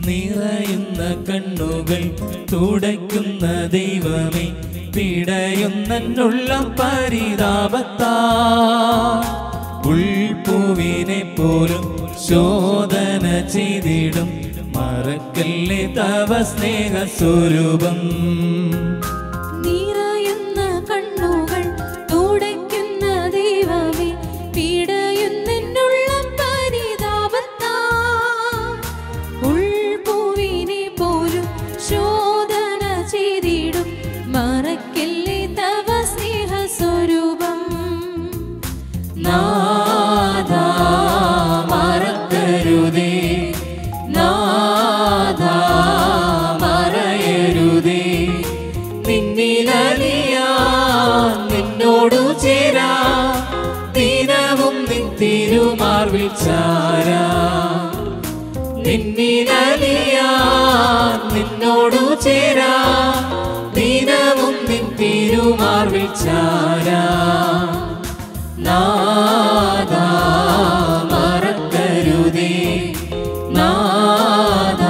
നിറയുന്ന കണ്ണുകൾ തുടയ്ക്കുന്ന ദൈവമേ പിടയുന്നുള്ള പരിതാപത്താ ഉൾപൂവിനെ പോലും ശോധന ചെയ്തിടും മറക്കല്ലേ തവ സ്നേഹ സ്വരൂപം നിറയുന്ന കണ്ണുകൾ തുടയ്ക്കുന്ന ദൈവമേ പീഡയുന്നെന്നുള്ള പരിതാപത്താ ഉൾപൂവിനെ പോലും ശോധന ചെയ്തിടും മറക്കല്ലേ തവ സ്നേഹ സ്വരൂപം നാഥാ മറക്കരുതേ നാഥാ മറയരുതേ നിന്നിലലിയാൻ നിന്നോടു ചേരാ ദിനവും നിൻ തിരുമാർവിൽ ചാരാ നിന്നിലലിയാൻ നിന്നോടു ചേരാ ദിനവും നിൻ തിരുമാർവിൽ ചാരാ നാഥാ മറക്കരുതേ നാഥാ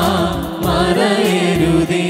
മറയരുതേ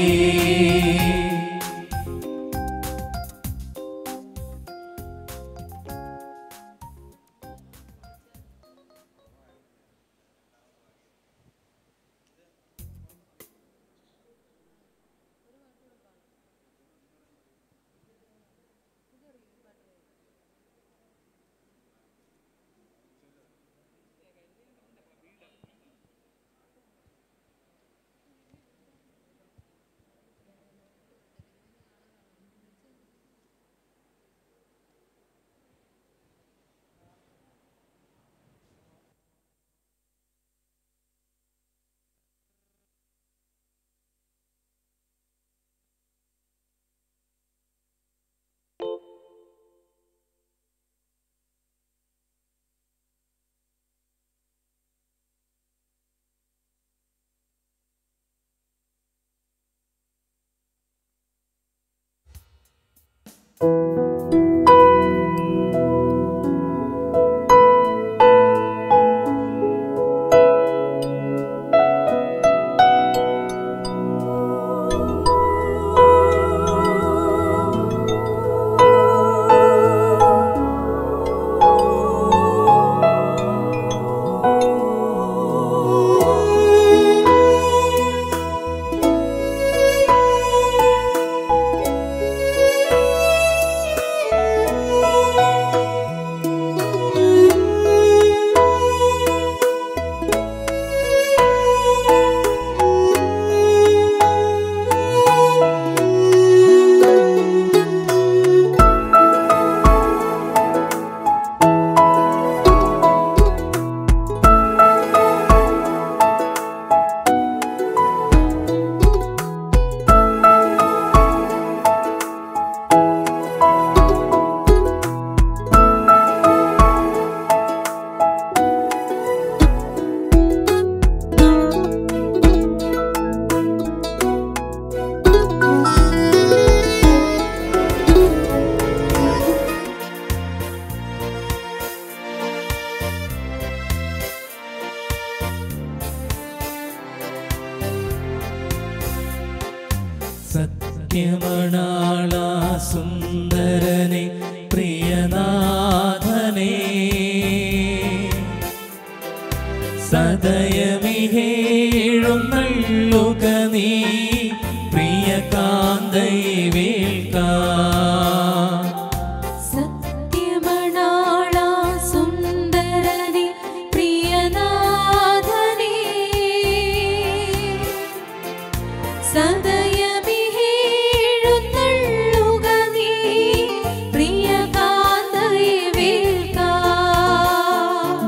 സത്യമണാള സുന്ദരനെ പ്രിയനാഥനെ സദയമിഹേഴുന്നള്ളുക നീ പ്രിയ കാന്തയെ വേൾക്കാം സത്യമണാള സുന്ദരനെ പ്രിയനാഥനെ സദയമിഹേഴുന്നള്ളുക നീ പ്രിയകാന്തയെ വേൾക്കാം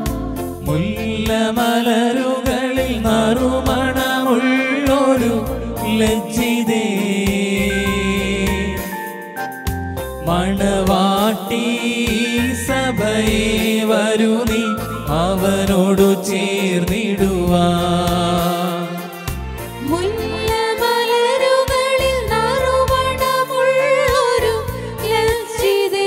മുല്ലമലരുകളിൽ നറുമണമുള്ളൊരു ലജ്ജിതേ മണവാട്ടി സഭയെ വരു നീ അവനോടു ചേർന്നിടുവാ മുല്ലമലരുകളിൽ നറുമണമുള്ളൊരു ലജ്ജിതേ.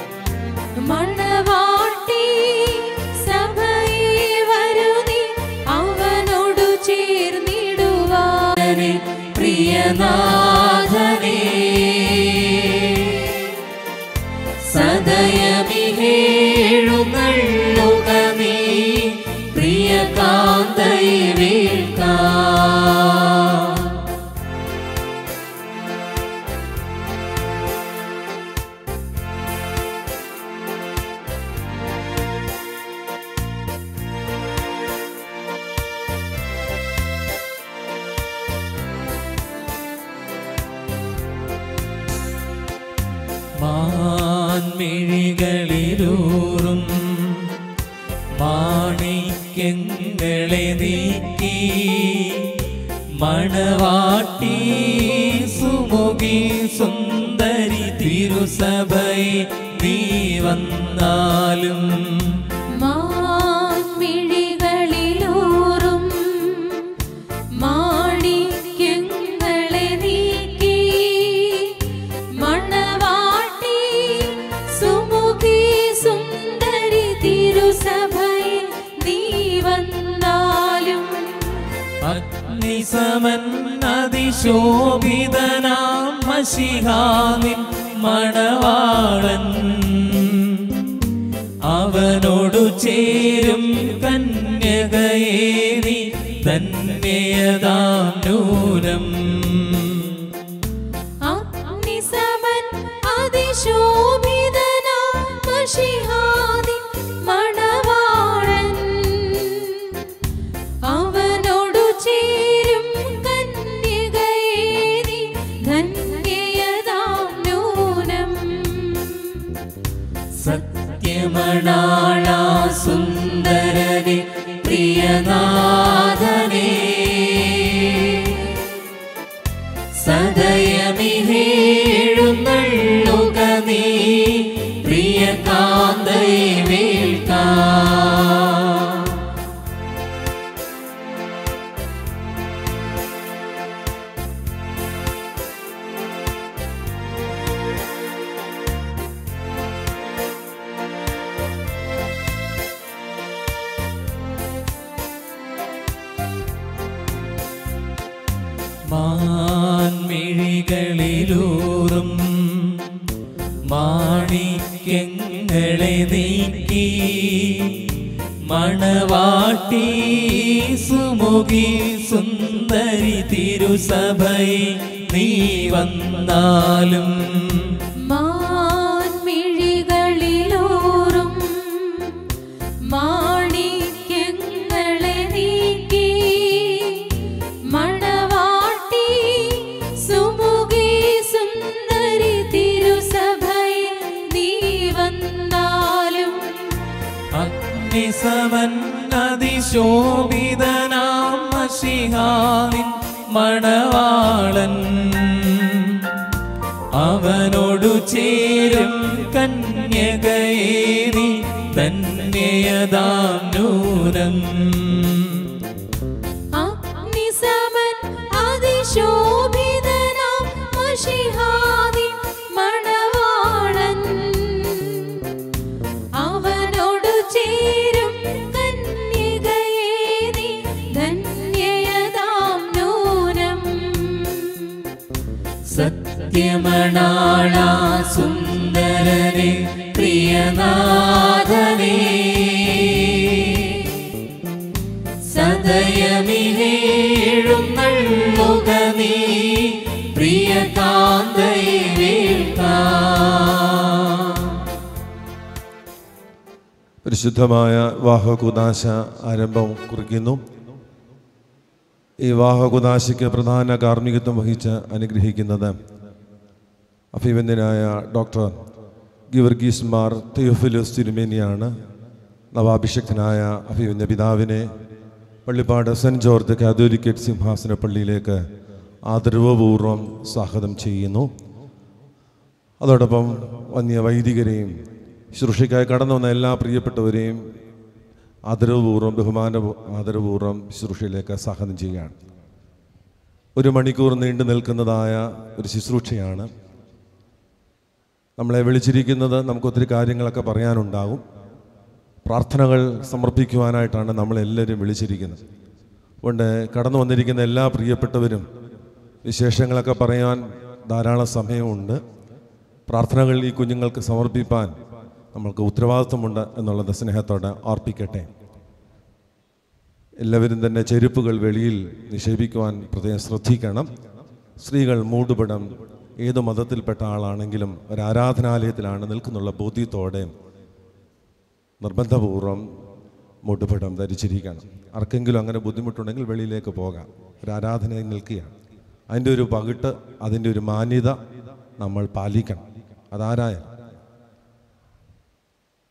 മണവാട്ടി സഭയെ വരു നീ മാണിക്യങ്ങളെ നീക്കി മണവാട്ടി സുമുഖി സുന്ദരി തിരുസഭയെ നീ വന്നാലും മാൻമിഴികളിലൂറും മാണിക്യങ്ങളെ നീക്കി മണവാട്ടി സുമുഖി സുന്ദരി തിരുസഭയിൽ നീ വന്നാലും അഗ്നിസമൻ അതിശോഭിതനാം മഷിഹാവിൻ മണവാളൻ അവനോടു ചേരും കന്യകയെ നീ ധന്യതാം നൂനം അഗ്നിസമൻ അതിശോഭിതനാം മഷിഹാദിൻ മണവാളൻ അവനോടു ചേരും കന്യകയെ നീ ധന്യയതാം നൂനം സത്യമണാള സുന്ദരനെ പ്രിയനാഥനേ സദയമിഹേഴുന്നള്ളുക നീ പ്രിയ കാന്തയെ വേൾക്കാ മാൻമിഴികളിലൂറും മാണിക്യങ്ങളെ നീക്കി മണവാട്ടി സുമുഖി സുന്ദരി തിരുസഭയെ നീ വന്നാലും മാൻമിഴികളിലൂറും മാണിക്യങ്ങളെ നീക്കി മണവാട്ടി സുമുഖി സുന്ദരി തിരുസഭയിൽ നീ വന്നാലും അഗ്നിസമൻ അതിശോഭിതനാം മഷിഹാവിൻ മണവാളൻ അവനോടു ചേരും കന്യകയെ നീ ധന്യതാം നൂനം അഗ്നിസമൻ അതിശോഭിതനാം മഷിഹാദിൻ മണവാളൻ അവനോടു ചേരും കന്യകയെ നീ ധന്യയതാം നൂനം സത്യമണാള സുന്ദരനെ പ്രിയനാഥനേ സദയമിഹേഴുന്നള്ളുക നീ പ്രിയ കാന്തയെ വേൾക്കാ പരിശുദ്ധമായ വാഹകുദാശ ആരംഭം കുറിക്കുന്നു ഈ വാഹകുദാശയ്ക്ക് പ്രധാന കാർമ്മികത്വം വഹിച്ച് അനുഗ്രഹിക്കുന്നത് അഭിവന്ദനായ ഡോക്ടർ ഗിവർഗീസ് മാർ തിയോഫിലോസ് തിരുമേനിയാണ് നവാഭിഷക്തനായ അഭിവന്യ പിതാവിനെ പള്ളിപ്പാട് സെൻറ് ജോർജ് കാതോലിക്കറ്റ് സിംഹാസന പള്ളിയിലേക്ക് ആദരവപൂർവ്വം സ്വാഗതം ചെയ്യുന്നു അതോടൊപ്പം വന്യ വൈദികരെയും ശുശ്രൂഷയ്ക്കായി കടന്നു വന്ന എല്ലാ പ്രിയപ്പെട്ടവരെയും ആദരവപൂർവ്വം ബഹുമാന ആദരവപൂർവ്വം ശുശ്രൂഷയിലേക്ക് സ്വാഗതം ചെയ്യുകയാണ് ഒരു മണിക്കൂർ നീണ്ടു നിൽക്കുന്നതായ ഒരു ശുശ്രൂഷയാണ് നമ്മളെ വിളിച്ചിരിക്കുന്നത് നമുക്ക് ഒത്തിരി കാര്യങ്ങളൊക്കെ പറയാനുണ്ടാകും പ്രാർത്ഥനകൾ സമർപ്പിക്കുവാനായിട്ടാണ് നമ്മളെല്ലാവരും വിളിച്ചിരിക്കുന്നത് അതുകൊണ്ട് കടന്നു വന്നിരിക്കുന്ന എല്ലാ പ്രിയപ്പെട്ടവരും വിശേഷങ്ങളൊക്കെ പറയാൻ ധാരാളം സമയമുണ്ട് പ്രാർത്ഥനകൾ ഈ കുഞ്ഞുങ്ങൾക്ക് സമർപ്പിപ്പാൻ നമ്മൾക്ക് ഉത്തരവാദിത്വമുണ്ട് എന്നുള്ളത് സ്നേഹത്തോടെ ഓർപ്പിക്കട്ടെ എല്ലാവരും തന്നെ ചെരുപ്പുകൾ വെളിയിൽ നിക്ഷേപിക്കുവാൻ പ്രത്യേകം ശ്രദ്ധിക്കണം സ്ത്രീകൾ മൂടുപടം ഏത് മതത്തിൽപ്പെട്ട ആളാണെങ്കിലും ഒരു ആരാധനാലയത്തിലാണ് നിൽക്കുന്നുള്ള ബോധ്യത്തോടെ നിർബന്ധപൂർവം മൂടുപടം ധരിച്ചിരിക്കണം ആർക്കെങ്കിലും അങ്ങനെ ബുദ്ധിമുട്ടുണ്ടെങ്കിൽ വെളിയിലേക്ക് പോകാം ഒരു ആരാധനയിൽ നിൽക്കുകയാണ് അതിൻ്റെ ഒരു പകിട്ട് അതിൻ്റെ ഒരു മാന്യത നമ്മൾ പാലിക്കണം അതാരായാലും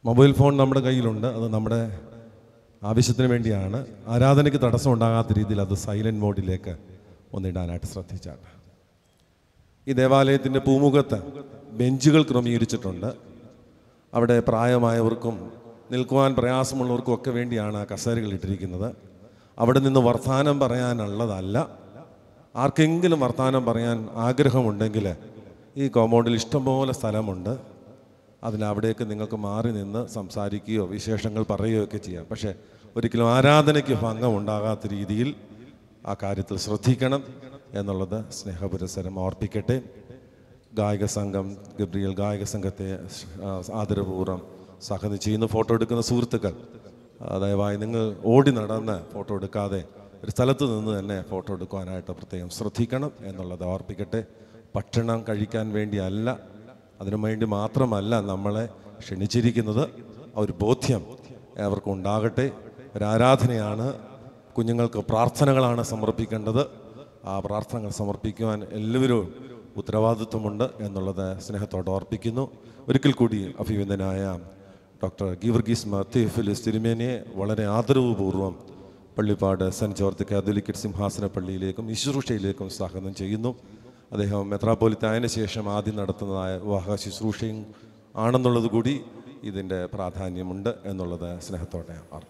മൊബൈൽ ഫോൺ നമ്മുടെ കയ്യിലുണ്ട് അത് നമ്മുടെ ആവശ്യത്തിന് വേണ്ടിയാണ് ആരാധനയ്ക്ക് തടസ്സം ഉണ്ടാകാത്ത രീതിയിൽ അത് സൈലൻറ്റ് മോഡിലേക്ക് ഒന്നിടാനായിട്ട് ശ്രദ്ധിച്ചാണ് ഈ ദേവാലയത്തിൻ്റെ പൂമുഖത്ത് ബെഞ്ചുകൾ ക്രമീകരിച്ചിട്ടുണ്ട് അവിടെ പ്രായമായവർക്കും നിൽക്കുവാൻ പ്രയാസമുള്ളവർക്കും ഒക്കെ വേണ്ടിയാണ് ആ കസേരകൾ ഇട്ടിരിക്കുന്നത് അവിടെ നിന്ന് വർത്തമാനം പറയാനുള്ളതല്ല ആർക്കെങ്കിലും വർത്തമാനം പറയാൻ ആഗ്രഹമുണ്ടെങ്കിൽ ഈ കോമ്പൗണ്ടിൽ ഇഷ്ടംപോലെ സ്ഥലമുണ്ട് അതിലവിടേക്ക് നിങ്ങൾക്ക് മാറി നിന്ന് സംസാരിക്കുകയോ വിശേഷങ്ങൾ പറയുകയോ ഒക്കെ ചെയ്യാം പക്ഷേ ഒരിക്കലും ആരാധനയ്ക്ക് ഭംഗം ഉണ്ടാകാത്ത രീതിയിൽ ആ കാര്യത്തിൽ ശ്രദ്ധിക്കണം എന്നുള്ളത് സ്നേഹപുരസരം ഓർപ്പിക്കട്ടെ ഗായക സംഘം ഗബ്രിയൽ ഗായക സംഘത്തെ ആ, ആദരപൂർവ്വം സഹതി ചെയ്യുന്ന ഫോട്ടോ എടുക്കുന്ന സുഹൃത്തുക്കൾ ആ, ദയവായി നിങ്ങൾ ഓടി നടന്ന് ഫോട്ടോ എടുക്കാതെ ഒരു സ്ഥലത്ത് നിന്ന് തന്നെ ഫോട്ടോ എടുക്കുവാനായിട്ട് പ്രത്യേകം ശ്രദ്ധിക്കണം എന്നുള്ളത് ഓർപ്പിക്കട്ടെ ഭക്ഷണം കഴിക്കാൻ വേണ്ടിയല്ല അതിനു വേണ്ടി മാത്രമല്ല നമ്മളെ ക്ഷണിച്ചിരിക്കുന്നത് ആ ഒരു ബോധ്യം അവർക്ക് ഉണ്ടാകട്ടെ ഒരു ആരാധനയാണ് കുഞ്ഞുങ്ങൾക്ക് പ്രാർത്ഥനകളാണ് സമർപ്പിക്കേണ്ടത് ആ പ്രാർത്ഥനകൾ സമർപ്പിക്കുവാൻ എല്ലാവരും ഉത്തരവാദിത്വമുണ്ട് എന്നുള്ളത് സ്നേഹത്തോടെ ഓർപ്പിക്കുന്നു ഒരിക്കൽ കൂടി അഭിനന്ദനായ ഡോക്ടർ ഗീവർഗീസ് മത്തേ ഫിലിസ് തിരുമേനിയെ വളരെ ആദരവുപൂർവ്വം പള്ളിപ്പാട് സെൻറ്റ് ജോർജ് കാതോലിക്കറ്റ് സിംഹാസന പള്ളിയിലേക്കും ശുശ്രൂഷയിലേക്കും സ്വാഗതം ചെയ്യുന്നു അദ്ദേഹം മെത്രാപ്പോലിത്തായതിനു ശേഷം ആദ്യം നടത്തുന്നതായ വിവാഹ ശുശ്രൂഷയും ആണെന്നുള്ളത് കൂടി ഇതിൻ്റെ പ്രാധാന്യമുണ്ട് എന്നുള്ളത് സ്നേഹത്തോടെ അർപ്പിക്കുന്നു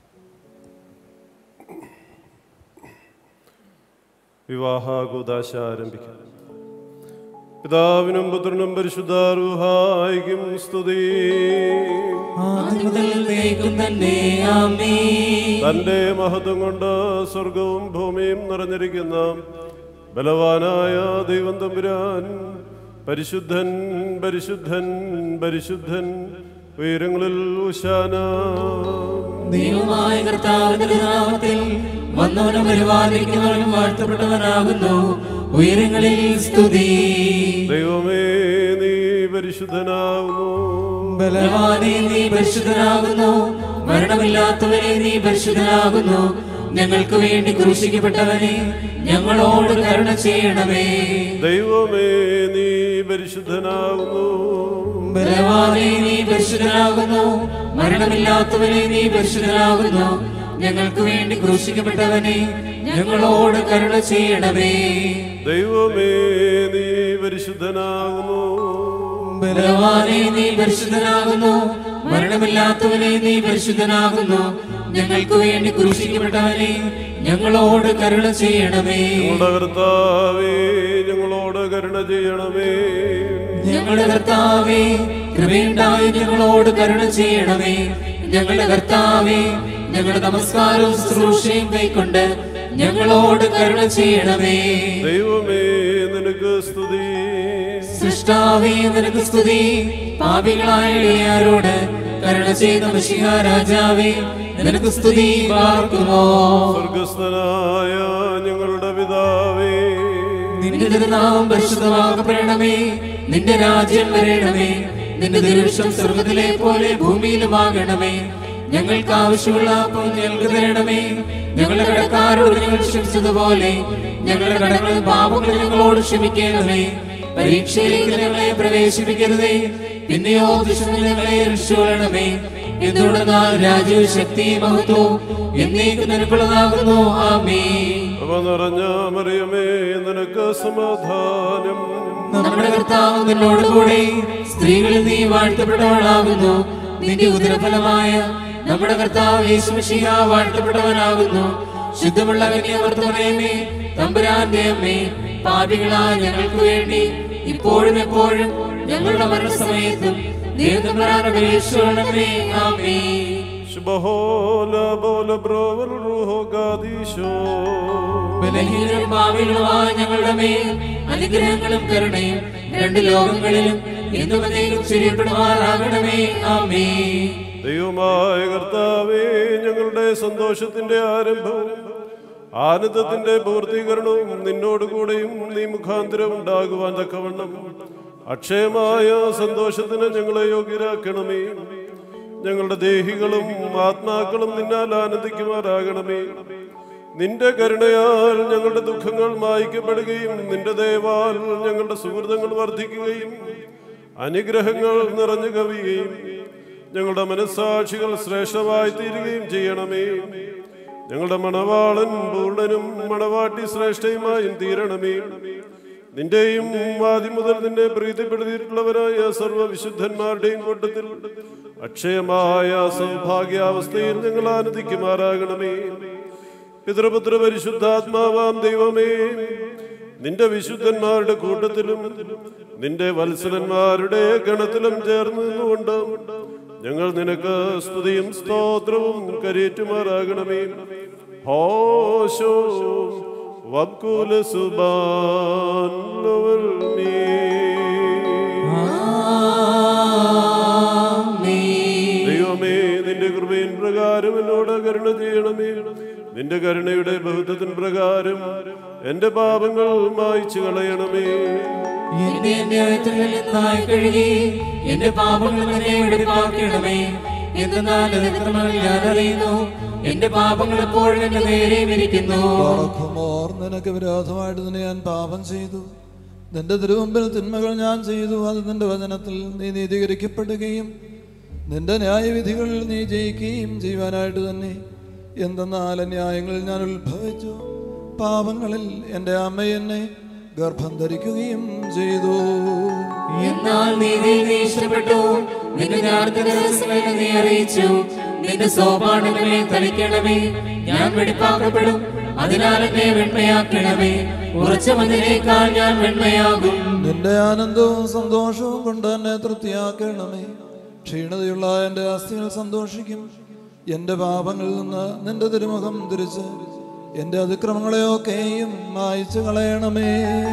വിവാഹാകൂദാശ ആരംഭിക്കാം പിതാവിനും പുത്രനും പരിശുദ്ധാരൂഹായിക്കും സ്തുതി ആദ്യം മുതൽ എന്നേക്കും തന്നെ ആമേൻ തന്റെ മഹത്വം കൊണ്ട് സ്വർഗവും ഭൂമിയും നിറഞ്ഞിരിക്കുന്ന ബലവാനായ ദൈവം തമ്പുരാൻ പരിശുദ്ധൻ പരിശുദ്ധൻ പരിശുദ്ധൻ ഉയരങ്ങളിൽ ഉശാന ദൈവമായ കർത്താവിന്റെ നാമത്തിൽ വന്നവനും പരിപാലിക്കുന്നവനും വാഴ്ത്തപ്പെട്ടവനാകുന്നു ഉയരങ്ങളിൽ സ്തുതി ദൈവമേ നീ പരിശുദ്ധനാകുന്നു ബലവാനെ നീ പരിശുദ്ധനാകുന്നു മരണമില്ലാത്തവനെ നീ പരിശുദ്ധനാകുന്നു ഞങ്ങൾക്ക് വേണ്ടി ക്രൂശിക്കപ്പെട്ടവനെ ഞങ്ങളോട് കരുണ ചെയ്യണമേ ദൈവമേ നീ പരിശുദ്ധനാകുന്നു ബലവാനെ നീ പരിശുദ്ധനാകുന്നു മരണമില്ലാത്തവനെ നീ പരിശുദ്ധനാകുന്നു ഞങ്ങൾക്ക് വേണ്ടി ക്രൂശിക്കപ്പെട്ടവനെ ഞങ്ങളോട് കരുണ ചെയ്യണമേ ദൈവമേ നീ പരിശുദ്ധനാകുന്നു ബലവാനെ നീ പരിശുദ്ധനാകുന്നു മരണമില്ലാത്തവനെ നീ പരിശുദ്ധനാകുന്നു ഞങ്ങൾക്ക് വേണ്ടി ക്രൂശിക്കപ്പെട്ടവനെ ഞങ്ങളോട് കരുണ ചെയ്യണമേ ഞങ്ങളുടെ കർത്താവേ ഞങ്ങളോട് കരുണ ചെയ്യണമേ ഞങ്ങളുടെ കർത്താവേ കൃപയുണ്ടായി ഞങ്ങളോട് കരുണ ചെയ്യണമേ ഞങ്ങളുടെ കർത്താവേ ഞങ്ങളുടെ നമസ്കാരവും ശുശ്രൂഷയും കൈക്കൊണ്ട് ഞങ്ങളോട് കരുണ ചെയ്യണമേ ദൈവമേ നിനക്ക് സ്തുതി സൃഷ്ടാവേ നിനക്ക് സ്തുതി പാപികളായ എളിയാരോട് കരുണ ചെയ്ത മഷിഹ രാജാവേ നിനക്ക് സ്തുതി പാർക്കുമോ സ്വർഗസ്ഥനായ ഞങ്ങളുടെ പിതാവേ നിന്റെ തിരുനാമം പരിശുദ്ധമാകപ്പെടണമേ നിന്റെ രാജ്യം വരണമേ നിന്റെ തിരുവിഷം സ്വർഗത്തിലെ പോലെ ഭൂമിയിലുമാകണമേ ഞങ്ങൾക്ക് ആവശ്യമുള്ള അപ്പോൾ ഞങ്ങൾക്ക് തരണമേ ഞങ്ങളുടെ കടക്കാരോട് ഞങ്ങൾ ക്ഷമിച്ചതുപോലെ ഞങ്ങളുടെ കടങ്ങളും പാപങ്ങളും ഞങ്ങളോട് ക്ഷമിക്കണമേ പരീക്ഷയിലേക്ക് ഞങ്ങളെ പ്രവേശിപ്പിക്കരുതേ പിന്നെയോ ദുഷ്ടനിൽ ഞങ്ങളെ രക്ഷിക്കണമേ എന്തുകൊണ്ടെന്നാൽ രാജ്യവും ശക്തി മഹത്വവും എന്നേക്ക് നിനക്കുള്ളതാകുന്നു ആമേ അവ നിറഞ്ഞ മറിയമേ നിനക്ക് സമാധാനം നമ്മുടെ കർത്താവ് നിന്നോട് കൂടെ സ്ത്രീകളിൽ നീ വാഴ്ത്തപ്പെട്ടവളാകുന്നു നിന്റെ ഉദരഫലമായ നമ്മുടെ കർത്താവ് യേശുമിശിഹ വാഴ്ത്തപ്പെട്ടവനാകുന്നു ശുദ്ധമുള്ള കന്യാവർത്തമേ തമ്പുരാന്റെ അമ്മേ പാപികളായ ഞങ്ങൾക്ക് വേണ്ടി ഇപ്പോഴും എപ്പോഴും ഞങ്ങളുടെ മരണസമയത്തും ദൈവത്തമ്പുരാന്റെ അപേക്ഷിക്കണമേ ആമേ ശുഭഹോല ബോല ബ്രോവൽ റൂഹോ ഗാദീശോ ബലഹീനം ഭാവികളുമായ ഞങ്ങളുടെ മേൽ അനുഗ്രഹങ്ങളും കരുണയും രണ്ട് ലോകങ്ങളിലും എന്നും അനേകം ശരിയപ്പെടുമാറാകണമേ ആമേ ദൈവമായ കർത്താവേ ഞങ്ങളുടെ സന്തോഷത്തിന്റെ ആരംഭവും ആനന്ദത്തിന്റെ പൂർത്തീകരണവും നിന്നോടുകൂടെയും നീ മുഖാന്തരം ഉണ്ടാകുവാൻ തക്കവണ്ണം അക്ഷയമായ സന്തോഷത്തിന് ഞങ്ങളെ യോഗ്യരാക്കണമേ ഞങ്ങളുടെ ദേഹികളും ആത്മാക്കളും നിന്നാൽ ആനന്ദിക്കുമാറാകണമേ നിന്റെ കരുണയാൽ ഞങ്ങളുടെ ദുഃഖങ്ങൾ മായ്ക്കപ്പെടുകയും നിന്റെ ദയവാൽ ഞങ്ങളുടെ സുഹൃതങ്ങൾ വർദ്ധിക്കുകയും അനുഗ്രഹങ്ങൾ നിറഞ്ഞു കവിയുകയും ഞങ്ങളുടെ മനസ്സാക്ഷികൾ ശ്രേഷ്ഠമായി തീരുകയും ചെയ്യണമേ ഞങ്ങളുടെ മണവാളൻ പൂർണ്ണനും മണവാട്ടി ശ്രേഷ്ഠയുമായും തീരണമേ നിന്റെയും ആദ്യം മുതൽ നിന്നെ പ്രീതിപ്പെടുത്തിയിട്ടുള്ളവരായ സർവ്വവിശുദ്ധന്മാരുടെയും കൂട്ടത്തിൽ അക്ഷയമായ സൗഭാഗ്യാവസ്ഥയിൽ ഞങ്ങൾ ആനന്ദിക്കുമാറാകണമേ പിതൃപുത്ര പരിശുദ്ധാത്മാവാം ദൈവമേ നിന്റെ വിശുദ്ധന്മാരുടെ കൂട്ടത്തിലും നിന്റെ വത്സലന്മാരുടെ ഗണത്തിലും ചേർന്ന് നിന്നുകൊണ്ട് ഞങ്ങൾ നിനക്ക് സ്തുതിയും സ്തോത്രവും കരേറ്റുമാറാകണമേ ഹോശോ വക്കുല സുബാൻ ദൈവമേ നിന്റെ കൃപയിൻ പ്രകാരം എന്നോട് കരുണ ചെയ്യണമേ നിന്റെ കരുണയുടെ ബഹുത്വത്തിൻ പ്രകാരം എന്റെ പാപങ്ങൾ മായ്ച്ചു കളയണമേ എന്റെ അന്യായത്തിൽ നിന്നായി കഴുകി എന്റെ പാപങ്ങൾ തന്നെ വെടിപ്പാക്കണമേ എന്തെന്നാൽ അതിക്രമങ്ങൾ ഞാൻ അറിയുന്നു എന്റെ പാപങ്ങൾ എപ്പോഴും എന്റെ നേരെ ഇരിക്കുന്നു ഓർക്കുമോർ നിനക്ക് വിരോധമായിട്ട് നിന്നെ ഞാൻ പാപം ചെയ്തു നിന്റെ തിരുമുമ്പിൽ തിന്മകൾ ഞാൻ ചെയ്തു അത് നിന്റെ വചനത്തിൽ നീ നീതീകരിക്കപ്പെടുകയും നിന്റെ ന്യായവിധികളിൽ നീ ജയിക്കുകയും ചെയ്യുവാനായിട്ട് തന്നെ എന്തെന്നാൽ ന്യായങ്ങളിൽ ഞാൻ ഉത്ഭവിച്ചു പാപങ്ങളിൽ എൻ്റെ അമ്മ എന്നെ ഗർഭം ധരിക്കുകയും ചെയ്തു എന്നാൽ നീതി നീ ഇഷ്ടപ്പെട്ടു നിന്റെ ജ്ഞാനത്തിന്റെ രഹസ്യങ്ങളെ നീ അറിയിച്ചു നിന്റെ സോപാനങ്ങളെ തളിക്കണമേ ഞാൻ വെടിപ്പാക്കപ്പെടും അതിനാൽ എന്നെ വെണ്മയാക്കണമേ ഉറച്ച മതിനേക്കാൾ ഞാൻ വെണ്മയാകും നിന്റെ ആനന്ദവും സന്തോഷവും കൊണ്ട് എന്നെ തൃപ്തിയാക്കണമേ ക്ഷീണതയുള്ള എൻ്റെ അസ്ഥികൾ സന്തോഷിക്കും എൻ്റെ പാപങ്ങളിൽ നിന്ന് നിന്റെ തിരുമുഖം തിരിച്ച് എൻ്റെ അതിക്രമങ്ങളെയൊക്കെയും മായ്ച്ചു കളയണമേ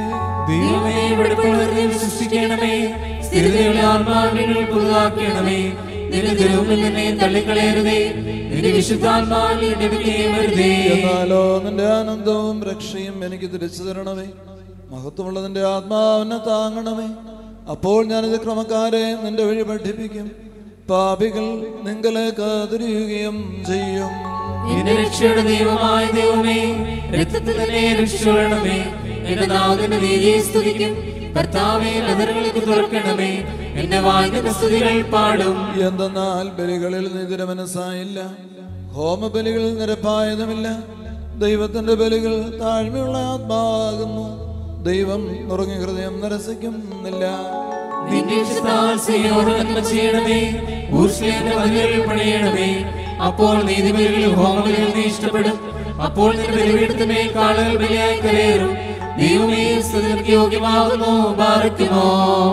ദൈവമേ വെടിപ്പുള്ള ഹൃദയം സൃഷ്ടിക്കണമേ സ്ഥിരതയുള്ള ആത്മാവിനെ പുതുതാക്കണമേ നിന്റെ തിരുവിൽ നിന്നെ തള്ളിക്കളയരുതേ നിന്റെ വിശുദ്ധാത്മാവിൽ വരുതേ എന്നാലോ നിന്റെ ആനന്ദവും രക്ഷയും എനിക്ക് തിരിച്ചു തരണമേ മഹത്വമുള്ള നിന്റെ ആത്മാവിനെ താങ്ങണമേ അപ്പോൾ ഞാനിത് ക്രമക്കാരെ നിന്റെ വഴി പഠിപ്പിക്കും പാപികൾ നിങ്കലേക്ക് തിരിയുകയും ചെയ്യും എന്റെ രക്ഷയുടെ ദൈവമായ ദൈവമേ രക്തത്തിൽ തന്നെ രക്ഷിച്ചുകൊള്ളണമേ എന്റെ നാഥന്റെ നീതിയെ സ്തുതിക്കും കർത്താവെ നഗരങ്ങൾക്ക് തുറക്കണമേ എന്റെ വായിക്കുന്ന സ്തുതികൾ പാടും എന്തെന്നാൽ ബലികളിൽ നിതിര മനസ്സായില്ല ഹോമബലികളിൽ നിരപ്പായതുമില്ല ദൈവത്തിന്റെ ബലികൾ താഴ്മയുള്ള ആത്മാകുന്നു ദൈവം നുറങ്ങിയ ഹൃദയം നിരസിക്കുന്നില്ല നിന്റെ ഇഷ്ടത്താൽ ചെയ്യോട് നന്മ ചെയ്യണമേ ഊർഷ്ലേന്റെ മതിലുകൾ പണിയണമേ അപ്പോൾ നീതിബലികളിൽ ഹോമബലികൾ നീ ഇഷ്ടപ്പെടും അപ്പോൾ നിന്റെ ബലിപീഠത്തിനെ കാളുകൾ ബലിയായി കരയേറും ദൈവമേ സ്തുതിക്ക് യോഗ്യമാകുന്നു ബാറയ്ക്കുമോ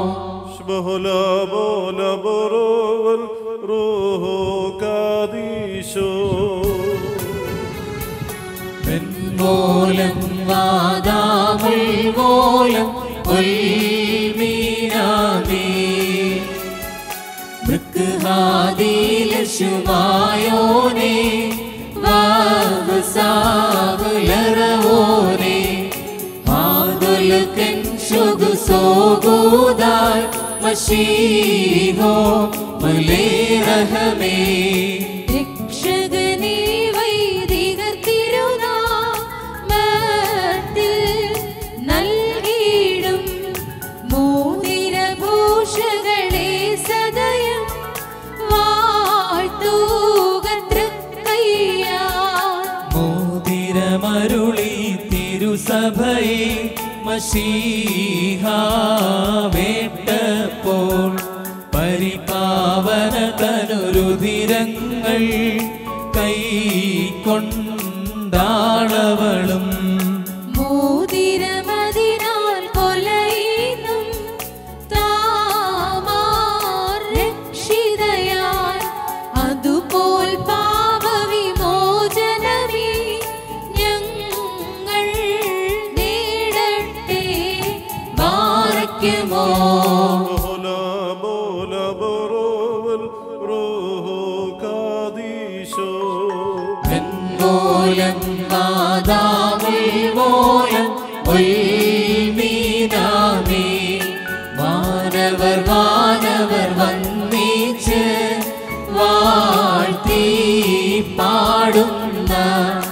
ശുഭഹുല ബോല ബോറോവൽ റൂഹോ കാദീശോ വെൺമൂലം വാദാമുൽ മൂലം ഉൽമീനാമേ മൃഗാദീലശുമായോനെ വാവസാവലറവോനെ ആദുലകൻ ശുഗു സോഗൂദാർ മഷീഹോ മലേരഹമേ രക്ഷകനേ വൈദികർ തിരുനാമത്തിൽ നൽകിയിടും മോതിരഭൂഷകളെ സദയം വാഴ്ത്തുക തൃക്കയ്യാൽ. മോതിരമരുളി തിരുസഭയെ മഷീഹാവേട്ടപ്പോൾ പരിപാവന തനുരുതിരങ്ങൾ കൈക്കൊണ്ടാളവളും മോതിരമതിനാൽ കൊലയുന്നും താമാർ രക്ഷിതയാൽ അതുപോൽ പാപവിമോചനമേ ഞങ്ങൾ നേടട്ടെ ബാറയ്ക്കുമോ ശുഭഹുല ബോല ബോറോവൽ റൂഹോ കാദീശോ വെൺമൂലം വാദാമുൽ മൂലം ഉൽമീനാമേ വാനവർ വാനവർ വന്നീച്ച് വാഴ്ത്തി പാടുന്ന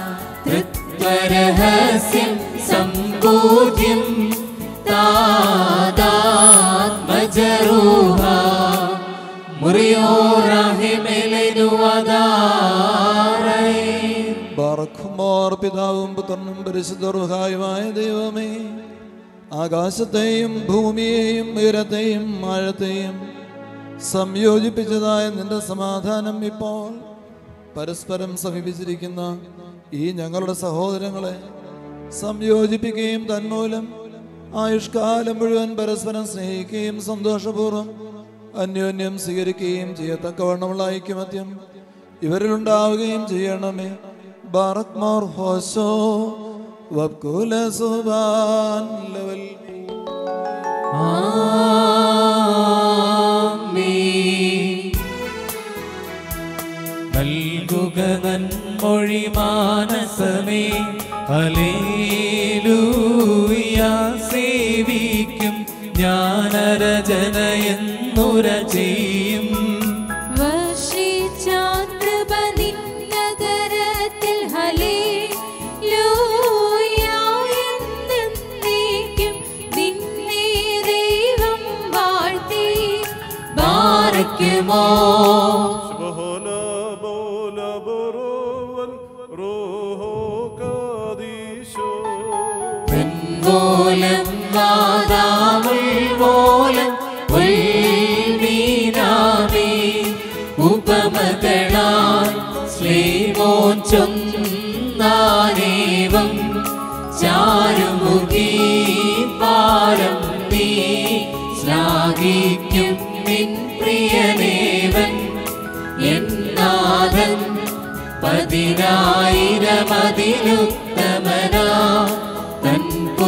തൃത്വരഹസ്യം സമ്പൂജ്യം താതാത്മജരൂഹ മുറിയോറാഹേ ബാറഖുമോർ പിതാവും പുത്രനും പരിശുദ്ധർഹായുമായ ദൈവമേ ആകാശത്തെയും ഭൂമിയെയും ഉയരത്തെയും ആഴത്തെയും സംയോജിപ്പിച്ചതായ നിന്റെ സമാധാനം ഇപ്പോൾ പരസ്പരം സമീപിച്ചിരിക്കുന്ന ഈ ഞങ്ങളുടെ സഹോദരങ്ങളെ സംയോജിപ്പിക്കുകയും തന്മൂലം ആയുഷ്കാലം മുഴുവൻ പരസ്പരം സ്നേഹിക്കുകയും സന്തോഷപൂർവ്വം അന്യോന്യം സ്വീകരിക്കുകയും ചെയ്യത്തക്കവണ്ണമുള്ള ഐക്യമത്യം ഇവരിലുണ്ടാവുകയും ചെയ്യണമേ ബാറക് മോർ ഹോസോ വബ്കുല സുബാൻ ലവൽ നൽകുക നന്മൊഴി മാനസമേ ഹലേലൂയ സേവിക്കും ജ്ഞാനരചനയെന്നുര ചെയ്യും വർഷിച്ചാകൃപ നിന്നകരത്തിൽ ഹല്ലേലൂയായെന്നേക്കും നിന്നെ ദൈവം വാഴ്ത്തി ബാരയ്ക്കുമോ Subhana Mola Borovan Roho Kadisho പോലം നാദാമുൽ പോലം ഉൽമീനാമേ ഉപമകളാൽ Sreemon ചൊന്നാനേവം ചാരുമുഖീ പാരം നീ ശ്ലാഘിക്കും നിൻ പ്രിയനേവൻ എന്നാഥൻ പതിനായിരമതിലുത്തമനാ തൻ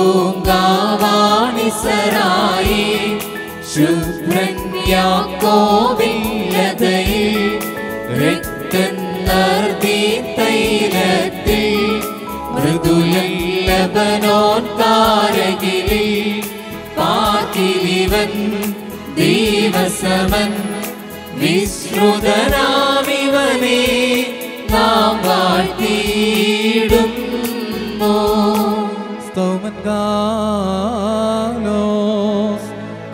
പൂങ്കാവാണിസരായി ശുഭ്രൻ യാക്കോവില്ലതയിൽ രക്തം നർദി തൈലത്തിൽ മൃദുലല്ലബനോൻ കാരകിലിൽ പാകിലിവൻ ദൈവസമൻ വിശ്രുതനാമിവനെ നാം വാഴ്ത്തിയിടുന്നു സ്തോമൻ ഗാലോസ്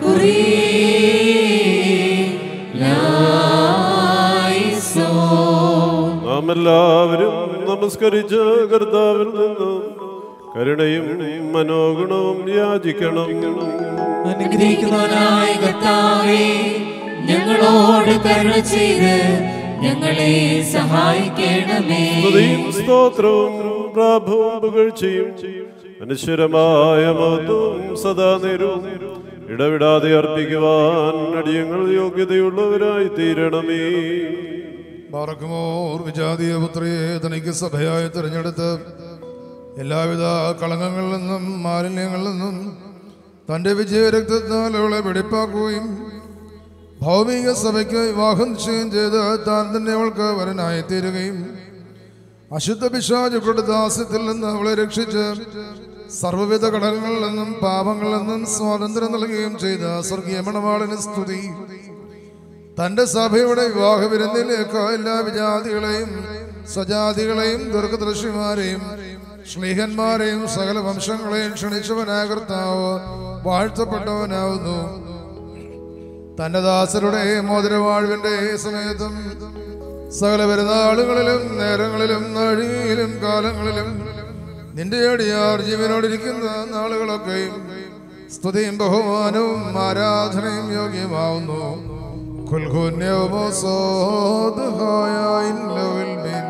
നാം എല്ലാവരും നമസ്കരിച്ച കർത്താവിൽ നിന്നും കരുണയും മനോഗുണവും യാചിക്കണം അനുഗ്രഹിക്കുന്നവനായ കർത്താവേ ഞങ്ങളോട് കരുണ ചെയ്ത് ഞങ്ങളെ സഹായിക്കണമേ സ്തുതിയും സ്തോത്രവും പ്രാഭവും പുകഴ്ചയും അനശ്വരമായ മഹത്വവും സദാ നേരവും ഇടവിടാതെ അർപ്പിക്കുവാൻ അടിയങ്ങൾ യോഗ്യതയുള്ളവരായി തീരണമേ ബാറക്കുമോർ വിജാതീയ പുത്രിയെ തനിക്ക് സഭയായി തിരഞ്ഞെടുത്ത് എല്ലാവിധ കളങ്കങ്ങളിൽ നിന്നും മാലിന്യങ്ങളിൽ നിന്നും തൻ്റെ വിജയരക്തത്താൽ അവളെ വെടിപ്പാക്കുകയും ഭൗമിക സഭയ്ക്ക് വിവാഹം നിശ്ചയം ചെയ്ത് താൻ തന്നെ അവൾക്ക് വരനായി തീരുകയും അശുദ്ധ പിശാചുക്കളുടെ ദാസ്യത്തിൽ നിന്ന് അവളെ രക്ഷിച്ച് സർവ്വവിധ ഘടകങ്ങളിൽ നിന്നും പാപങ്ങളിൽ നിന്നും സ്വാതന്ത്ര്യം നൽകുകയും ചെയ്ത സ്വർഗീയ മണവാളിന് സ്തുതി തന്റെ സഭയുടെ വിവാഹ വിരുന്നിലേക്ക് എല്ലാ വിജാതികളെയും സ്വജാതികളെയും ദീർഘദൃശ്യമാരെയും സ്നേഹന്മാരെയും സകല വംശങ്ങളെയും ക്ഷണിച്ചവനായ കർത്താവ് വാഴ്ത്തപ്പെട്ടവനാവുന്നു തന്റെ ദാസരുടെ മോതിരവാഴ്വിന്റെ സമയത്തും സകല പെരുന്നാളുകളിലും നേരങ്ങളിലും നാഴികയിലും കാലങ്ങളിലും നിന്റെ അടിയാർ ജീവനോടിരിക്കുന്ന നാളുകളൊക്കെയും സ്തുതിയും ബഹുമാനവും ആരാധനയും യോഗ്യമാവുന്നു കുൽഹുന്യവുമോ സോദഹായ ഇല്ലവിൽ മിൻ.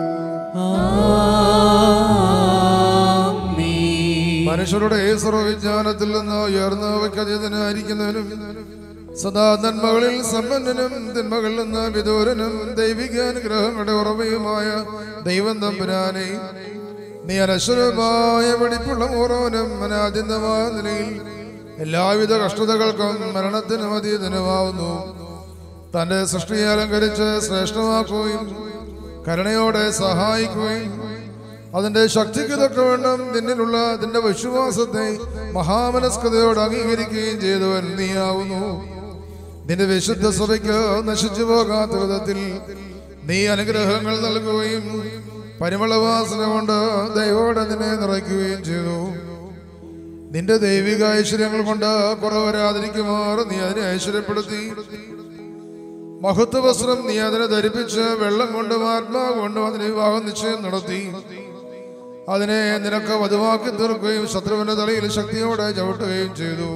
മനുഷ്യരുടെ സർവവിജ്ഞാനത്തിൽ നിന്ന് ഉയർന്ന വയ്ക്കതീതനായിരിക്കുന്നവനും സദാ നന്മകളിൽ സമ്പന്നനും തിന്മകളിൽ നിന്ന് വിദൂരനും ദൈവിക അനുഗ്രഹങ്ങളുടെ ഉറവയുമായ ദൈവം തമ്പുരാനെ നീ അനശ്വരമായ വെടിപ്പുള്ള ഓരോനും അനാദ്യന്തമായ നിലയിൽ എല്ലാവിധ കഷ്ടതകൾക്കും മരണത്തിനും അതീതനുമാവുന്നു തന്റെ സൃഷ്ടിയെ അലങ്കരിച്ച് ശ്രേഷ്ഠമാക്കുകയും കരുണയോടെ സഹായിക്കുകയും അതിന്റെ ശക്തിക്ക് തക്കവണ്ണം നിന്നിലുള്ള അതിന്റെ വിശ്വാസത്തെ മഹാമനസ്കതയോട് അംഗീകരിക്കുകയും ചെയ്തവൻ നീയാവുന്നു നിന്റെ വിശുദ്ധ സഭയ്ക്ക് നശിച്ചു പോകാത്ത വിധത്തിൽ നീ അനുഗ്രഹങ്ങൾ നൽകുകയും പരിമളവാസന കൊണ്ട് ദൈവോടെ നിന്നെ നിറയ്ക്കുകയും ചെയ്തു നിന്റെ ദൈവിക ഐശ്വര്യങ്ങൾ കൊണ്ട് കുറവ് വരാതിരിക്കുമാറ് നീ അതിനെ ഐശ്വര്യപ്പെടുത്തി മഹത്വ വസ്ത്രം നീ അതിനെ ധരിപ്പിച്ച് വെള്ളം കൊണ്ടും ആത്മാവ് കൊണ്ടും അതിന് വിവാഹം നിശ്ചയം നടത്തി അതിനെ നിനക്ക് വധുവാക്കി തീർക്കുകയും ശത്രുവിന്റെ തലയിൽ ശക്തിയോടെ ചവിട്ടുകയും ചെയ്തു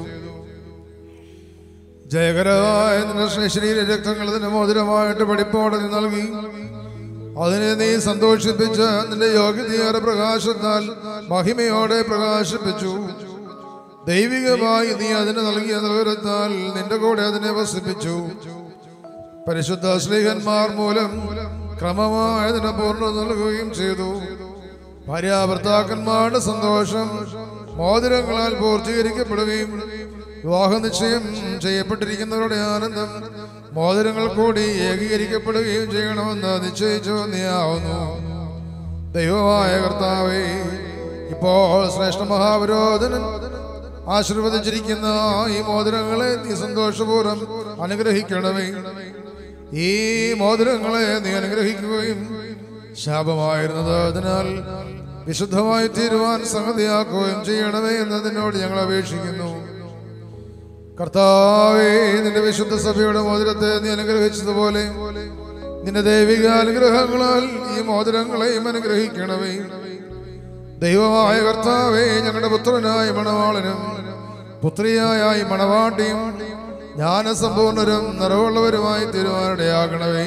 ജയകരമായ നിന്റെ ശരീര രക്തങ്ങൾ നിന്റെ മോതിരമായിട്ട് പഠിപ്പോടെ നീ നൽകി അതിനെ നീ സന്തോഷിപ്പിച്ച് നിന്റെ യോഗ്യതയേറെ പ്രകാശത്താൽ മഹിമയോടെ പ്രകാശിപ്പിച്ചു ദൈവികമായി നീ അതിന് നൽകിയ നിലവരത്താൽ നിന്റെ കൂടെ അതിനെ വസിപ്പിച്ചു പരിശുദ്ധ ശ്രീഹന്മാർ മൂലം ക്രമമായതിന് പൂർണ്ണ നൽകുകയും ചെയ്തു ഭാര്യാഭർത്താക്കന്മാരുടെ സന്തോഷം മോതിരങ്ങളാൽ പൂർത്തീകരിക്കപ്പെടുകയും വിവാഹ നിശ്ചയം ചെയ്യപ്പെട്ടിരിക്കുന്നവരുടെ ആനന്ദം മോതിരങ്ങൾ കൂടി ഏകീകരിക്കപ്പെടുകയും ചെയ്യണമെന്ന് നിശ്ചയിച്ചു നീയാവുന്നു ദൈവമായ കർത്താവേ ഇപ്പോൾ ശ്രേഷ്ഠ മഹാവിരോധനൻ ആശീർവദിച്ചിരിക്കുന്ന ഈ മോതിരങ്ങളെ നീ സന്തോഷപൂർവ്വം അനുഗ്രഹിക്കണമേ ഈ മോതിരങ്ങളെ നീ അനുഗ്രഹിക്കുകയും ശാപമായിരുന്നത് അതിനാൽ വിശുദ്ധമായി തീരുവാൻ സംഗതിയാക്കുകയും ചെയ്യണമേ എന്ന് നിന്നോട് ഞങ്ങൾ അപേക്ഷിക്കുന്നു കർത്താവേ നിന്റെ വിശുദ്ധ സഭയുടെ മോതിരത്തെ നീ അനുഗ്രഹിച്ചതുപോലെ നിന്റെ ദൈവിക അനുഗ്രഹങ്ങളാൽ ഈ മോതിരങ്ങളെയും അനുഗ്രഹിക്കണമേ ദൈവമായ കർത്താവേ ഞങ്ങളുടെ പുത്രനായ മണവാളനും പുത്രിയായ ഈ മണവാട്ടിയും ജ്ഞാനസമ്പൂർണരും നിറവുള്ളവരുമായി തീരുമാനിടയാകണമേ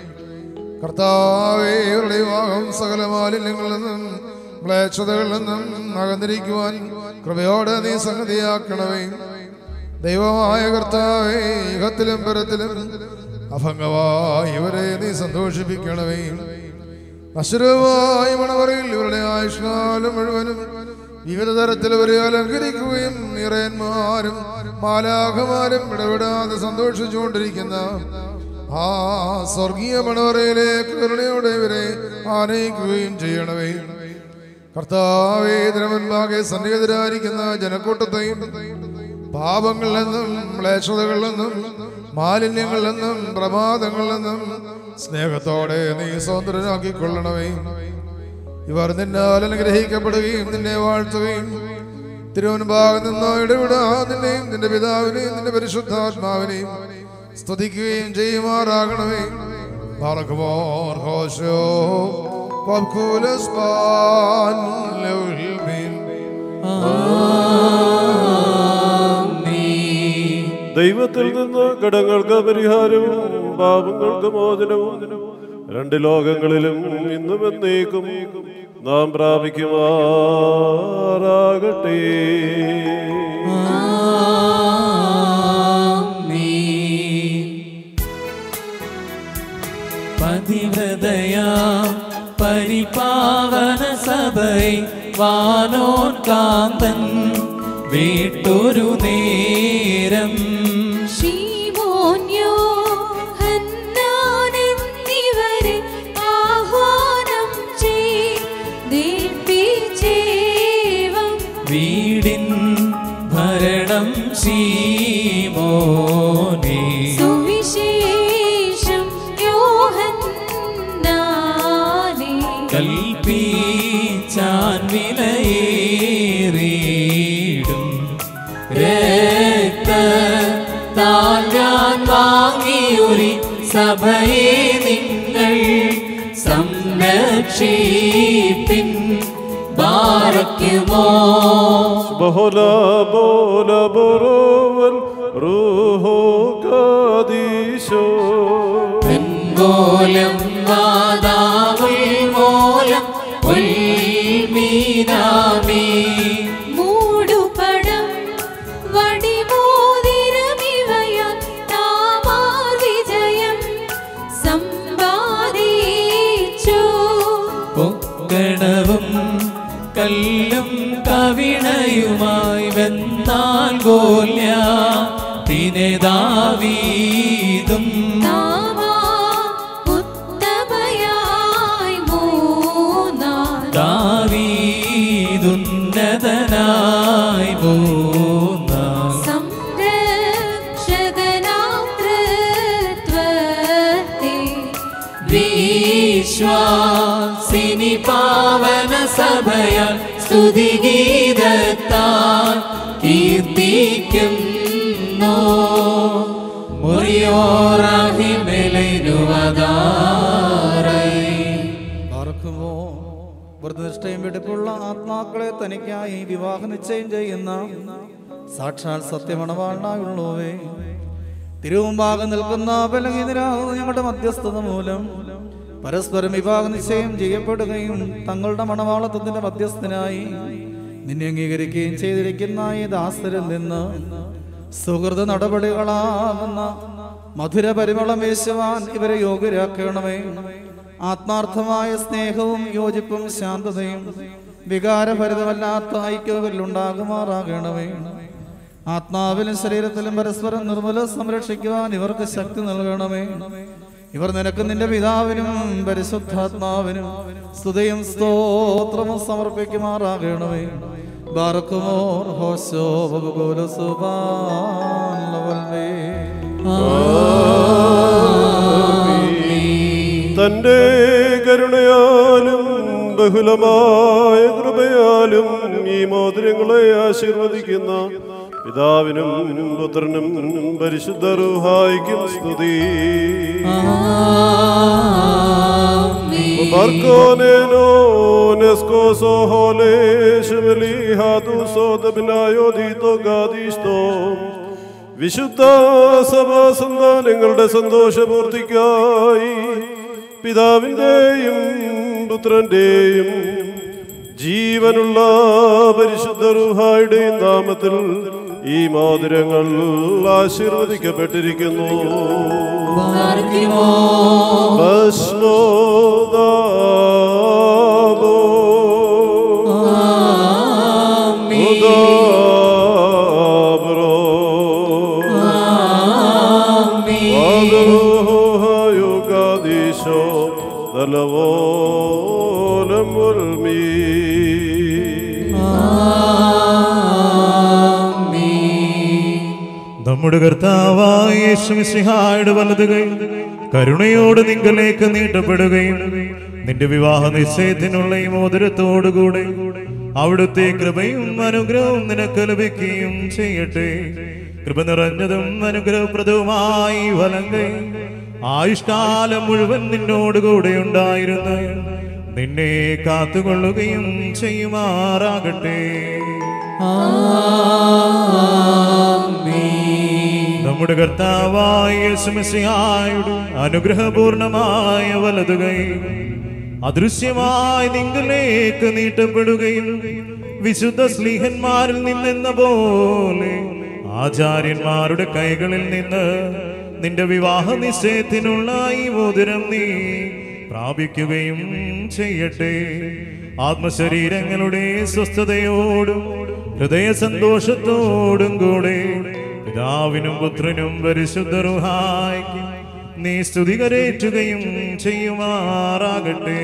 കർത്താവേ ഇവരുടെ വിവാഹം സകല മാലിന്യങ്ങളിൽ നിന്നും മ്ലേച്ഛതകളിൽ നിന്നും അകന്നിരിക്കുവാൻ കൃപയോടെ നീ സംഗതിയാക്കണമേ ദൈവമായ കർത്താവേ യുഗത്തിലും പരത്തിലും അഭംഗമായി ഇവരെ നീ സന്തോഷിപ്പിക്കണമേ അസുരമായ മണവറയിൽ ഇവരുടെ ആയുഷ്കാലം മുഴുവനും വിവിധ തരത്തിൽ ഇവരെ അലങ്കരിക്കുകയും നിറയന്മാരും മാലാഖമാരും ഇടപെടാതെ സന്തോഷിച്ചുകൊണ്ടിരിക്കുന്ന ആ സ്വർഗീയ മണവറയിലേക്ക് കരുണയോടെ ഇവരെ ആനയിക്കുകയും ചെയ്യണമേ കർത്താവേ ഇതിനു മുൻപാകെ സന്നിഹിതരായിരിക്കുന്ന ജനക്കൂട്ടത്തെയും പാപങ്ങളിൽ നിന്നും ക്ലേശതകളിൽ നിന്നും മാലിന്യങ്ങളിൽ നിന്നും പ്രമാദങ്ങളിൽ നിന്നും സ്നേഹത്തോടെ നീ സ്വതന്ത്രനാക്കിക്കൊള്ളണമേ ഇവർ നിന്നാൽ അനുഗ്രഹിക്കപ്പെടുകയും നിന്നെ വാഴ്ത്തുകയും തിരുവൻഭാഗം നിന്നോ ഇടവിടാ നിന്നെയും നിന്റെ പിതാവിനെയും നിന്റെ പരിശുദ്ധാത്മാവിനെയും സ്തുതിക്കുകയും ചെയ്യുമാറാകണമേ പറക്കുമോർ ഹോശോ പബ്കുലസ് പാൻ ലൗൽമീൻ ദൈവത്തിൽ നിന്ന് കടങ്ങൾക്ക് പരിഹാരവും പാപങ്ങൾക്ക് മോചനവും രണ്ട് ലോകങ്ങളിലും ഇന്നും എന്നേക്കും നാം പ്രാപിക്കുമാറാകട്ടെ പതിവ്രതയാ പരിപാവന സഭൈ വാനോൻ കാന്തൻ വീട്ടൊരു നേരം ശീമോന്യോ ഹന്നാനെന്നിവരെ ആഹ്വാനം ചെയ്തേൽപ്പിച്ചേവം വീടിൻ ഭരണം ശീമോനേ സുവിശേഷം യോഹന്നാനേ കൽപ്പിച്ചാൻ വിലയേറിയിടും രക്ത താൻ വാങ്ങിയൊരു സഭയെ നിങ്ങൾ സംരക്ഷിപ്പിൻ ബാറയ്ക്കുമോ ബഹുല ബോല ബറോവൽ റൂഹോ കാദീശോ മൂലം വാദാവുൽ മൂലം ഉൽമീനാമീ മൂടുപടം വടിമോതിരമിവയാൽ താമാർ വിജയം സമ്പാദിച്ചു പൊക്കണവും കല്ലും കവിണയുമായി വെന്നാൽ ഗോല്യ പിന്നെ ദാവീതും താമാ ഉത്തമയായി മൂന്നാം ദാവീതുന്നതനായി മൂന്നാം സംരക്ഷകനാം തൃത്വത്തെ വിശ്വാസിനി പാവന സഭയാൽ സ്തുതിഗീതത്താൽ കീർത്തിക്കുന്നു മുറിയോറാഹിമേൽ പാർക്കുമോ വ്രതനിഷ്ഠയും വെടിപ്പുള്ള ആത്മാക്കളെ തനിക്കായി വിവാഹ നിശ്ചയം ചെയ്യുന്ന സാക്ഷാൽ സത്യമണവാളായുള്ളവേ തിരുവുമ്പാകം നിൽക്കുന്ന ബലഹീനരാകുന്ന ഞങ്ങളുടെ മധ്യസ്ഥത മൂലം പരസ്പരം വിവാഹ നിശ്ചയം ചെയ്യപ്പെടുകയും തങ്ങളുടെ മണവാളത്വത്തിന്റെ മധ്യസ്ഥനായി നിന്നെ അംഗീകരിക്കുകയും ചെയ്തിരിക്കുന്ന ഈ ദാസരിൽ നിന്ന് സുഹൃത നടപടികളാകുന്ന മധുര പരിമളം വീശുവാൻ ഇവരെ യോഗ്യരാക്കണമേ ആത്മാർത്ഥമായ സ്നേഹവും യോജിപ്പും ശാന്തതയും വികാരഭരിതമല്ലാത്ത ഐക്യവിൽ ഉണ്ടാകുമാറാകണമേ ആത്മാവിലും ശരീരത്തിലും പരസ്പരം നിർമ്മല സംരക്ഷിക്കുവാൻ ഇവർക്ക് ശക്തി നൽകണമേ ഇവർ നിനക്ക് നിന്റെ പിതാവിനും പരിശുദ്ധാത്മാവിനും സ്തുതിയും സ്തോത്രവും സമർപ്പിക്കുമാറാകണമേ ബാറക്കുമോർ ഹോശോ ബഹുഗോല സുബാൻ ലവൽമേ തന്റെ കരുണയാലും ബഹുലമായ കൃപയാലും ഈ മോതിരങ്ങളെ ആശീർവദിക്കുന്ന പിതാവിനും പുത്രനും പരിശുദ്ധ റൂഹായിക്കും സ്തുതി Barconeno, Nescoso, Hole, Shemeli, Hatu, Sodabinayo, Dito, Gadisto. വിശുദ്ധ സഭാസന്താനങ്ങളുടെ സന്തോഷപൂർത്തിക്കായി പിതാവിൻ്റെയും പുത്രൻ്റെയും ജീവനുള്ള പരിശുദ്ധ റുഹായുടെയും നാമത്തിൽ ഈ മോതിരങ്ങൾ ആശീർവദിക്കപ്പെട്ടിരിക്കുന്നു ഭസ്മോദാബോ ഉദാബ്രോ വാദോഹയുഗാദീശോ തലവോലം ഉൽമീ നമ്മുടെ കർത്താവായ യേശുമിശിഹായുടെ വലത് കൈ കരുണയോട് നിങ്കലേക്ക് നീട്ടപ്പെടുകയും നിന്റെ വിവാഹ നിശ്ചയത്തിനുള്ള ഈ മോതിരത്തോടുകൂടെ അവിടുത്തെ കൃപയും അനുഗ്രഹവും നിനക്ക് ലഭിക്കുകയും ചെയ്യട്ടെ കൃപ നിറഞ്ഞതും അനുഗ്രഹപ്രദവുമായി വലം കൈ ആയുഷ്കാലം മുഴുവൻ നിന്നോടുകൂടെ ഉണ്ടായിരുന്നു നിന്നെ കാത്തുകൊള്ളുകയും ചെയ്യുമാറാകട്ടെ നമ്മുടെ കർത്താവായ യേശുമിശിഹായുടെ അനുഗ്രഹപൂർണമായ വലതുകൈ അദൃശ്യമായി നിങ്ങളിലേക്ക് നീട്ടപ്പെടുകയും വിശുദ്ധ സ്ലീഹന്മാരിൽ നിന്നെന്ന പോലെ ആചാര്യന്മാരുടെ കൈകളിൽ നിന്ന് നിന്റെ വിവാഹ നിശ്ചയത്തിനുള്ള ഈ മോതിരം നീ പ്രാപിക്കുകയും ചെയ്യട്ടെ ആത്മശരീരങ്ങളുടെ സ്വസ്ഥതയോടും ഹൃദയ സന്തോഷത്തോടും കൂടെ പിതാവിനും പുത്രനും പരിശുദ്ധ റുഹായ്ക്കും നീ സ്തുതി കരേറ്റുകയും ചെയ്യുമാറാകട്ടെ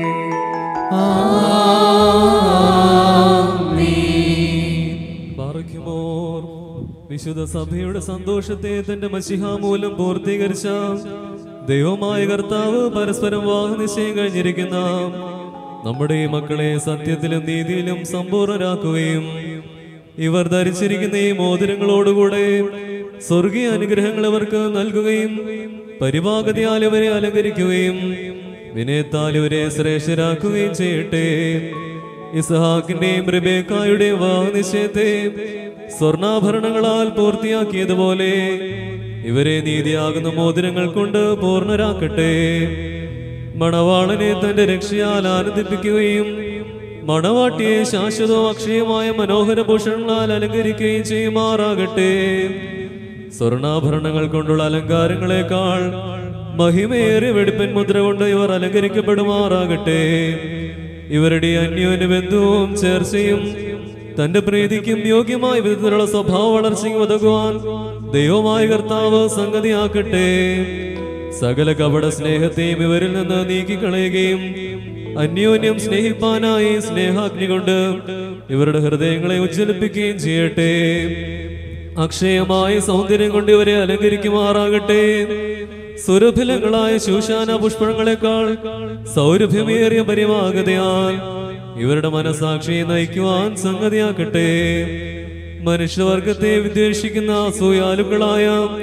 ബാറയ്ക്കുമോർ വിശുദ്ധ സഭയുടെ സന്തോഷത്തെ തന്റെ മഷിഹ മൂലം പൂർത്തീകരിച്ച ദൈവമായ കർത്താവ് പരസ്പരം വാഹനിശ്ചയം കഴിഞ്ഞിരിക്കുന്ന നമ്മുടെ ഈ മക്കളെ സത്യത്തിലും നീതിയിലും സമ്പൂർണരാക്കുകയും ഇവർ ധരിച്ചിരിക്കുന്ന ഈ മോതിരങ്ങളോടുകൂടെ സ്വർഗീയ അനുഗ്രഹങ്ങൾ ഇവർക്ക് നൽകുകയും പരിപാകതയാൽ ഇവരെ അലങ്കരിക്കുകയും വിനയത്താൽ ഇവരെ ശ്രേഷ്ഠരാക്കുകയും ചെയ്യട്ടെ ഇസഹാക്കിന്റെയും റിബേക്കായുടെയും വാഹനിശ്ചയത്തെ സ്വർണ്ണാഭരണങ്ങളാൽ പൂർത്തിയാക്കിയതുപോലെ ഇവരെ നീതിയാകുന്ന മോതിരങ്ങൾ കൊണ്ട് പൂർണ്ണരാക്കട്ടെ മണവാളനെ തന്റെ രക്ഷയാൽ ആനന്ദിപ്പിക്കുകയും മണവാട്ടിയെ ശാശ്വതവും അക്ഷയമായ മനോഹര ഭൂഷണങ്ങളാൽ അലങ്കരിക്കുകയും ചെയ്യുമാറാകട്ടെ സ്വർണ്ണാഭരണങ്ങൾ കൊണ്ടുള്ള അലങ്കാരങ്ങളെക്കാൾ മഹിമയേറിയ വെടിപ്പൻ മുദ്ര കൊണ്ട് ഇവർ അലങ്കരിക്കപ്പെടുമാറാകട്ടെ ഇവരുടെ അന്യോന്യ ബന്ധുവും ചേർച്ചയും തന്റെ പ്രീതിക്കും യോഗ്യമായ വിധത്തിലുള്ള സ്വഭാവ വളർച്ചയും ഉതകുവാൻ ദൈവമായ കർത്താവ് സംഗതിയാക്കട്ടെ സകല കപട സ്നേഹത്തെയും ഇവരിൽ നിന്ന് നീക്കിക്കളയുകയും അന്യോന്യം സ്നേഹിപ്പാനായി സ്നേഹാഗ്നി കൊണ്ട് ഇവരുടെ ഹൃദയങ്ങളെ ഉജ്ജ്വലിപ്പിക്കുകയും ചെയ്യട്ടെ അക്ഷയമായ സൗന്ദര്യം കൊണ്ട് ഇവരെ അലങ്കരിക്കുമാറാകട്ടെ സുരഭിലങ്ങളായ ശൂശാന പുഷ്പങ്ങളെക്കാൾ സൗരഭ്യമേറിയ പരിവാഗതയാൽ ഇവരുടെ മനസാക്ഷിയെ നയിക്കുവാൻ സംഗതിയാക്കട്ടെ മനുഷ്യവർഗത്തെ വിദ്വേഷിക്കുന്ന അസൂയാലുക്കളായ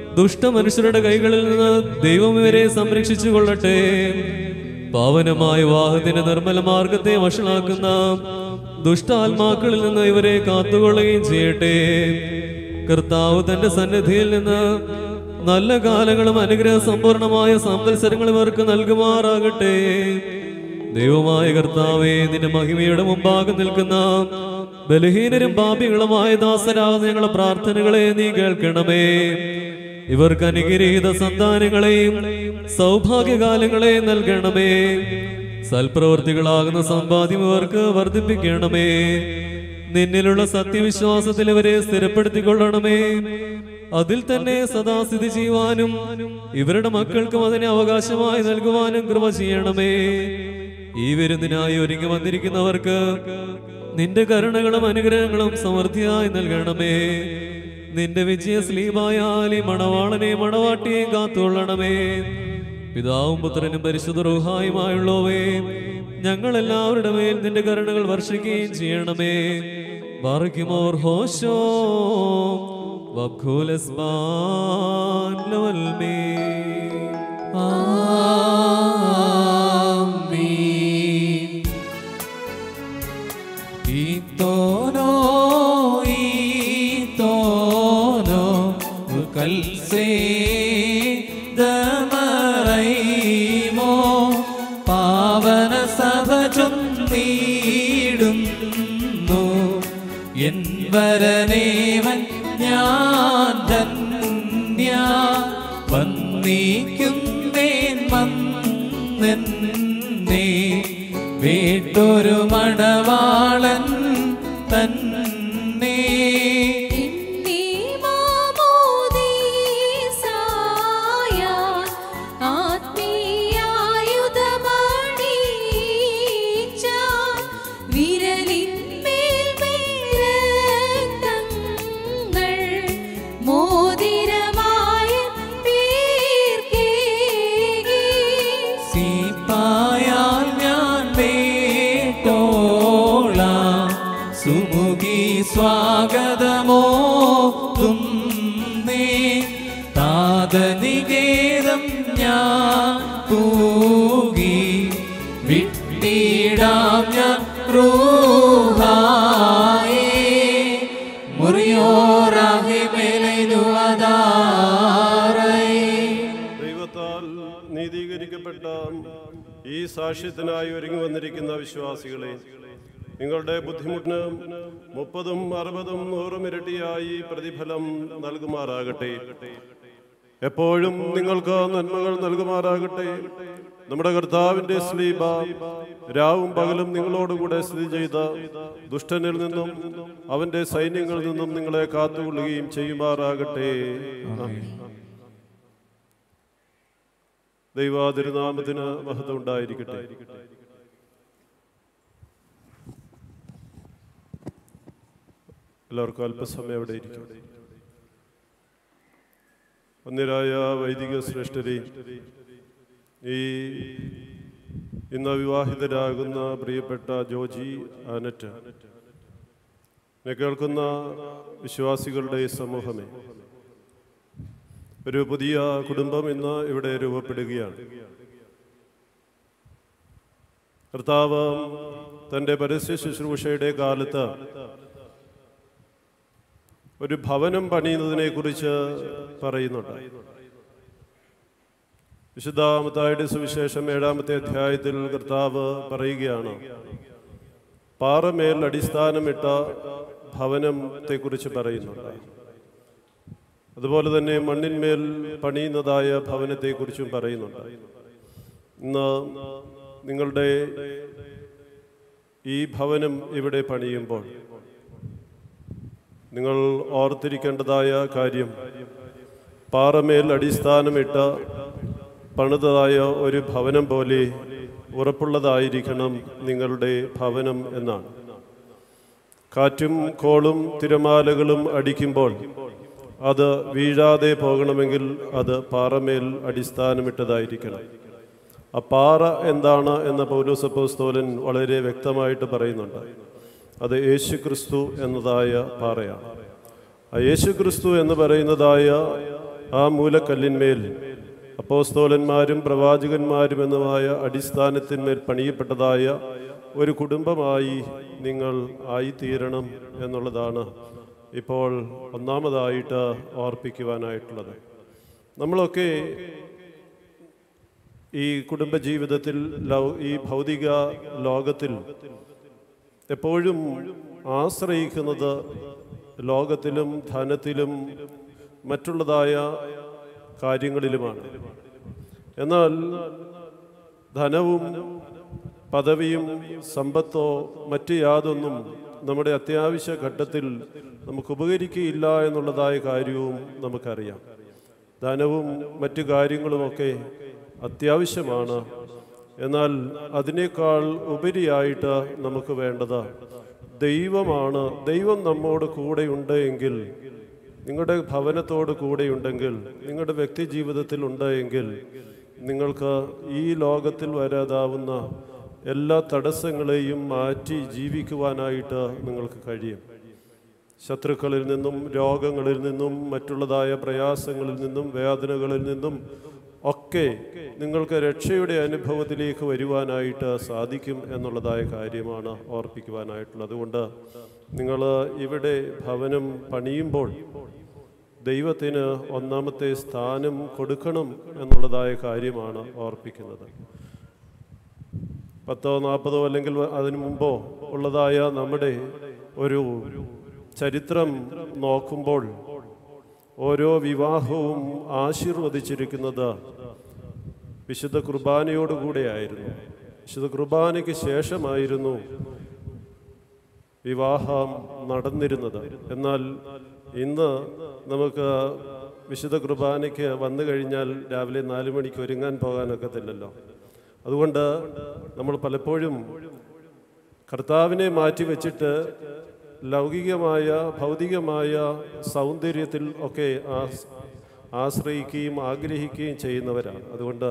ദുഷ്ടമനുഷ്യരുടെ കൈകളിൽ നിന്ന് ദൈവം ഇവരെ സംരക്ഷിച്ചു കൊള്ളട്ടെ പാവനമായ വിവാഹത്തിന്റെ നിർമ്മല മാർഗത്തെ വഷളാക്കുന്ന ദുഷ്ടാത്മാക്കളിൽ നിന്ന് ഇവരെ കാത്തുകൊള്ളുകയും ചെയ്യട്ടെ കർത്താവ് തന്റെ സന്നിധിയിൽ നിന്ന് നല്ല കാലങ്ങളും അനുഗ്രഹ സമ്പൂർണമായ സംവത്സരങ്ങളും ഇവർക്ക് നൽകുമാറാകട്ടെ ദൈവമായ കർത്താവേ നിന്റെ മഹിമയുടെ മുമ്പാകെ നിൽക്കുന്ന ബലഹീനരും പാപികളുമായ ദാസരാകുന്ന ഞങ്ങളുടെ പ്രാർത്ഥനകളെ നീ കേൾക്കണമേ ഇവർക്ക് അനുഗ്രഹീത സന്താനങ്ങളെയും സൗഭാഗ്യകാലങ്ങളെയും നൽകണമേ സൽപ്രവർത്തികളാകുന്ന സമ്പാദ്യം ഇവർക്ക് വർദ്ധിപ്പിക്കണമേ നിന്നിലുള്ള സത്യവിശ്വാസത്തിൽ ഇവരെ സ്ഥിരപ്പെടുത്തിക്കൊള്ളണമേ അതിൽ തന്നെ സദാ സ്ഥിതി ചെയ്യുവാനും ഇവരുടെ മക്കൾക്കും അതിനെ അവകാശമായി നൽകുവാനും കൃപ ചെയ്യണമേ ഈ വിരുന്നിനായി ഒരുങ്ങി വന്നിരിക്കുന്നവർക്ക് നിന്റെ കരുണകളും അനുഗ്രഹങ്ങളും സമൃദ്ധിയായി നൽകണമേ നിന്റെ വിജയ സ്ലീപായാൽ ഈ മണവാളനെ മണവാട്ടിയെ കാത്തുകൊള്ളണമേ പിതാവും പുത്രനും പരിശുദ്ധ റൂഹായുമായുള്ളവേ ഞങ്ങൾ എല്ലാവരുടെ മേൽ നിന്റെ കരുണകൾ വർഷിക്കുകയും ചെയ്യണമേ ബാറയ്ക്കുമോർ ഹോശോ വബ്ഖൂലസ്ബാൻ ലവൽമേ ആമീൻ ഈത്തോനോ ഈത്തോനോ ഉൽക്കൽസേ ദമറൈമോ പാവന സഭ ചൊന്നീടുന്നു എൻ വരനേവൻ ഞാൻ ധന്യ വന്നിക്കുന്നേൻ വന്നെന്നേ വീട്ടൊരു മണവാളൻ തന്നെ ഇന്നി മാമോദീസായ ആത്മീയായുധമണിച്ച വിരലിന്മേൽ മേരക്തങ്ങൾ മോതിരമായ പേർക്കേകി സീപ്പായാൽ ഞാൻ വേട്ടോളാം സുമുഖി സ്വാഗതമോ തുന്നേ താതനികേതം ഞാൻ പൂകി വിട്ടിടാം ഞാൻ റൂഹായേ മുറിയോറാഹി മേലുവതാറേ ദൈവത്താൽ നീതീകരിക്കപ്പെട്ട ഈ സാക്ഷ്യത്തിനായി ഒരുങ്ങി വന്നിരിക്കുന്ന വിശ്വാസികളെ നിങ്ങളുടെ ബുദ്ധിമുട്ടിന് മുപ്പതും അറുപതും നൂറും ഇരട്ടിയായി പ്രതിഫലം നൽകുമാറാകട്ടെ എപ്പോഴും നിങ്ങൾക്ക് നന്മകൾ നൽകുമാറാകട്ടെ നമ്മുടെ കർത്താവിന്റെ സ്ലീബ രാവും പകലും നിങ്ങളോടുകൂടെ സ്ഥിതി ചെയ്ത ദുഷ്ടനിൽ നിന്നും അവന്റെ സൈന്യങ്ങളിൽ നിന്നും നിങ്ങളെ കാത്തുകൊള്ളുകയും ചെയ്യുമാറാകട്ടെ ആമേൻ. ദൈവാതിരുനാമത്തിന് മഹത്വം ഉണ്ടായിരിക്കട്ടെ എല്ലാവർക്കും അല്പസമയം അവിടെ ഇരിക്കും ഒന്നിരായ വൈദിക ശ്രേഷ്ഠരെ ഈ ഇന്ന് വിവാഹിതരാകുന്ന പ്രിയപ്പെട്ട ജോജി ആനറ്റ് എന്നെ കേൾക്കുന്ന വിശ്വാസികളുടെ സമൂഹമേ ഒരു പുതിയ കുടുംബം ഇന്ന് ഇവിടെ രൂപപ്പെടുകയാണ് കർത്താവ് തൻ്റെ പരസ്യ ശുശ്രൂഷയുടെ കാലത്ത് ഒരു ഭവനം പണിയുന്നതിനെ കുറിച്ച് പറയുന്നുണ്ട് വിശുദ്ധാമത്തായുടെ സുവിശേഷം ഏഴാമത്തെ അധ്യായത്തിൽ കർത്താവ് പറയുകയാണ് പാറമേൽ അടിസ്ഥാനമിട്ട ഭവനത്തെ കുറിച്ച് പറയുന്നുണ്ട് അതുപോലെ തന്നെ മണ്ണിന്മേൽ പണിയുന്നതായ ഭവനത്തെക്കുറിച്ചും പറയുന്നുണ്ട് ഇന്ന് നിങ്ങളുടെ ഈ ഭവനം ഇവിടെ പണിയുമ്പോൾ നിങ്ങൾ ഓർത്തിരിക്കേണ്ടതായ കാര്യം പാറമേൽ അടിസ്ഥാനമിട്ട പണിതതായ ഒരു ഭവനം പോലെ ഉറപ്പുള്ളതായിരിക്കണം നിങ്ങളുടെ ഭവനം എന്നാണ് കാറ്റും കോളും തിരമാലകളും അടിക്കുമ്പോൾ അത് വീഴാതെ പോകണമെങ്കിൽ അത് പാറമേൽ അടിസ്ഥാനമിട്ടതായിരിക്കണം ആ പാറ എന്താണ് എന്ന പൗലോസപ്പോസ്തോലൻ വളരെ വ്യക്തമായിട്ട് പറയുന്നുണ്ട് അത് യേശു ക്രിസ്തു എന്നതായ പാറയാണ് ആ യേശു ക്രിസ്തു എന്ന് പറയുന്നതായ ആ മൂലക്കല്ലിന്മേൽ അപ്പോസ്തോലന്മാരും പ്രവാചകന്മാരും എന്നുമായ അടിസ്ഥാനത്തിന്മേൽ പണിയപ്പെട്ടതായ ഒരു കുടുംബമായി നിങ്ങൾ ആയിത്തീരണം എന്നുള്ളതാണ് ഇപ്പോൾ ഒന്നാമതായിട്ട് ഓർപ്പിക്കുവാനായിട്ടുള്ളത് നമ്മളൊക്കെ ഈ കുടുംബജീവിതത്തിൽ ലൗ- ഈ ഭൗതിക ലോകത്തിൽ എപ്പോഴും ആശ്രയിക്കുന്നത് ലോകത്തിലും ധനത്തിലും മറ്റുള്ളതായ കാര്യങ്ങളിലുമാണ് എന്നാൽ ധനവും പദവിയും സമ്പത്തോ മറ്റ് യാതൊന്നും നമ്മുടെ അത്യാവശ്യ ഘട്ടത്തിൽ നമുക്ക് ഉപകരിക്കുകയില്ല എന്നുള്ളതായ കാര്യവും നമുക്കറിയാം ധനവും മറ്റു കാര്യങ്ങളുമൊക്കെ അത്യാവശ്യമാണ് എന്നാൽ അതിനേക്കാൾ ഉപരിയായിട്ട് നമുക്ക് വേണ്ടത് ദൈവമാണ് ദൈവം നമ്മോട് കൂടെയുണ്ട് എങ്കിൽ നിങ്ങളുടെ ഭവനത്തോട് കൂടെയുണ്ടെങ്കിൽ നിങ്ങളുടെ വ്യക്തി ജീവിതത്തിൽ ഉണ്ട് എങ്കിൽ നിങ്ങൾക്ക് ഈ ലോകത്തിൽ വരാതാവുന്ന എല്ലാ തടസ്സങ്ങളെയും മാറ്റി ജീവിക്കുവാനായിട്ട് നിങ്ങൾക്ക് കഴിയും ശത്രുക്കളിൽ നിന്നും രോഗങ്ങളിൽ നിന്നും മറ്റുള്ളതായ പ്രയാസങ്ങളിൽ നിന്നും വേദനകളിൽ നിന്നും ഒക്കെ നിങ്ങൾക്ക് രക്ഷയുടെ അനുഭവത്തിലേക്ക് വരുവാനായിട്ട് സാധിക്കും എന്നുള്ളതായ കാര്യമാണ് ഓർപ്പിക്കുവാനായിട്ടുള്ളത് അതുകൊണ്ട് നിങ്ങൾ ഇവിടെ ഭവനം പണിയുമ്പോൾ ദൈവത്തിന് ഒന്നാമത്തെ സ്ഥാനം കൊടുക്കണം എന്നുള്ളതായ കാര്യമാണ് ഓർപ്പിക്കുന്നത് പത്തോ നാൽപ്പതോ അല്ലെങ്കിൽ അതിനു മുമ്പോ ഉള്ളതായ നമ്മുടെ ഒരു ചരിത്രം നോക്കുമ്പോൾ ഓരോ വിവാഹവും ആശീർവദിച്ചിരിക്കുന്നത് വിശുദ്ധ കുർബാനയോടുകൂടെയായിരുന്നു വിശുദ്ധ കുർബാനയ്ക്ക് ശേഷമായിരുന്നു വിവാഹം നടന്നിരുന്നത് എന്നാൽ ഇന്ന് നമുക്ക് വിശുദ്ധ കുർബാനയ്ക്ക് വന്നു കഴിഞ്ഞാൽ രാവിലെ നാല് മണിക്ക് ഒരുങ്ങാൻ പോകാനൊക്കത്തില്ലല്ലോ അതുകൊണ്ട് നമ്മൾ പലപ്പോഴും കർത്താവിനെ മാറ്റി വെച്ചിട്ട് ലൗകികമായ ഭൗതികമായ സൗന്ദര്യത്തിൽ ഒക്കെ ആസ്- ആശ്രയിക്കുകയും ആഗ്രഹിക്കുകയും ചെയ്യുന്നവരാണ് അതുകൊണ്ട്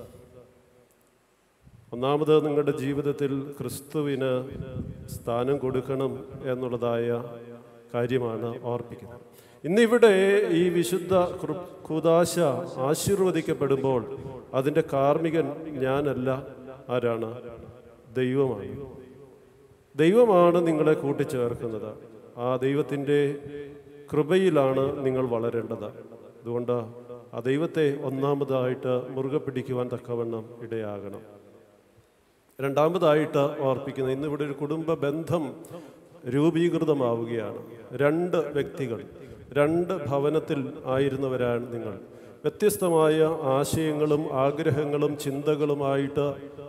ഒന്നാമത് നിങ്ങളുടെ ജീവിതത്തിൽ ക്രിസ്തുവിന് സ്ഥാനം കൊടുക്കണം എന്നുള്ളതായ കാര്യമാണ് ഓർപ്പിക്കുന്നത് ഇന്നിവിടെ ഈ വിശുദ്ധ കൃ- കൂദാശ ആശീർവദിക്കപ്പെടുമ്പോൾ അതിൻ്റെ കാർമ്മികൻ ഞാനല്ല ആരാണ് ദൈവമാണ് ദൈവമാണ് നിങ്ങളെ കൂട്ടിച്ചേർക്കുന്നത് ആ ദൈവത്തിൻ്റെ കൃപയിലാണ് നിങ്ങൾ വളരേണ്ടത് അതുകൊണ്ട് ആ ദൈവത്തെ ഒന്നാമതായിട്ട് മുറുകെ പിടിക്കുവാൻ തക്കവണ്ണം ഇടയാകണം രണ്ടാമതായിട്ട് ഓർപ്പിക്കുന്നത് ഇന്നിവിടെ ഒരു കുടുംബ ബന്ധം രൂപീകൃതമാവുകയാണ് രണ്ട് വ്യക്തികൾ രണ്ട് ഭവനത്തിൽ ആയിരുന്നവരാണ് നിങ്ങൾ വ്യത്യസ്തമായ ആശയങ്ങളും ആഗ്രഹങ്ങളും ചിന്തകളുമായിട്ട്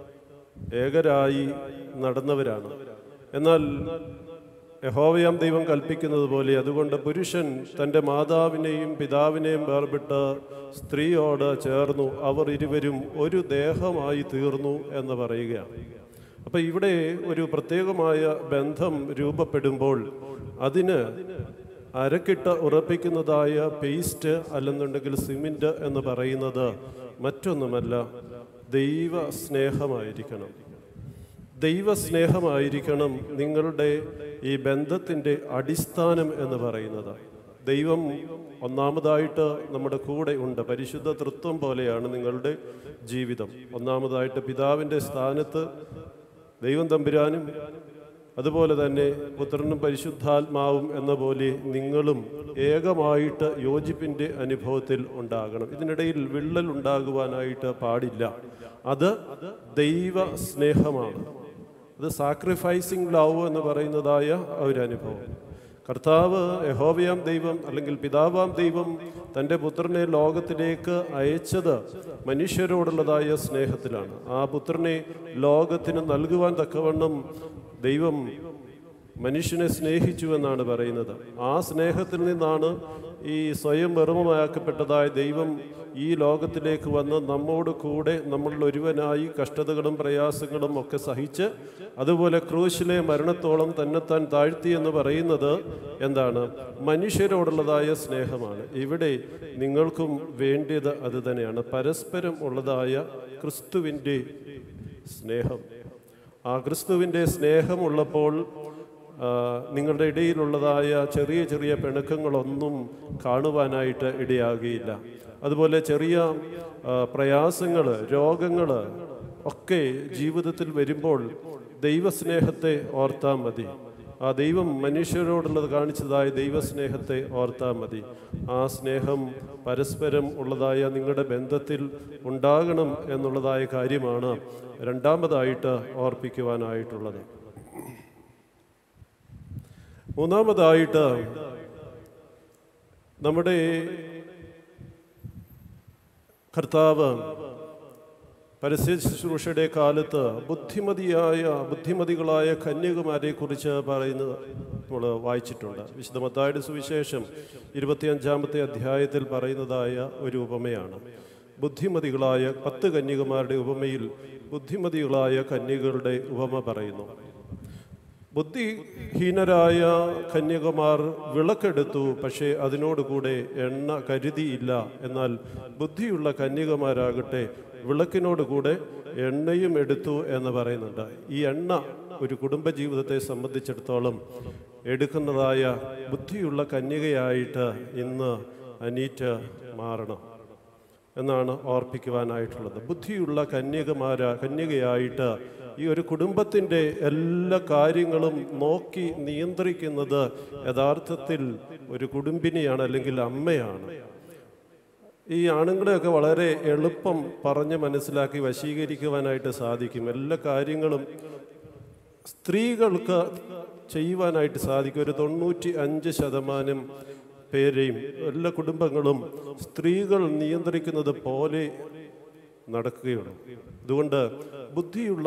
ഏകരായി നടന്നവരാണ് എന്നാൽ യഹോവയാം ദൈവം കൽപ്പിക്കുന്നത് പോലെ അതുകൊണ്ട് പുരുഷൻ തൻ്റെ മാതാവിനെയും പിതാവിനെയും വേർപെട്ട് സ്ത്രീയോട് ചേർന്നു അവർ ഇരുവരും ഒരു ദേഹമായി തീർന്നു എന്ന് പറയുകയാണ് അപ്പൊ ഇവിടെ ഒരു പ്രത്യേകമായ ബന്ധം രൂപപ്പെടുമ്പോൾ അതിന് അരക്കിട്ട് ഉറപ്പിക്കുന്നതായ പേസ്റ്റ് അല്ലെന്നുണ്ടെങ്കിൽ സിമെന്റ് എന്ന് പറയുന്നത് മറ്റൊന്നുമല്ല ദൈവ സ്നേഹമായിരിക്കണം ദൈവസ്നേഹമായിരിക്കണം നിങ്ങളുടെ ഈ ബന്ധത്തിൻ്റെ അടിസ്ഥാനം എന്ന് പറയുന്നത് ദൈവം ഒന്നാമതായിട്ട് നമ്മുടെ കൂടെ ഉണ്ട് പരിശുദ്ധ തൃത്വം പോലെയാണ് നിങ്ങളുടെ ജീവിതം ഒന്നാമതായിട്ട് പിതാവിൻ്റെ സ്ഥാനത്ത് ദൈവം തമ്പുരാനും അതുപോലെ തന്നെ പുത്രനും പരിശുദ്ധാത്മാവും എന്ന പോലെ നിങ്ങളും ഏകമായിട്ട് യോജിപ്പിൻ്റെ അനുഭവത്തിൽ ഉണ്ടാകണം ഇതിനിടയിൽ വിള്ളൽ ഉണ്ടാകുവാനായിട്ട് പാടില്ല അത് ദൈവ സ്നേഹമാണ് അത് സാക്രിഫൈസിങ് ലവ് എന്ന് പറയുന്നതായ ഒരു അനുഭവം കർത്താവ് യഹോവയാം ദൈവം അല്ലെങ്കിൽ പിതാവാം ദൈവം തൻ്റെ പുത്രനെ ലോകത്തിലേക്ക് അയച്ചത് മനുഷ്യരോടുള്ളതായ സ്നേഹത്തിലാണ് ആ പുത്രനെ ലോകത്തിന് നൽകുവാൻ തക്കവണ്ണം ദൈവം മനുഷ്യനെ സ്നേഹിച്ചു എന്നാണ് പറയുന്നത് ആ സ്നേഹത്തിൽ നിന്നാണ് ഈ സ്വയം വെറുമയാക്കപ്പെട്ടതായ ദൈവം ഈ ലോകത്തിലേക്ക് വന്ന് നമ്മോട് കൂടെ നമ്മളിൽ ഒരുവനായി കഷ്ടതകളും പ്രയാസങ്ങളും ഒക്കെ സഹിച്ച് അതുപോലെ ക്രൂശിലെ മരണത്തോളം തന്നെത്താൻ താഴ്ത്തി എന്ന് പറയുന്നത് എന്താണ് മനുഷ്യരോടുള്ളതായ സ്നേഹമാണ് ഇവിടെ നിങ്ങൾക്കും വേണ്ടിയത് അത് തന്നെയാണ് പരസ്പരം ഉള്ളതായ ക്രിസ്തുവിൻ്റെ സ്നേഹം ആ ക്രിസ്തുവിൻ്റെ സ്നേഹമുള്ളപ്പോൾ ആ, നിങ്ങളുടെ ഇടയിലുള്ളതായ ചെറിയ ചെറിയ പിണക്കങ്ങളൊന്നും കാണുവാനായിട്ട് ഇടയാകുകയില്ല അതുപോലെ ചെറിയ പ്രയാസങ്ങൾ രോഗങ്ങൾ ഒക്കെ ജീവിതത്തിൽ വരുമ്പോൾ ദൈവസ്നേഹത്തെ ഓർത്താൽ മതി ആ ദൈവം മനുഷ്യരോടുള്ളത് കാണിച്ചതായ ദൈവസ്നേഹത്തെ ഓർത്താൽ മതി ആ സ്നേഹം പരസ്പരം ഉള്ളതായ നിങ്ങളുടെ ബന്ധത്തിൽ ഉണ്ടാകണം എന്നുള്ളതായ കാര്യമാണ് രണ്ടാമതായിട്ട് ഓർപ്പിക്കുവാനായിട്ടുള്ളത് മൂന്നാമതായിട്ട് നമ്മുടെ കർത്താവ് പരസ്യ ശുശ്രൂഷയുടെ കാലത്ത് ബുദ്ധിമതിയായ ബുദ്ധിമതികളായ കന്യകുമാരെ കുറിച്ച് പറയുന്നത് നമ്മൾ വായിച്ചിട്ടുണ്ട് വിശുദ്ധ മത്തായുടെ സുവിശേഷം ഇരുപത്തിയഞ്ചാമത്തെ അധ്യായത്തിൽ പറയുന്നതായ ഒരു ഉപമയാണ് ബുദ്ധിമതികളായ പത്ത് കന്യകുമാരുടെ ഉപമയിൽ ബുദ്ധിമതികളായ കന്യകളുടെ ഉപമ പറയുന്നു ബുദ്ധിഹീനരായ കന്യകമാർ വിളക്കെടുത്തു പക്ഷേ അതിനോടുകൂടെ എണ്ണ കരുതിയില്ല എന്നാൽ ബുദ്ധിയുള്ള കന്യകമാരാകട്ടെ വിളക്കിനോടുകൂടെ എണ്ണയും എടുത്തു എന്ന് പറയുന്നുണ്ട് ഈ എണ്ണ ഒരു കുടുംബജീവിതത്തെ സംബന്ധിച്ചിടത്തോളം എടുക്കുന്നതായ ബുദ്ധിയുള്ള കന്യകയായിട്ട് ഇന്ന് അനീറ്റ് മാറണം എന്നാണ് ഓർപ്പിക്കുവാനായിട്ടുള്ളത് ബുദ്ധിയുള്ള കന്യകമാര കന്യകയായിട്ട് ഈ ഒരു കുടുംബത്തിൻ്റെ എല്ലാ കാര്യങ്ങളും നോക്കി നിയന്ത്രിക്കുന്നത് യഥാർത്ഥത്തിൽ ഒരു കുടുംബിനിയാണ് അല്ലെങ്കിൽ അമ്മയാണ് ഈ ആണുങ്ങളെയൊക്കെ വളരെ എളുപ്പം പറഞ്ഞ് മനസ്സിലാക്കി വശീകരിക്കുവാനായിട്ട് സാധിക്കും എല്ലാ കാര്യങ്ങളും സ്ത്രീകൾക്ക് ചെയ്യുവാനായിട്ട് സാധിക്കും ഒരു തൊണ്ണൂറ്റി അഞ്ച് ശതമാനം പേരെയും എല്ലാ കുടുംബങ്ങളും സ്ത്രീകൾ നിയന്ത്രിക്കുന്നത് പോലെ നടക്കുകയുള്ളൂ അതുകൊണ്ട് ബുദ്ധിയുള്ള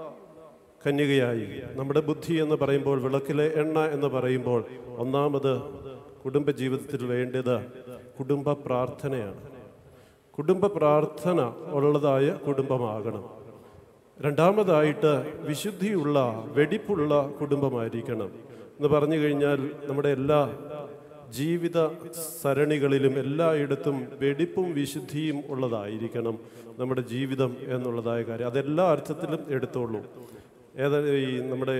കന്യകയായി നമ്മുടെ ബുദ്ധി എന്ന് പറയുമ്പോൾ വിളക്കിലെ എണ്ണ എന്ന് പറയുമ്പോൾ ഒന്നാമത് കുടുംബജീവിതത്തിൽ വേണ്ടത് കുടുംബ പ്രാർത്ഥനയാണ് കുടുംബ പ്രാർത്ഥന ഉള്ളതായ കുടുംബമാകണം രണ്ടാമതായിട്ട് വിശുദ്ധിയുള്ള വെടിപ്പുള്ള കുടുംബമായിരിക്കണം എന്ന് പറഞ്ഞു കഴിഞ്ഞാൽ നമ്മുടെ എല്ലാ ജീവിത സരണികളിലും എല്ലായിടത്തും വെടിപ്പും വിശുദ്ധിയും ഉള്ളതായിരിക്കണം നമ്മുടെ ജീവിതം എന്നുള്ളതായ കാര്യം അതെല്ലാ അർത്ഥത്തിലും എടുത്തോളൂ ഏതാ ഈ നമ്മുടെ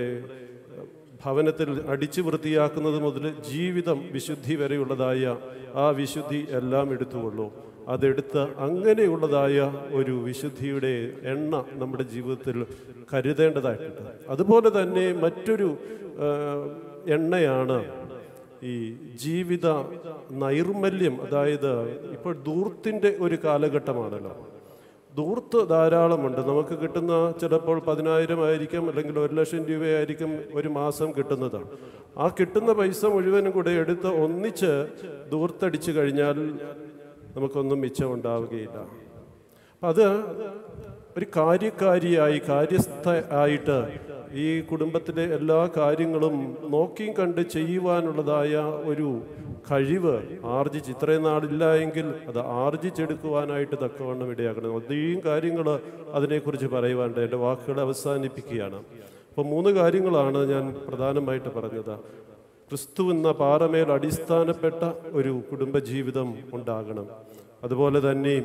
ഭവനത്തിൽ അടിച്ചു വൃത്തിയാക്കുന്നത് മുതൽ ജീവിതം വിശുദ്ധി വരെയുള്ളതായ ആ വിശുദ്ധി എല്ലാം എടുത്തുകൊള്ളൂ അതെടുത്ത് അങ്ങനെയുള്ളതായ ഒരു വിശുദ്ധിയുടെ എണ്ണ നമ്മുടെ ജീവിതത്തിൽ കരുതേണ്ടതായിട്ടുണ്ട് അതുപോലെ തന്നെ മറ്റൊരു ആ, എണ്ണയാണ് ഈ ജീവിത നൈർമല്യം അതായത് ഇപ്പോൾ ദൂർത്തിൻ്റെ ഒരു കാലഘട്ടമാണല്ലോ ദൂർത്ത് ധാരാളമുണ്ട് നമുക്ക് കിട്ടുന്ന ചിലപ്പോൾ പതിനായിരം ആയിരിക്കും അല്ലെങ്കിൽ ഒരു ലക്ഷം രൂപയായിരിക്കും ഒരു മാസം കിട്ടുന്നത് ആ കിട്ടുന്ന പൈസ മുഴുവനും കൂടെ എടുത്ത് ഒന്നിച്ച് ദൂർത്തടിച്ചു കഴിഞ്ഞാൽ നമുക്കൊന്നും മിച്ചം ഉണ്ടാവുകയില്ല അപ്പം അത് ഒരു കാര്യക്കാരിയായി കാര്യസ്ഥ ആയിട്ട് ഈ കുടുംബത്തിലെ എല്ലാ കാര്യങ്ങളും നോക്കിയും കണ്ട് ചെയ്യുവാനുള്ളതായ ഒരു കഴിവ് ആർജിച്ച് ഇത്രയും നാളില്ല എങ്കിൽ അത് ആർജിച്ചെടുക്കുവാനായിട്ട് തക്കവണ്ണം ഇടയാക്കണം അധികം കാര്യങ്ങൾ അതിനെക്കുറിച്ച് പറയുവാനുണ്ട് എൻ്റെ വാക്കുകൾ അവസാനിപ്പിക്കുകയാണ് അപ്പോൾ മൂന്ന് കാര്യങ്ങളാണ് ഞാൻ പ്രധാനമായിട്ട് പറഞ്ഞത് ക്രിസ്തു എന്ന പാറമേൽ അടിസ്ഥാനപ്പെട്ട ഒരു കുടുംബജീവിതം ഉണ്ടാകണം അതുപോലെ തന്നെ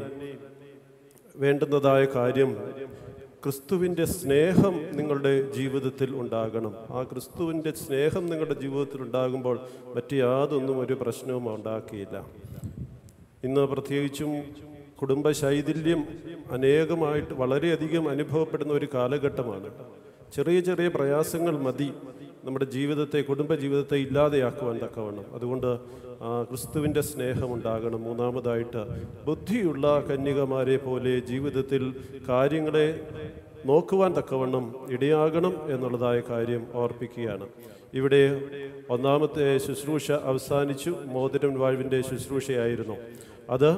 വേണ്ടുന്നതായ കാര്യം ക്രിസ്തുവിൻ്റെ സ്നേഹം നിങ്ങളുടെ ജീവിതത്തിൽ ഉണ്ടാകണം ആ ക്രിസ്തുവിൻ്റെ സ്നേഹം നിങ്ങളുടെ ജീവിതത്തിൽ ഉണ്ടാകുമ്പോൾ മറ്റ് യാതൊന്നും ഒരു പ്രശ്നവും ഉണ്ടാക്കിയില്ല ഇന്ന് പ്രത്യേകിച്ചും കുടുംബ ശൈഥില്യം അനേകമായിട്ട് വളരെയധികം അനുഭവപ്പെടുന്ന ഒരു കാലഘട്ടമാണ് ചെറിയ ചെറിയ പ്രയാസങ്ങൾ മതി നമ്മുടെ ജീവിതത്തെ കുടുംബ ജീവിതത്തെ ഇല്ലാതെയാക്കുവാൻ തക്കവണ്ണം അതുകൊണ്ട് ആ ക്രിസ്തുവിൻ്റെ സ്നേഹം ഉണ്ടാകണം മൂന്നാമതായിട്ട് ബുദ്ധിയുള്ള കന്യകമാരെ പോലെ ജീവിതത്തിൽ കാര്യങ്ങളെ നോക്കുവാൻ തക്കവണ്ണം ഇടയാകണം എന്നുള്ളതായ കാര്യം ഓർപ്പിക്കുകയാണ് ഇവിടെ ഒന്നാമത്തെ ശുശ്രൂഷ അവസാനിച്ചു മോതിരം വാഴ്വിൻ്റെ ശുശ്രൂഷയായിരുന്നു അത്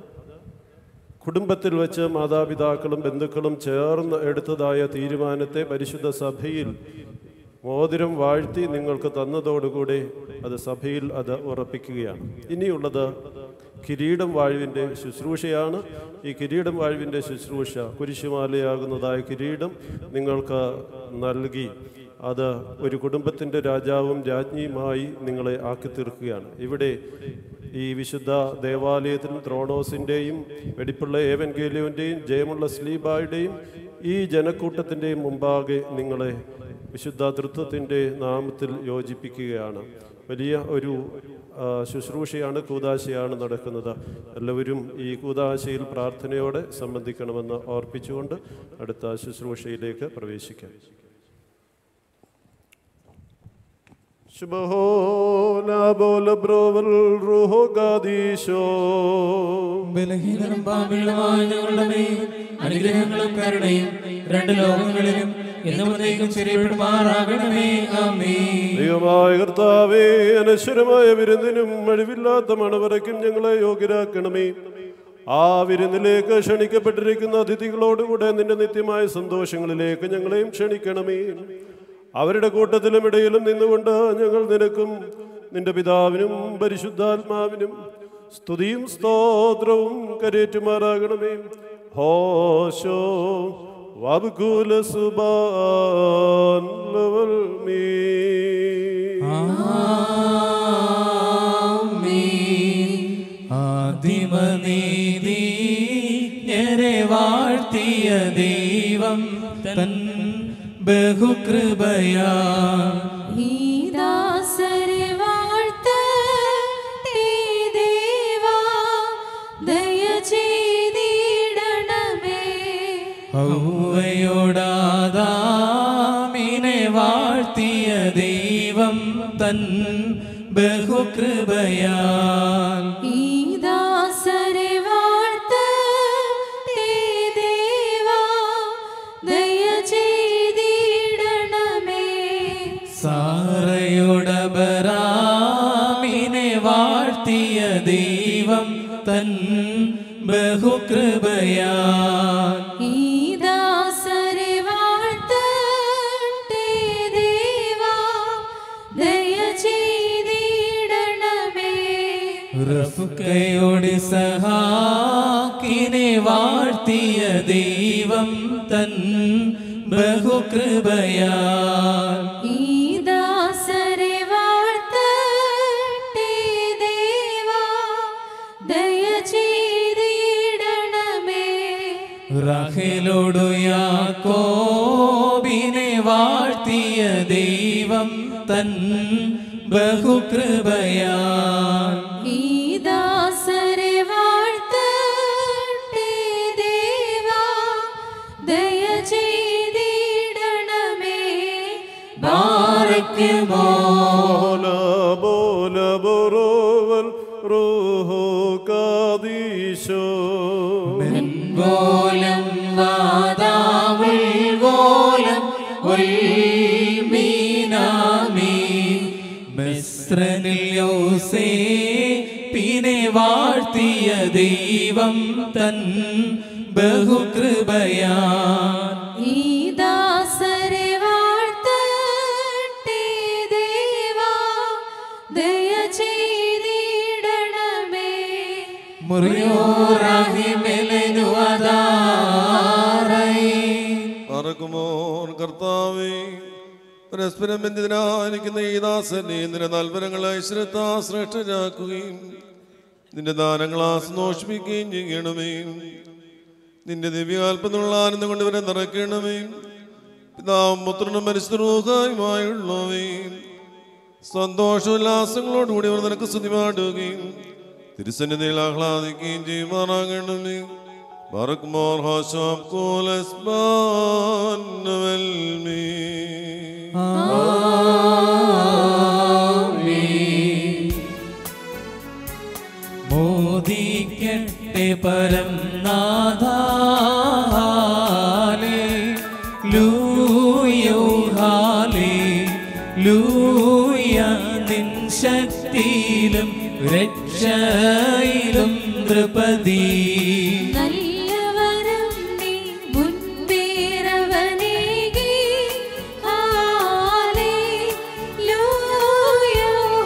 കുടുംബത്തിൽ വെച്ച് മാതാപിതാക്കളും ബന്ധുക്കളും ചേർന്ന് എടുത്തതായ തീരുമാനത്തെ പരിശുദ്ധ സഭയിൽ മോതിരം വാഴ്ത്തി നിങ്ങൾക്ക് തന്നതോടുകൂടി അത് സഭയിൽ അത് ഉറപ്പിക്കുകയാണ് ഇനിയുള്ളത് കിരീടം വാഴുവിൻ്റെ ശുശ്രൂഷയാണ് ഈ കിരീടം വാഴുവിൻ്റെ ശുശ്രൂഷ കുരിശുമാലയാകുന്നതായ കിരീടം നിങ്ങൾക്ക് നൽകി അത് ഒരു കുടുംബത്തിൻ്റെ രാജാവും രാജ്ഞിയുമായി നിങ്ങളെ ആക്കി തീർക്കുകയാണ് ഇവിടെ ഈ വിശുദ്ധ ദേവാലയത്തിലും ത്രോണോസിൻ്റെയും വെടിപ്പുള്ള ഏവൻഗേലിയോൻ്റെയും ജയമുള്ള സ്ലീബായുടെയും ഈ ജനക്കൂട്ടത്തിൻ്റെയും മുമ്പാകെ നിങ്ങളെ വിശുദ്ധ തൃത്വത്തിൻ്റെ നാമത്തിൽ യോജിപ്പിക്കുകയാണ് വലിയ ഒരു ആ, ശുശ്രൂഷയാണ് കൂതാശയാണ് നടക്കുന്നത് എല്ലാവരും ഈ കൂതാശയിൽ പ്രാർത്ഥനയോടെ സംബന്ധിക്കണമെന്ന് ഓർപ്പിച്ചുകൊണ്ട് അടുത്ത ശുശ്രൂഷയിലേക്ക് പ്രവേശിക്കാം ബലഹീനരും പാപികളുമായ ഞങ്ങളുടെ മേൽ അനുഗ്രഹങ്ങളും കരുണയും രണ്ട് ലോകങ്ങളിലും എന്നുമേക്കും ചെറിയപ്പെടുമാറാകണമേ ആമേ ദൈവമായ കർത്താവേ അനശ്വരമായ വിരുന്നിനും അഴിവില്ലാത്ത മണവരയ്ക്കും ഞങ്ങളെ യോഗ്യരാക്കണമേ ആ വിരുന്നിലേക്ക് ക്ഷണിക്കപ്പെട്ടിരിക്കുന്ന അതിഥികളോടുകൂടെ നിന്റെ നിത്യമായ സന്തോഷങ്ങളിലേക്ക് ഞങ്ങളെയും ക്ഷണിക്കണമേ അവരുടെ കൂട്ടത്തിലും ഇടയിലും നിന്നുകൊണ്ട് ഞങ്ങൾ നിനക്കും നിന്റെ പിതാവിനും പരിശുദ്ധാത്മാവിനും സ്തുതിയും സ്തോത്രവും കരേറ്റുമാറാകണമേ ഹോശോ വബുകുല സുബാൻ ലവൽ മീ ആദിമനീതി ഞരെ വാഴ്ത്തിയ ദൈവം തൻ ബഹുകൃപയാ ഈ ദാസരെ വാഴ്ത്തട്ടെ ദേവാ, ദയ ചെയ്തിടണമേ. ഔവയോടാദാമിനെ വാഴ്ത്തിയ ദൈവം തൻ ബഹുകൃപയാ ഈ ദാസരെ വാഴ്ത്തട്ടെ ദേവാ, ദയ ചെയ്തിടണമേ. സാറയോടബറാമിനെ വാഴ്ത്തിയ ദൈവം തൻ ബഹുകൃപയാ ഈ ദാസരെ വാഴ്ത്തട്ടെ ദേവാ, ദയ ചെയ്തിടണമേ. റഫുക്കയോട് സഹാക്കിനെ വാഴ്ത്തിയ ദൈവം തൻ ബഹുകൃപയാ ഈ ദാസരെ വാഴ്ത്തട്ടെ ദേവാ, ദയ ചെയ്തിടണമേ. റഹലോടു യാക്കോബിനെ വാഴ്ത്തിയ ദൈവം തൻ ബഹുകൃപയാ ഈ ദാസരെ വാഴ്ത്തട്ടെ ദേവാ, ദയ ചെയ്തിടണമേ. ബാരയ്ക്കുമോ ബോല ബോല ബോറോവൽ റൂഹോ കാദീശോ പോലം വാദാമുൽ പോലം മീനാമി മിശ്രനിൽ യോസേ പിന്നെ വാഴ്ത്തിയ ദൈവം തൻ ബഹുകൃപയാ ഈ ദാസരെ വാഴ്ത്തട്ടെ ദേവാ, ദയ ചെയ്തിടണമേ. മുറിയോറാഹിമെലനു അതാറൈ മറക്കുമോൻ കർത്താവേ പരസ്പരം ബന്ധിതനായിരിക്കുന്ന ഈ ദാസനെ നിന്റെ നൽവരങ്ങളെ ഐശ്വര്യത്താ ശ്രേഷ്ഠരാക്കുകയും നിന്റെ ദാനങ്ങളാ സന്തോഷിപ്പിക്കുകയും ചെയ്യണമേ നിന്റെ ദിവ്യാൽപ്പത്തിനുള്ള ആനന്ദം കൊണ്ട് ഇവരെ നിറയ്ക്കണമേ പിതാവും പുത്രനും പരിശുദ്ധരൂഹായുമായുള്ളവേ സന്തോഷോല്ലാസങ്ങളോടുകൂടി അവർ നിനക്ക് സ്തുതി പാടുകയും തിരുസന്നിധിയിൽ ആഹ്ലാദിക്കുകയും ചെയ്യുമാറാകണമേ ബറക്മോർ ഹാശാബ് കോലസ്ബാൻ നവൽമീ മോദിക്കട്ടെ പരം നാഥാലേ ലൂയോ ഹാലേ ലൂയ നിൻ ശക്തിയിലും രക്ഷയിലും നൃപതി നല്ലവരം നീ മുൻപേറവനേകി. Hallelujah,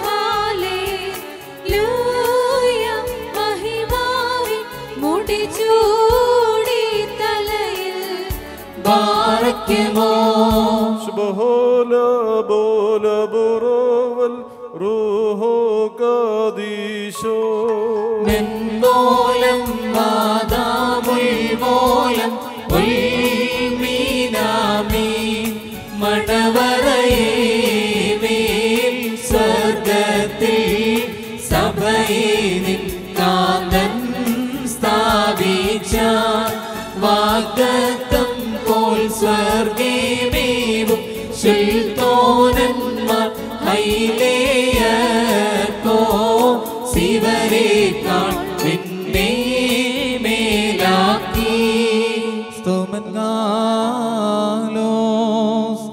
hallelujah. മഹിമാവിൻ മുടിചൂടി തലയിൽ ബാറയ്ക്കുമോ ബോല ബോല ബോറോവൽ റൂഹോ കാദീശോ മെൻപോലം വാദാമുൽ മോലം ഉൽമീനാമി മടവറ മേൽ സ്വർഗത്തിൽ സഭയെ നിൻ കാന്തൻ സ്ഥാപിച്ച വാഗ്ദത്തം പോൽ സ്വർഗേമേവും ശിൽത്തോനന്മാർ ഹൈലേയർക്കോ ശിവരേക്കാൾ നിന്നെ മേലാക്കി സ്തോമൻഗാലോസ്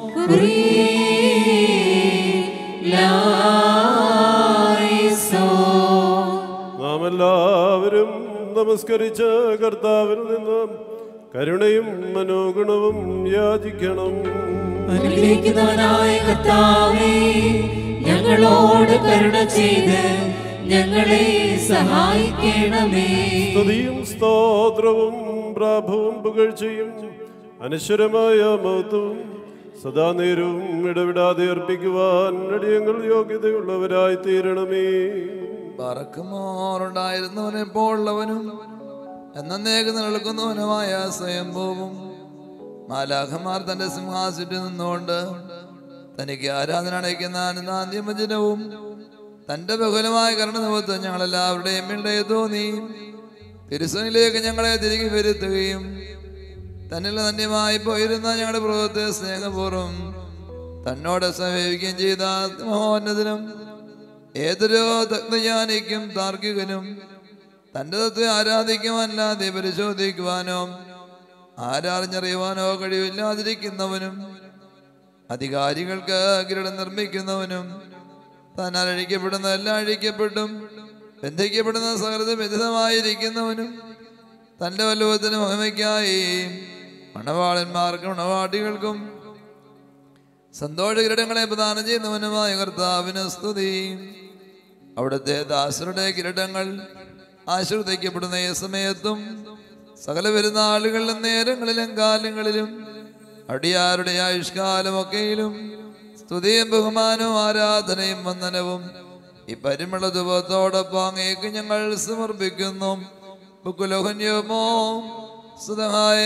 നാം എല്ലാവരും നമസ്കരിച്ച കർത്താവിൽ നിന്ന് കരുണയും മനോഗുണവും യാചിക്കണം അനുഗ്രഹിക്കുന്നവനായ കർത്താവേ ഞങ്ങളോട് കരുണ ചെയ്ത് ഞങ്ങളെ സഹായിക്കണമേ സ്തുതിയും സ്തോത്രവും പ്രാഭവും പുകഴ്ചയും അനശ്വരമായ മഹത്വവും സദാ നേരവും ഇടവിടാതെ അർപ്പിക്കുവാൻ അടിയങ്ങൾ യോഗ്യതയുള്ളവരായി തീരണമേ പറക്കുമോറുണ്ടായിരുന്നവനെ പോലുള്ളവനും എന്നേക്ക് നിൽക്കുന്നവനുമായ സ്വയംഭൂവും മാലാഖമാർ തന്റെ സിംഹാസനത്തിൽ നിന്നുകൊണ്ട് തനിക്ക് ആരാധന അടയ്ക്കുന്ന ആനന്ദാന്തിമജനവും തന്റെ ബഹുലമായ കരുണനിമിത്തം ഞങ്ങളെല്ലാവരുടെയും ഇടയെ തോന്നി തിരുസനിലേക്ക് ഞങ്ങളെ തിരികെ വരുത്തുകയും തന്നിൽ ധന്യമായി പോയിരുന്ന ഞങ്ങളുടെ പ്രഭുത്തെ സ്നേഹപൂർവ്വം തന്നോട് സമീപിക്കുകയും ചെയ്ത മഹോന്നതനും ഏതൊരു തത്വജ്ഞാനിക്കും താർക്കികനും തന്റെ തത്വം ആരാധിക്കുവാനല്ലാതെ പരിശോധിക്കുവാനോ ആരാറിഞ്ഞറിയുവാനോ കഴിവില്ലാതിരിക്കുന്നവനും അധികാരികൾക്ക് കിരീടം നിർമ്മിക്കുന്നവനും താൻ അഴിക്കപ്പെടുന്ന എല്ലാം അഴിക്കപ്പെട്ടും ബന്ധിക്കപ്പെടുന്ന സകലത ബന്ധിതമായിരിക്കുന്നവനും തന്റെ വല്ലഭത്തിന് മഹിമയ്ക്കായി മണവാളന്മാർക്കും മണവാട്ടികൾക്കും സന്തോഷ കിരീടങ്ങളെ പ്രദാനം ചെയ്യുന്നവനുമായ കർത്താവിന് സ്തുതി അവിടുത്തെ ദാസരുടെ കിരീടങ്ങൾ ആശ്രദിക്കപ്പെടുന്ന ഈ സമയത്തും സകല വരുന്ന ആളുകളിലും നേരങ്ങളിലും കാലങ്ങളിലും അടിയാരുടെ ആയുഷ്കാലമൊക്കെയിലും സ്തുതിയും ബഹുമാനവും ആരാധനയും വന്ദനവും ഈ പരിമള ധുപത്തോടൊപ്പം അങ്ങേക്ക് ഞങ്ങൾ സമർപ്പിക്കുന്നു ബുക്കുലോഹന്യമോ സുതഹായ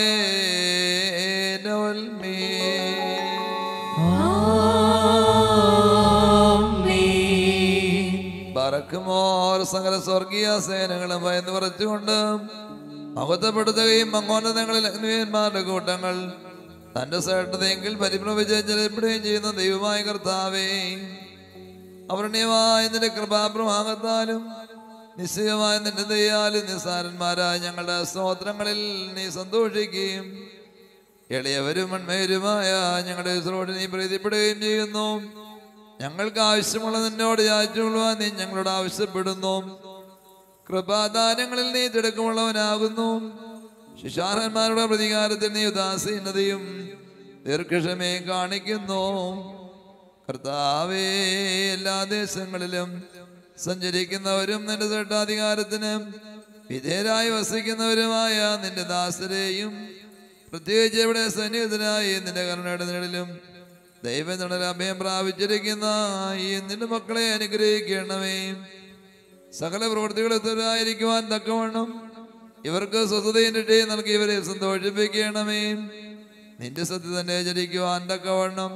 പറക്കുമോർ സകല സ്വർഗീയ സേനകളും ഭയന്ന് പറിച്ചുകൊണ്ട് മഹത്വപ്പെടുത്തുകയും മങ്ങോന്നതങ്ങളിൽ അഗ്നിവന്മാരുടെ കൂട്ടങ്ങൾ തന്റെ ശ്രേഷ്ഠതയെങ്കിൽ പരിഭ്രമിച്ച് ജലപ്പെടുകയും ചെയ്യുന്ന ദൈവമായ കർത്താവേ അവർണ്യമായ നിന്റെ കൃപാപ്രഭാഗത്താലും നിശ്ചയമായ നിന്റെ ദയാലും നിസ്സാരന്മാരായ ഞങ്ങളുടെ സ്തോത്രങ്ങളിൽ നീ സന്തോഷിക്കുകയും എളിയവരും മൺമേരുമായ ഞങ്ങളുടെ ഈശ്വരോട് നീ പ്രീതിപ്പെടുകയും ചെയ്യുന്നു ഞങ്ങൾക്ക് ആവശ്യമുള്ള നിന്നോട് യാചിച്ചുകൊള്ളുവാൻ നീ ഞങ്ങളോട് ആവശ്യപ്പെടുന്നു കൃപാദാനങ്ങളിൽ നീ തിടക്കമുള്ളവനാകുന്നു ശിശാർഹന്മാരുടെ പ്രതികാരത്തിൽ നീ ഉദാസീനതയും ദീർഘക്ഷമയും കാണിക്കുന്നു കർത്താവേ എല്ലാ ദേശങ്ങളിലും സഞ്ചരിക്കുന്നവരും നിന്റെ ചട്ടാധികാരത്തിന് വിധേയരായി വസിക്കുന്നവരുമായ നിന്റെ ദാസരെയും പ്രത്യേകിച്ച് ഇവിടെ സന്നിഹിതനായി നിന്റെ കരുണയുടെ നിഴലിലും ദൈവനിടൽ അഭയം പ്രാപിച്ചിരിക്കുന്ന ഈ നിന്റെ മക്കളെ അനുഗ്രഹിക്കണമേ സകല പ്രവൃത്തികളെത്തരായിരിക്കുവാൻ തക്കവണ്ണം ഇവർക്ക് സ്വസ്ഥതയും രക്ഷയും നൽകി ഇവരെ സന്തോഷിപ്പിക്കണമേ നിന്റെ സത്യ തന്നെ ചരിക്കുവാൻ തക്കവണ്ണം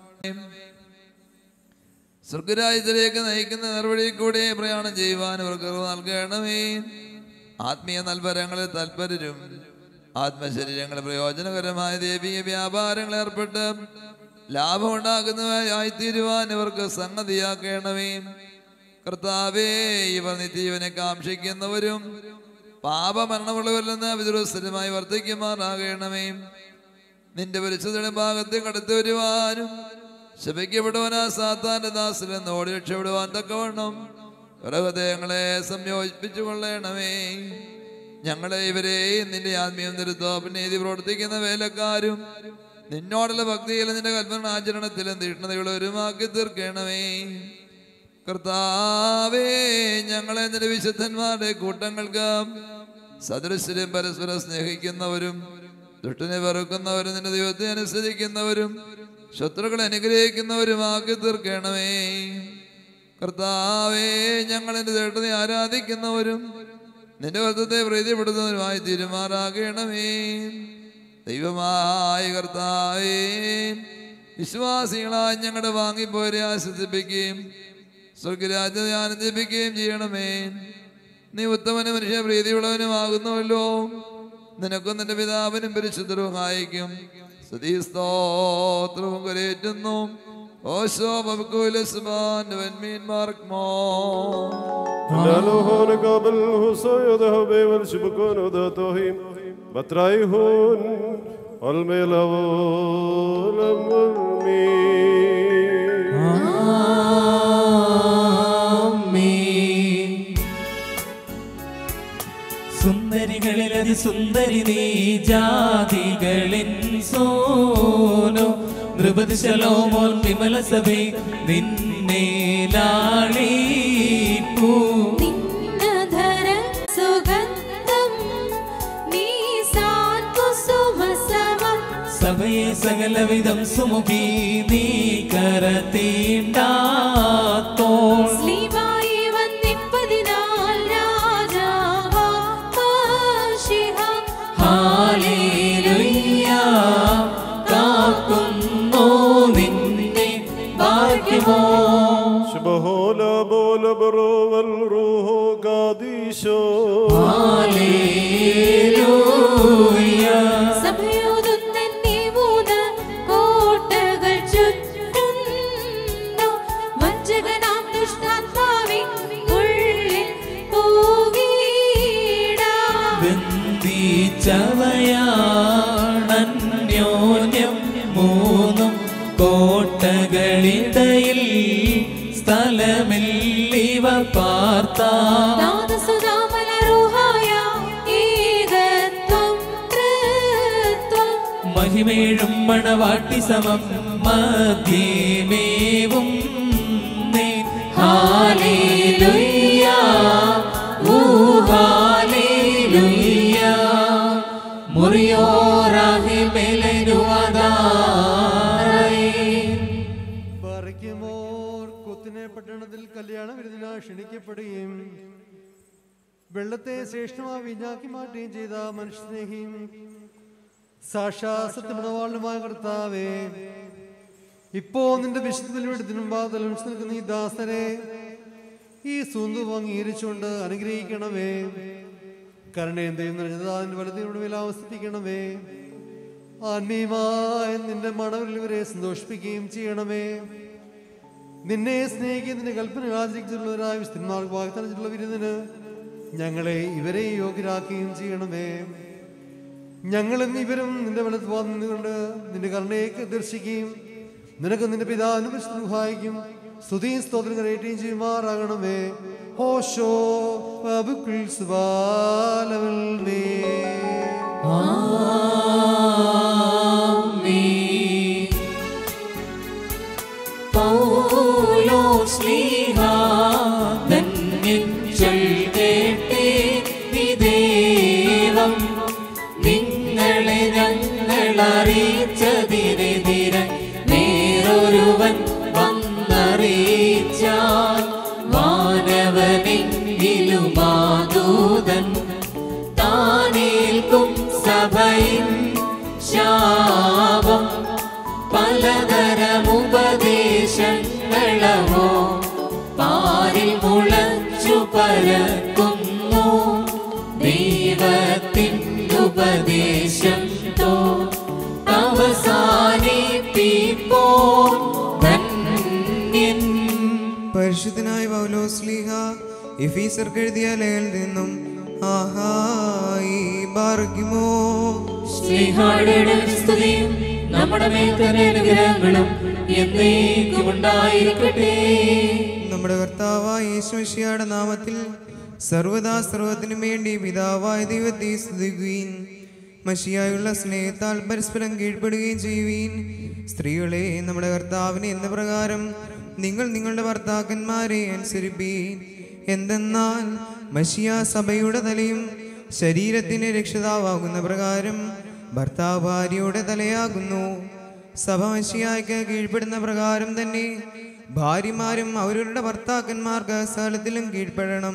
സ്വർഗരാജ്യത്തിലേക്ക് നയിക്കുന്ന നിർവഴിയിൽ കൂടെ പ്രയാണം ചെയ്യുവാൻ ഇവർക്ക് നൽകണമേ ആത്മീയ നൽവരങ്ങളിൽ തൽപരരും ആത്മശരീരങ്ങൾ പ്രയോജനകരമായ ദേവീയ വ്യാപാരങ്ങൾ ഏർപ്പെട്ട് ലാഭമുണ്ടാക്കുന്നവരായിത്തീരുവാൻ ഇവർക്ക് സംഗതിയാക്കണമേ കർത്താവേ ഇവർ നിത്യവനെ കാക്ഷിക്കുന്നവരും പാപമരണമുള്ളവരിൽ നിന്ന് വിദുരസ്ഥരമായി വർദ്ധിക്കുമാറാകണമേ നിന്റെ പരിശുദ്ധയുടെ ഭാഗത്ത് കടത്തി വരുവാനും ശപിക്കപ്പെടുവാനാ സാത്താന്റെ ദാസിൽ നിന്ന് ഓടി രക്ഷപ്പെടുവാൻ തക്കവണ്ണം ഹൃദയങ്ങളെ സംയോജിപ്പിച്ചു കൊള്ളണമേ ഞങ്ങളെ ഇവരെയും നിന്റെ ആത്മീയം നിരുത്തോ നീതി പ്രവർത്തിക്കുന്ന വേലക്കാരും നിന്നോടുള്ള ഭക്തിയിലും നിന്റെ കൽപ്പന ആചരണത്തിലും തീഷ്ണതയുള്ളവരുമാക്കി തീർക്കണമേ കർത്താവേ ഞങ്ങളെ നിന്റെ വിശുദ്ധന്മാരുടെ കൂട്ടങ്ങൾക്ക് സദൃശ്യരും പരസ്പരം സ്നേഹിക്കുന്നവരും ദുഷ്ടനെ വെറുക്കുന്നവരും നിന്റെ ദൈവത്തെ അനുസരിക്കുന്നവരും ശത്രുക്കളെ അനുഗ്രഹിക്കുന്നവരുമാക്കി തീർക്കണമേ കർത്താവേ ഞങ്ങൾ എന്റെ ചേട്ടനെ ആരാധിക്കുന്നവരും നിന്റെ വധത്തെ പ്രീതിപ്പെടുത്തുന്നവരുമായി തീരുമാറാകണമേ ദൈവമായ കർത്താവേ വിശ്വാസികളായി ഞങ്ങളുടെ വാങ്ങിപ്പോരെ ആശ്വസിപ്പിക്കുകയും സ്വർഗരാജ്യത്തെ ആനന്ദിപ്പിക്കുകയും ചെയ്യണമേ നീ ഉത്തമനും മനുഷ്യ പ്രീതിയുള്ളവനുമാകുന്നുവല്ലോ നിനക്കും നിന്റെ പിതാവിനും പരിശുദ്ധവും ആയിക്കും സ്തുതിസ്തോത്രവും കരേറ്റുന്നു ഓശോ ബബുക്കുലസ്മാൻമീൻമാർക്മോ نالوهون قبل هسوي ذهبي والشبكون وذاتوهم بترايهون والميلول المرمين സുന്ദരികളിലതി സുന്ദരി നീ ജാതികളിൻ സോനോ നൃപതി ശലോമോൻ വിമല സഭേ നിന്നെ ലാളിപ്പൂ നിന്നധര സുഗന്ധം നീസാൻ കുസുമസമം സഭയെ സകലവിധം സുമുഖി നീ കരത്തീണ്ടാത്തോൾ സ്ലീവായി വന്നിപ്പതിനാൽ രാജാവാം കാശിഹ ഹാലേലുയ്യ കാക്കുന്നു നിന്നെ ഭാഗ്യമോ شبهولا بولا برو والروح قاديشو ഹാലേലുയ്യ സഭയോടുന്നെ മൂന്ന് കോട്ടകൾ ചുറ്റുന്നു വഞ്ചകനാം ദുഷ്ടാത്മാവിൻ ഉള്ളിൽ പോകീടാ ബന്ധിച്ചവയാണന്യോന്യം മൂന്നും കോട്ടകളിടയിൽ സ്ഥലമില്ലിവ പാർത്താം നാദസുധാമലരൂഹായ ഏകത്വം തൃത്വം മഹിമേഴും മണവാട്ടി സമം മധ്യമേവും നീ. ഹാലേലുയ്യ ഊ ഹാലേലുയ്യ മുറിയോറാഹി മെലനുവദായി പറിക്കുമോർ കുത്തിനെ പട്ടണത്തിൽ കല്യാണ വിരുന്നിന് ക്ഷണിക്കപ്പെടുകയും വെള്ളത്തെ ശ്രേഷ്ഠമായി വിഞ്ഞാക്കി മാറ്റുകയും ചെയ്ത മനുഷ്യസ്നേഹിയും സാക്ഷാ സത്യമണവാളുമായ കർത്താവേ ഇപ്പോ നിന്റെ വിശുദ്ധത്തിൽ വെടുത്തിനും വാതലും നിൽക്കുന്ന ഈ ദാസരെ ഈ സൂന്തു അംഗീകരിച്ചുകൊണ്ട് അനുഗ്രഹിക്കണമേ കരുണയും ദൈവം നിറഞ്ഞതാതിന്റെ വലതിയുടെ മേൽ അവസ്ഥിപ്പിക്കണമേ ആത്മീയമായ നിന്റെ മണവിൽ ഇവരെ സന്തോഷിപ്പിക്കുകയും ചെയ്യണമേ നിന്നെ സ്നേഹിക്കുന്ന നിന്റെ കൽപ്പന ആചരിച്ചിട്ടുള്ളവരായ വിസ്തന്മാർക്ക് വാഗ്ദാനത്തിലുള്ള വിരുന്നിന് ഞങ്ങളെ ഇവരെ യോഗ്യരാക്കുകയും ചെയ്യണമേ ഞങ്ങളും ഇവരും നിന്റെ വലത്ത് വന്നുകൊണ്ട് നിന്റെ കരുണയൊക്കെ ദർശിക്കുകയും നിനക്ക് നിന്റെ പിതാവിനും സഹായിക്കും സ്തുതിയും സ്തോത്രം കരയറ്റുകയും ചെയ്യുമാറാകണമേ ഹോഷോ ബബുക്കുൽ സുബാലവൽ മേ പൗലോസ്ലീഹ ധന്യൻ ചൊൽകേട്ടേ വിദേവം നിങ്ങളെ ഞങ്ങൾ അറിയിച്ചതിനെതിരെ വേറൊരുവൻ വന്നറിയിച്ചാൽ വാനവനെങ്കിലും മാതൂതൻ താനേൽക്കും സഭയിൻ ശാപം പലതരമുപദേശങ്ങളവോ പാരിൽ മുളച്ചു പരക്കുന്നു ദൈവത്തിൻ ഉപദേശം തോ അവസാനിപ്പിപ്പോ ധന്യൻ പരിശുദ്ധനായ പൗലോസ്ലീഹ എഫീസർക്ക് എഴുതിയ ലേൽ നിന്നും ആഹായി ബാർഗിമോ സ്നേഹാടുടെ സ്തുതിയും നമ്മുടെ മേൽ തന്നെ അനുഗ്രഹങ്ങളും എന്നേക്കും ഉണ്ടായിരിക്കട്ടെ നമ്മുടെ കർത്താവായ യേശുമിശിയുടെ നാമത്തിൽ സർവദാ സർവത്തിനും വേണ്ടി പിതാവായ ദൈവത്തെ സ്തുതിക്കുകയും മഷിയായുള്ള സ്നേഹത്താൽ പരസ്പരം കീഴ്പ്പെടുകയും ചെയ്യുവീൻ സ്ത്രീകളെ നമ്മുടെ കർത്താവിനെ എന്ന പ്രകാരം നിങ്ങൾ നിങ്ങളുടെ ഭർത്താക്കന്മാരെ അനുസരിപ്പീൻ എന്തെന്നാൽ മഷിയ സഭയുടെ തലയും ശരീരത്തിന് രക്ഷിതാവാകുന്ന പ്രകാരം ഭർത്താവ് ഭാര്യയുടെ തലയാകുന്നു സഭ മഷിയായ്ക്ക് കീഴ്പ്പെടുന്ന പ്രകാരം തന്നെ ഭാര്യമാരും അവരുടെ ഭർത്താക്കന്മാർക്ക് സ്ഥലത്തിലും കീഴ്പ്പെടണം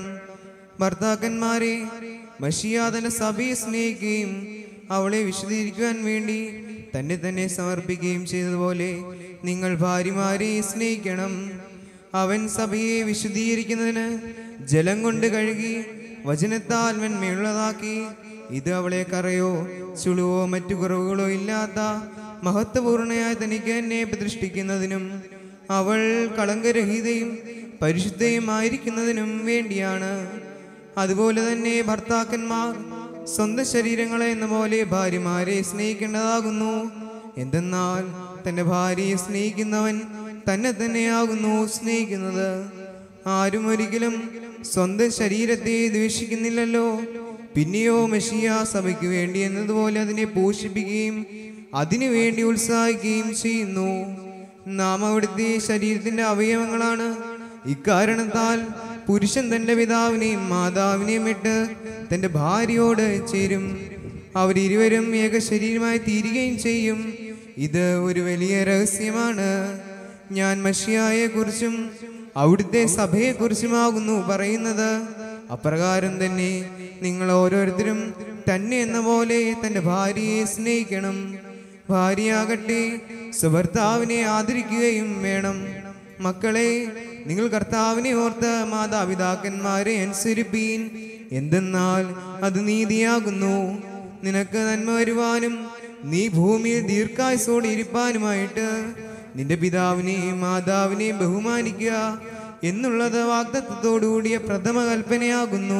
ഭർത്താക്കന്മാരെ മഷിയാതന സഭയെ സ്നേഹിക്കുകയും അവളെ വിശദീകരിക്കുവാൻ വേണ്ടി തന്നെ തന്നെ സമർപ്പിക്കുകയും ചെയ്തതുപോലെ നിങ്ങൾ ഭാര്യമാരെ സ്നേഹിക്കണം അവൻ സഭയെ വിശുദ്ധീകരിക്കുന്നതിന് ജലം കൊണ്ട് കഴുകി വചനത്താൽ വെണ്മയുള്ളതാക്കി ഇത് അവളെ കറയോ ചുളുവോ മറ്റു കുറവുകളോ ഇല്ലാത്ത മഹത്വപൂർണയായ തനിക്ക് എന്നെ പ്രതിഷ്ഠിക്കുന്നതിനും അവൾ കളങ്കരഹിതയും പരിശുദ്ധയുമായിരിക്കുന്നതിനും വേണ്ടിയാണ് അതുപോലെ തന്നെ ഭർത്താക്കന്മാർ സ്വന്തം ശരീരങ്ങളെ എന്ന പോലെ ഭാര്യമാരെ സ്നേഹിക്കേണ്ടതാകുന്നു എന്തെന്നാൽ തന്റെ ഭാര്യയെ സ്നേഹിക്കുന്നവൻ തന്നെ തന്നെയാകുന്നു സ്നേഹിക്കുന്നത് ആരും ഒരിക്കലും സ്വന്തം ശരീരത്തെ ദ്വേഷിക്കുന്നില്ലല്ലോ പിന്നെയോ മെഷിയ സഭയ്ക്ക് വേണ്ടി എന്നതുപോലെ അതിനെ പോഷിപ്പിക്കുകയും അതിനു വേണ്ടി ഉത്സാഹിക്കുകയും ചെയ്യുന്നു നാം അവിടുത്തെ ശരീരത്തിന്റെ അവയവങ്ങളാണ് ഇക്കാരണത്താൽ പുരുഷൻ തന്റെ പിതാവിനെയും മാതാവിനെയും വിട്ട് തന്റെ ഭാര്യയോട് ചേരും അവരിരുവരും ഏക ശരീരമായി തീരുകയും ചെയ്യും ഇത് ഒരു വലിയ രഹസ്യമാണ് ഞാൻ മഷിയായെ കുറിച്ചും അവിടുത്തെ സഭയെക്കുറിച്ചുമാകുന്നു പറയുന്നത് അപ്രകാരം തന്നെ നിങ്ങൾ ഓരോരുത്തരും തന്നെ എന്ന പോലെ തന്റെ ഭാര്യയെ സ്നേഹിക്കണം ഭാര്യയാകട്ടെ സുഭർത്താവിനെ ആദരിക്കുകയും വേണം മക്കളെ നിങ്ങൾ കർത്താവിനെ ഓർത്ത് മാതാപിതാക്കന്മാരെ അനുസരിപ്പീൻ എന്തെന്നാൽ അത് നീതിയാകുന്നു നിനക്ക് നന്മ വരുവാനും നീ ഭൂമിയിൽ ദീർഘായുസോടെ ഇരിപ്പാനുമായിട്ട് നിന്റെ പിതാവിനെയും മാതാവിനെയും ബഹുമാനിക്കുക എന്നുള്ളത് വാഗ്ദത്വത്തോടുകൂടിയ പ്രഥമ കൽപ്പനയാകുന്നു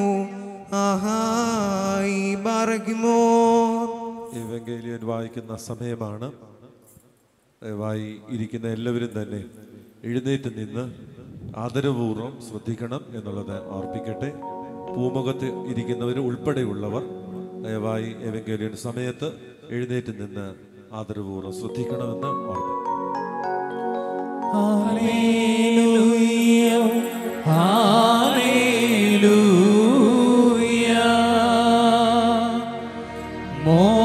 ആഹായി ബാറയ്ക്കുമോ ഇവങ്കേലിയൻ വായിക്കുന്ന സമയമാണ് ദയവായി ഇരിക്കുന്ന എല്ലാവരും തന്നെ എഴുന്നേറ്റ് നിന്ന് ആദരപൂർവ്വം ശ്രദ്ധിക്കണം എന്നുള്ളത് ഓർപ്പിക്കട്ടെ പൂമുഖത്ത് ഇരിക്കുന്നവർ ഉൾപ്പെടെയുള്ളവർ ദയവായി എവങ്കേലിയൻ സമയത്ത് എഴുന്നേറ്റ് നിന്ന് ആദരപൂർവ്വം ശ്രദ്ധിക്കണമെന്ന് ഓർപ്പിക്കും Hallelujah. Hallelujah.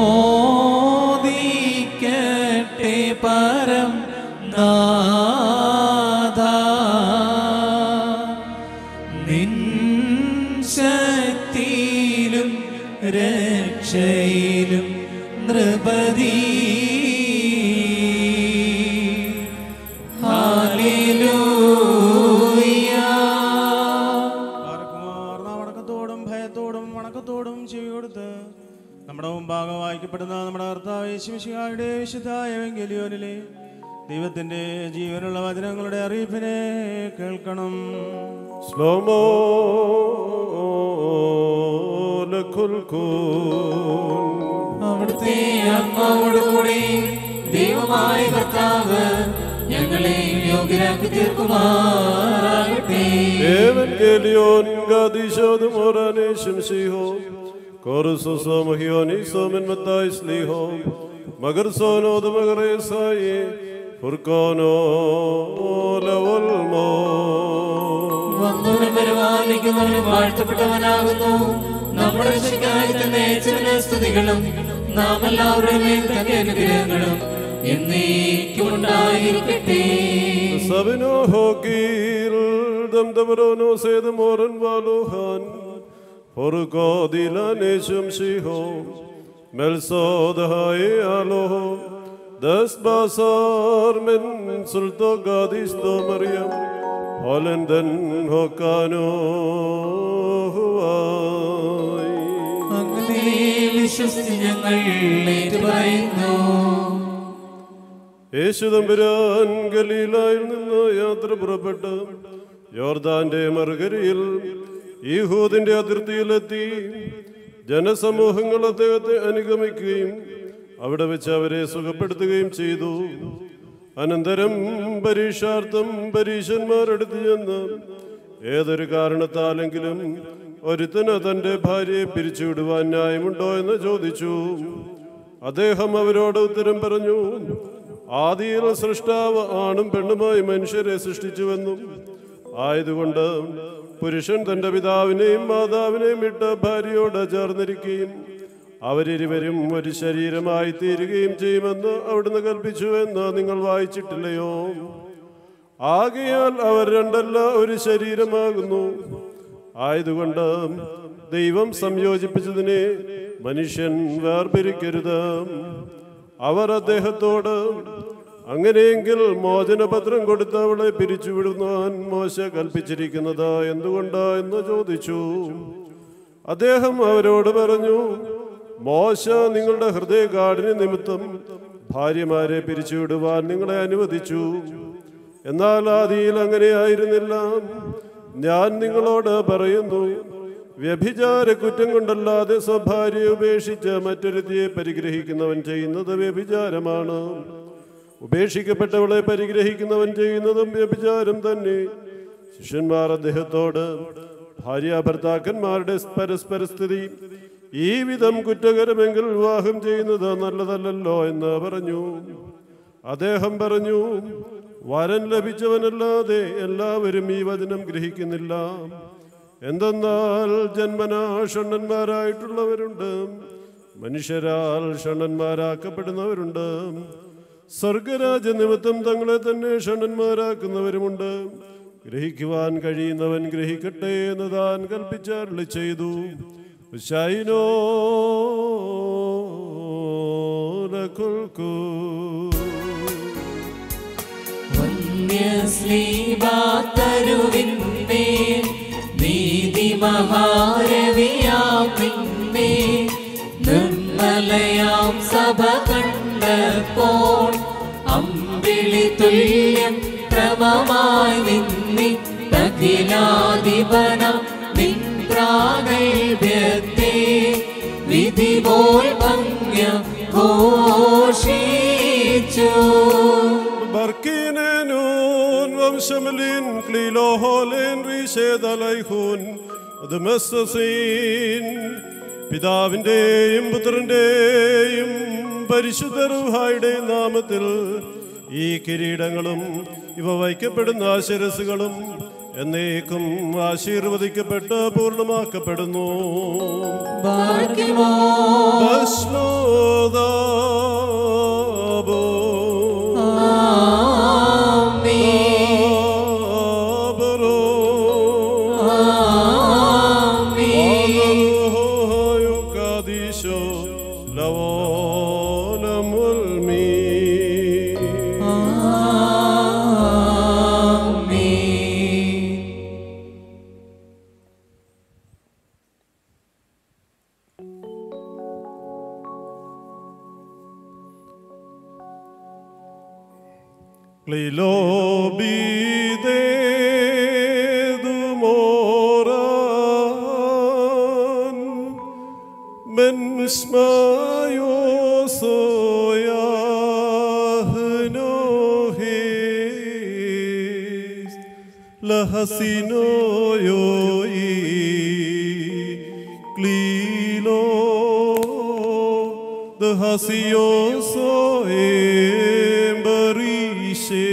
മോദിക്കട്ടെ പരം നാഥ നിൻ ശക്തിയിലും രക്ഷയിലും നൃപതി വണക്കത്തോടും ഭയത്തോടും വണക്കത്തോടും ചെവികൊടുത്ത് നമ്മുടെ മുമ്പാകെ വായിക്കപ്പെടുന്ന നമ്മുടെ കർത്താവ് യേശുമിശിഹായുടെ വിശുദ്ധായ വെങ്കലിയോനിലെ ദൈവത്തിന്റെ ജീവനുള്ള വചനങ്ങളുടെ അറിയിപ്പിനെ കേൾക്കണം സ്ലോമോ ലഖുൽഖൂൻ അവിടുത്തെ ആത്മാവോടുകൂടി ദൈവമായ കർത്താവ് ഞങ്ങളെ യോഗ്യരാക്കി തീർക്കുമാറാകട്ടെ Evangelion gadishod morane shimsiho Koruso mohioni somen matai sliho Magar sono de magare saye Furkono lawolmo വന്നവനും പരിപാലിക്കുന്നവനും വാഴ്ത്തപ്പെട്ടവനാകുന്നു നമ്മുടെ രക്ഷയ്ക്കായി തന്നെ അയച്ചവന് സ്തുതികളും നാം എല്ലാവരുടെയും മേൽ തന്റെ അനുഗ്രഹങ്ങളും എന്നേക്കും ഉണ്ടായിരിക്കട്ടെ Sabino hokil dam damrono sed moran valohan Furko dilane shimsiho Melsod hai alo Das basar men sulto gadis do Maryam Holenden hokano huai അങ്ങനെ വിശ്വസിച്ച് ഞങ്ങൾ ഏറ്റുപറയുന്നു യേശുദമ്പുരാൻ ഗലീലായിൽ നിന്ന് യാത്ര പുറപ്പെട്ട് യോർദാന്റെ മറുകരയിൽ ഈഹൂദിന്റെ അതിർത്തിയിലെത്തി ജനസമൂഹങ്ങൾ അദ്ദേഹത്തെ അനുഗമിക്കുകയും അവിടെ വെച്ച് അവരെ സുഖപ്പെടുത്തുകയും ചെയ്തു അനന്തരം പരീക്ഷാർത്ഥം പരീശന്മാരെടുത്ത് ചെന്ന് ഏതൊരു കാരണത്താലെങ്കിലും ഒരുത്തന് തന്റെ ഭാര്യയെ പിരിച്ചുവിടുവാൻ ന്യായമുണ്ടോ എന്ന് ചോദിച്ചു അദ്ദേഹം അവരോട് ഉത്തരം പറഞ്ഞു ആദിയിൽ സൃഷ്ടാവ് ആണും പെണ്ണുമായി മനുഷ്യരെ സൃഷ്ടിച്ചുവെന്നും ആയതുകൊണ്ട് പുരുഷൻ തന്റെ പിതാവിനെയും മാതാവിനെയും ഇട്ട് ഭാര്യയോട് ചേർന്നിരിക്കുകയും അവരിരുവരും ഒരു ശരീരമായി തീരുകയും ചെയ്യുമെന്ന് അവിടുന്ന് കൽപ്പിച്ചു എന്ന് നിങ്ങൾ വായിച്ചിട്ടില്ലയോ ആകയാൽ അവർ രണ്ടല്ല ഒരു ശരീരമാകുന്നു ആയതുകൊണ്ട് ദൈവം സംയോജിപ്പിച്ചതിനെ മനുഷ്യൻ വേർപിരിക്കരുത് അവർ അദ്ദേഹത്തോട് അങ്ങനെയെങ്കിൽ മോചനപത്രം കൊടുത്ത് അവളെ പിരിച്ചുവിടുവാൻ മോശ കൽപ്പിച്ചിരിക്കുന്നത് എന്തുകൊണ്ടാ എന്ന് ചോദിച്ചു അദ്ദേഹം അവരോട് പറഞ്ഞു മോശ നിങ്ങളുടെ ഹൃദയകാഠിന്യ നിമിത്തം ഭാര്യമാരെ പിരിച്ചുവിടുവാൻ നിങ്ങളെ അനുവദിച്ചു എന്നാൽ ആദിയിൽ അങ്ങനെയായിരുന്നില്ല ഞാൻ നിങ്ങളോട് പറയുന്നു വ്യഭിചാര കുറ്റം കൊണ്ടല്ലാതെ സ്വഭാര്യയെ ഉപേക്ഷിച്ച് മറ്റൊരുത്തിയെ പരിഗ്രഹിക്കുന്നവൻ ചെയ്യുന്നത് വ്യഭിചാരമാണ് ഉപേക്ഷിക്കപ്പെട്ടവളെ പരിഗ്രഹിക്കുന്നവൻ ചെയ്യുന്നതും വ്യഭിചാരം തന്നെ ശിഷ്യന്മാർ അദ്ദേഹത്തോട് ഭാര്യ ഭർത്താക്കന്മാരുടെ പരസ്പര സ്ഥിതി ഈ വിധം കുറ്റകരമെങ്കിൽ വിവാഹം ചെയ്യുന്നത് നല്ലതല്ലല്ലോ എന്ന് പറഞ്ഞു അദ്ദേഹം പറഞ്ഞു വരൻ ലഭിച്ചവനല്ലാതെ എല്ലാവരും ഈ വചനം ഗ്രഹിക്കുന്നില്ല എന്തെന്നാൽ ജന്മനാ ഷണ്ണന്മാരായിട്ടുള്ളവരുണ്ട് മനുഷ്യരാൽ ഷണ്ണന്മാരാക്കപ്പെടുന്നവരുണ്ട് സ്വർഗരാജ നിമിത്തം തങ്ങളെ തന്നെ ഷണ്ണന്മാരാക്കുന്നവരുമുണ്ട് ഗ്രഹിക്കുവാൻ കഴിയുന്നവൻ ഗ്രഹിക്കട്ടെ എന്ന് താൻ കൽപ്പിച്ചരുളി ചെയ്തു ശൈനോ ലകുൽക്കൂ വന്യശ്രീവാത്തരുവിന്മേൽ നീതി മഹാരവിയാം നിന്നെ നിർമ്മലയാം സഭ കണ്ടപ്പോൾ അമ്പിളി തുല്യം ക്രമമായി നിന്നി തകിലാധിപനം നിൻപ്രാഗൽഭ്യത്തെ വിധി പോൽ ഭംഗ്യ ഘോഷിച്ചു Barkinenun vamshamelin kliloholen റീശേതലൈഹൂൻ ദമസ്സീൻ പിതാവിൻ്റെയും പുത്രൻ്റെയും പരിശുദ്ധ റുഹായുടെയും നാമത്തിൽ ഈ കിരീടങ്ങളും ഇവ വയ്ക്കപ്പെടുന്ന ശിരസുകളും എന്നേക്കും ആശീർവദിക്കപ്പെട്ട് പൂർണ്ണമാക്കപ്പെടുന്നു ഭസ്മോദാബോ Glilobidedu moran men smayo soyahnohis lahasinoyoi glilo the hasioso embarishe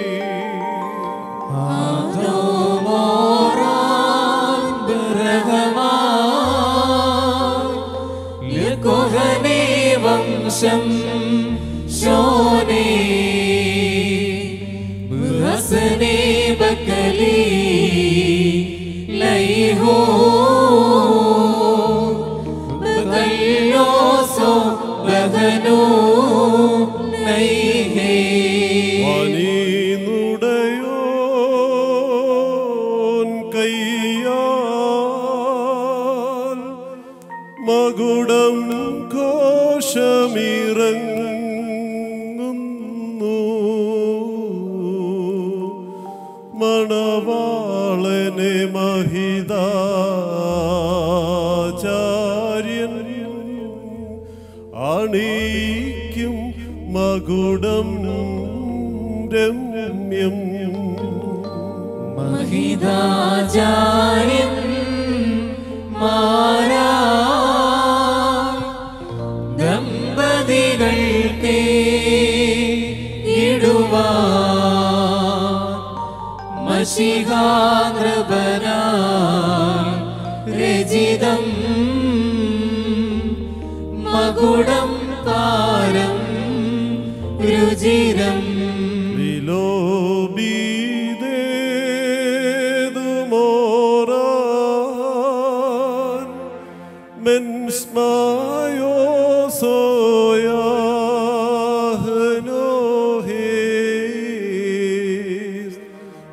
വംശം ശോനേ ബഹസനേ ബക്കലി ലൈഹോ ബകല്ലോസോ ബഹനോ നൈഹേ പനിനുടയോൻ കയ്യാൽ മകുടം കോശമിറങ്ങുന്നു മണവാളനെ മഹിതാചാര്യൻ അണീക്കും മകുടം രമ്യം മഹിതാചാര്യൻ മാരാ ദമ്പതികൾക്ക് ഇടുവാ മഷികാനൃപന രചിതം മകുടം പാരം രുചിരം വിലോബീദേതു മോറാൻ മെൻ സ്മായോ സോയാ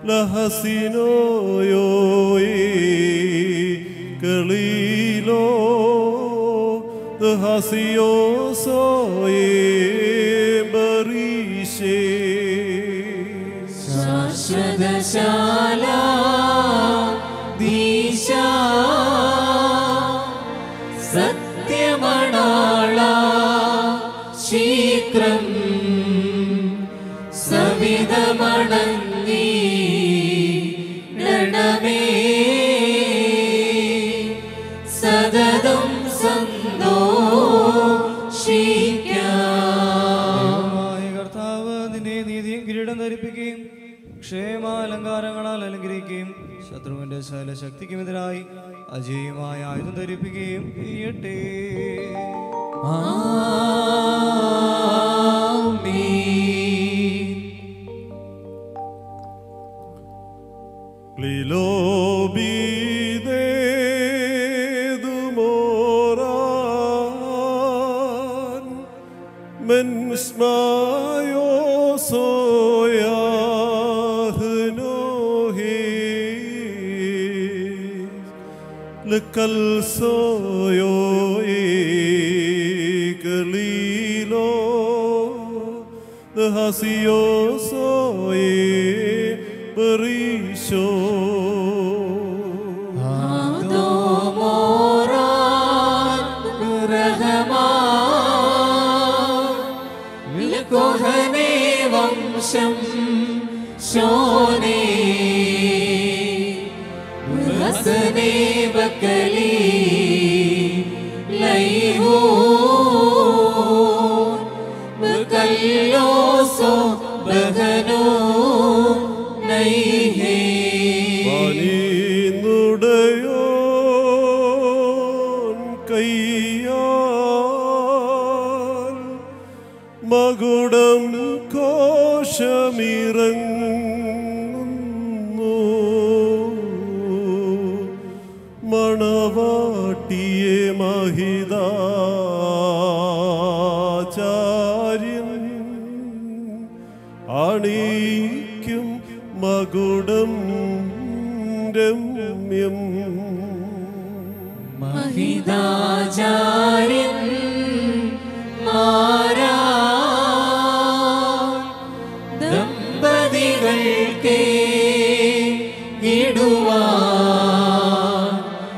ലഹസിനോയോയി കളീലോ ദഹസിയോസോയേ ബറീശേ ശാശ്വതശാല ദീശ സത്യമണാള ശീഘ്രം സവിതമണങ്ങി ണമേ സതതം സന്തോഷിക്കാം ദൈവമായ കർത്താവ് നിന്നെ നീതിയും കിരീടം ധരിപ്പിക്കുകയും ക്ഷേമാലങ്കാരങ്ങളാൽ അലങ്കരിക്കുകയും ശത്രുവിന്റെ സകല ശക്തിക്കുമെതിരായി അജേയമായ ആയുധം ധരിപ്പിക്കുകയും ചെയ്യട്ടെ Lilobidedumoran men smayo soyahnohi lekal soyo ikalilo hasio soye berisho കോഹനേ വംശം ശോനേ ഹസനേ ബക്കലി ലൈഹോ ബകല്ലോസോ ബഹനോ നൈഹേ പനിന്നുടയോൻ കയ്യാൽ മകുടം കോശമിറങ്ങുന്നു മണവാട്ടിയെ മഹിതാചാര്യൻ അണിയിക്കും മകുടം രമ്യം മഹിതാചാര്യൻ മാരാ ദമ്പതികൾക്കേ ഇടുവാൻ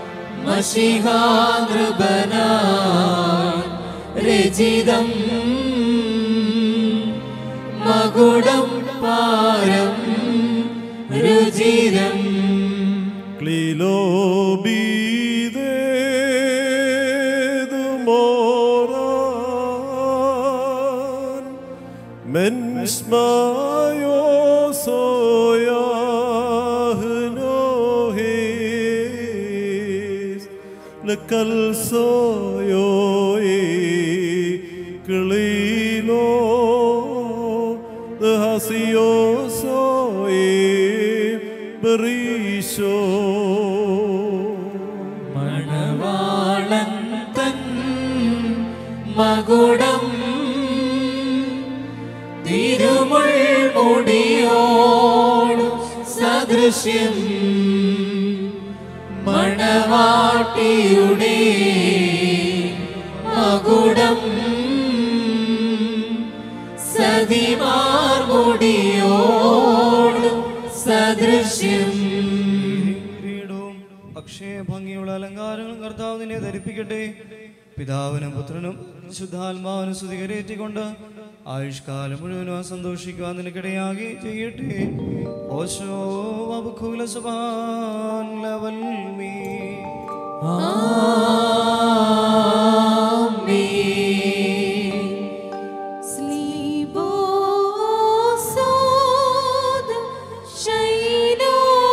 മഷിഹാനൃപന രചിതം മകുടം പാരം രുചിരം ക്ലീലോബീതേതു മോറാൻ മെൻസ്മായോ സോയാഹ്നോഹേസ് ലക്കൽ സോയോയേ ക്ലീലോ ഹസിയോ സോയേ ബറീശോ മണവാളൻ തൻ മകുടം തിരുമുൾമുടിയോടും സദൃശ്യം മണവാട്ടിയുടെ മകുടം സതിമാർമുടിയോടും സദൃശ്യം കിരീടവും അക്ഷയ ഭംഗിയുള്ള അലങ്കാരങ്ങളും കർത്താവ് നിന്നെ ധരിപ്പിക്കട്ടെ പിതാവിനും പുത്രനും ശുദ്ധാത്മാവിനും സ്തുതികരേറ്റിക്കൊണ്ട് ആയുഷ്കാലം മുഴുവനും സന്തോഷിക്കുവാൻ നിനക്കിടയാകെ ചെയ്യട്ടെ ഓശോ വബുഖുല സുബാൻ ലവൽ മീ Slibosod shaino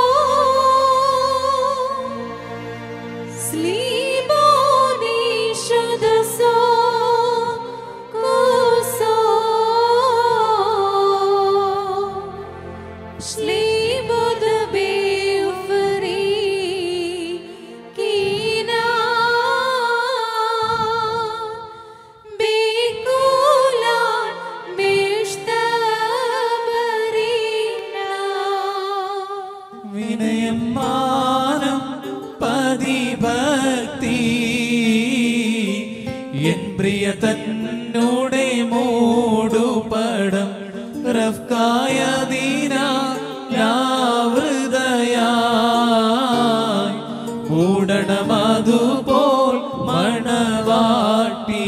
Sliboni shudasa kuso Slibod beufri kina വിനയം മാനം പതിഭക്തി എൻ പ്രിയ തന്നോടെ മൂടുപടം റഫ്കായ ദീനാവൃതയായി മൂടണമതുപോൽ മണവാട്ടി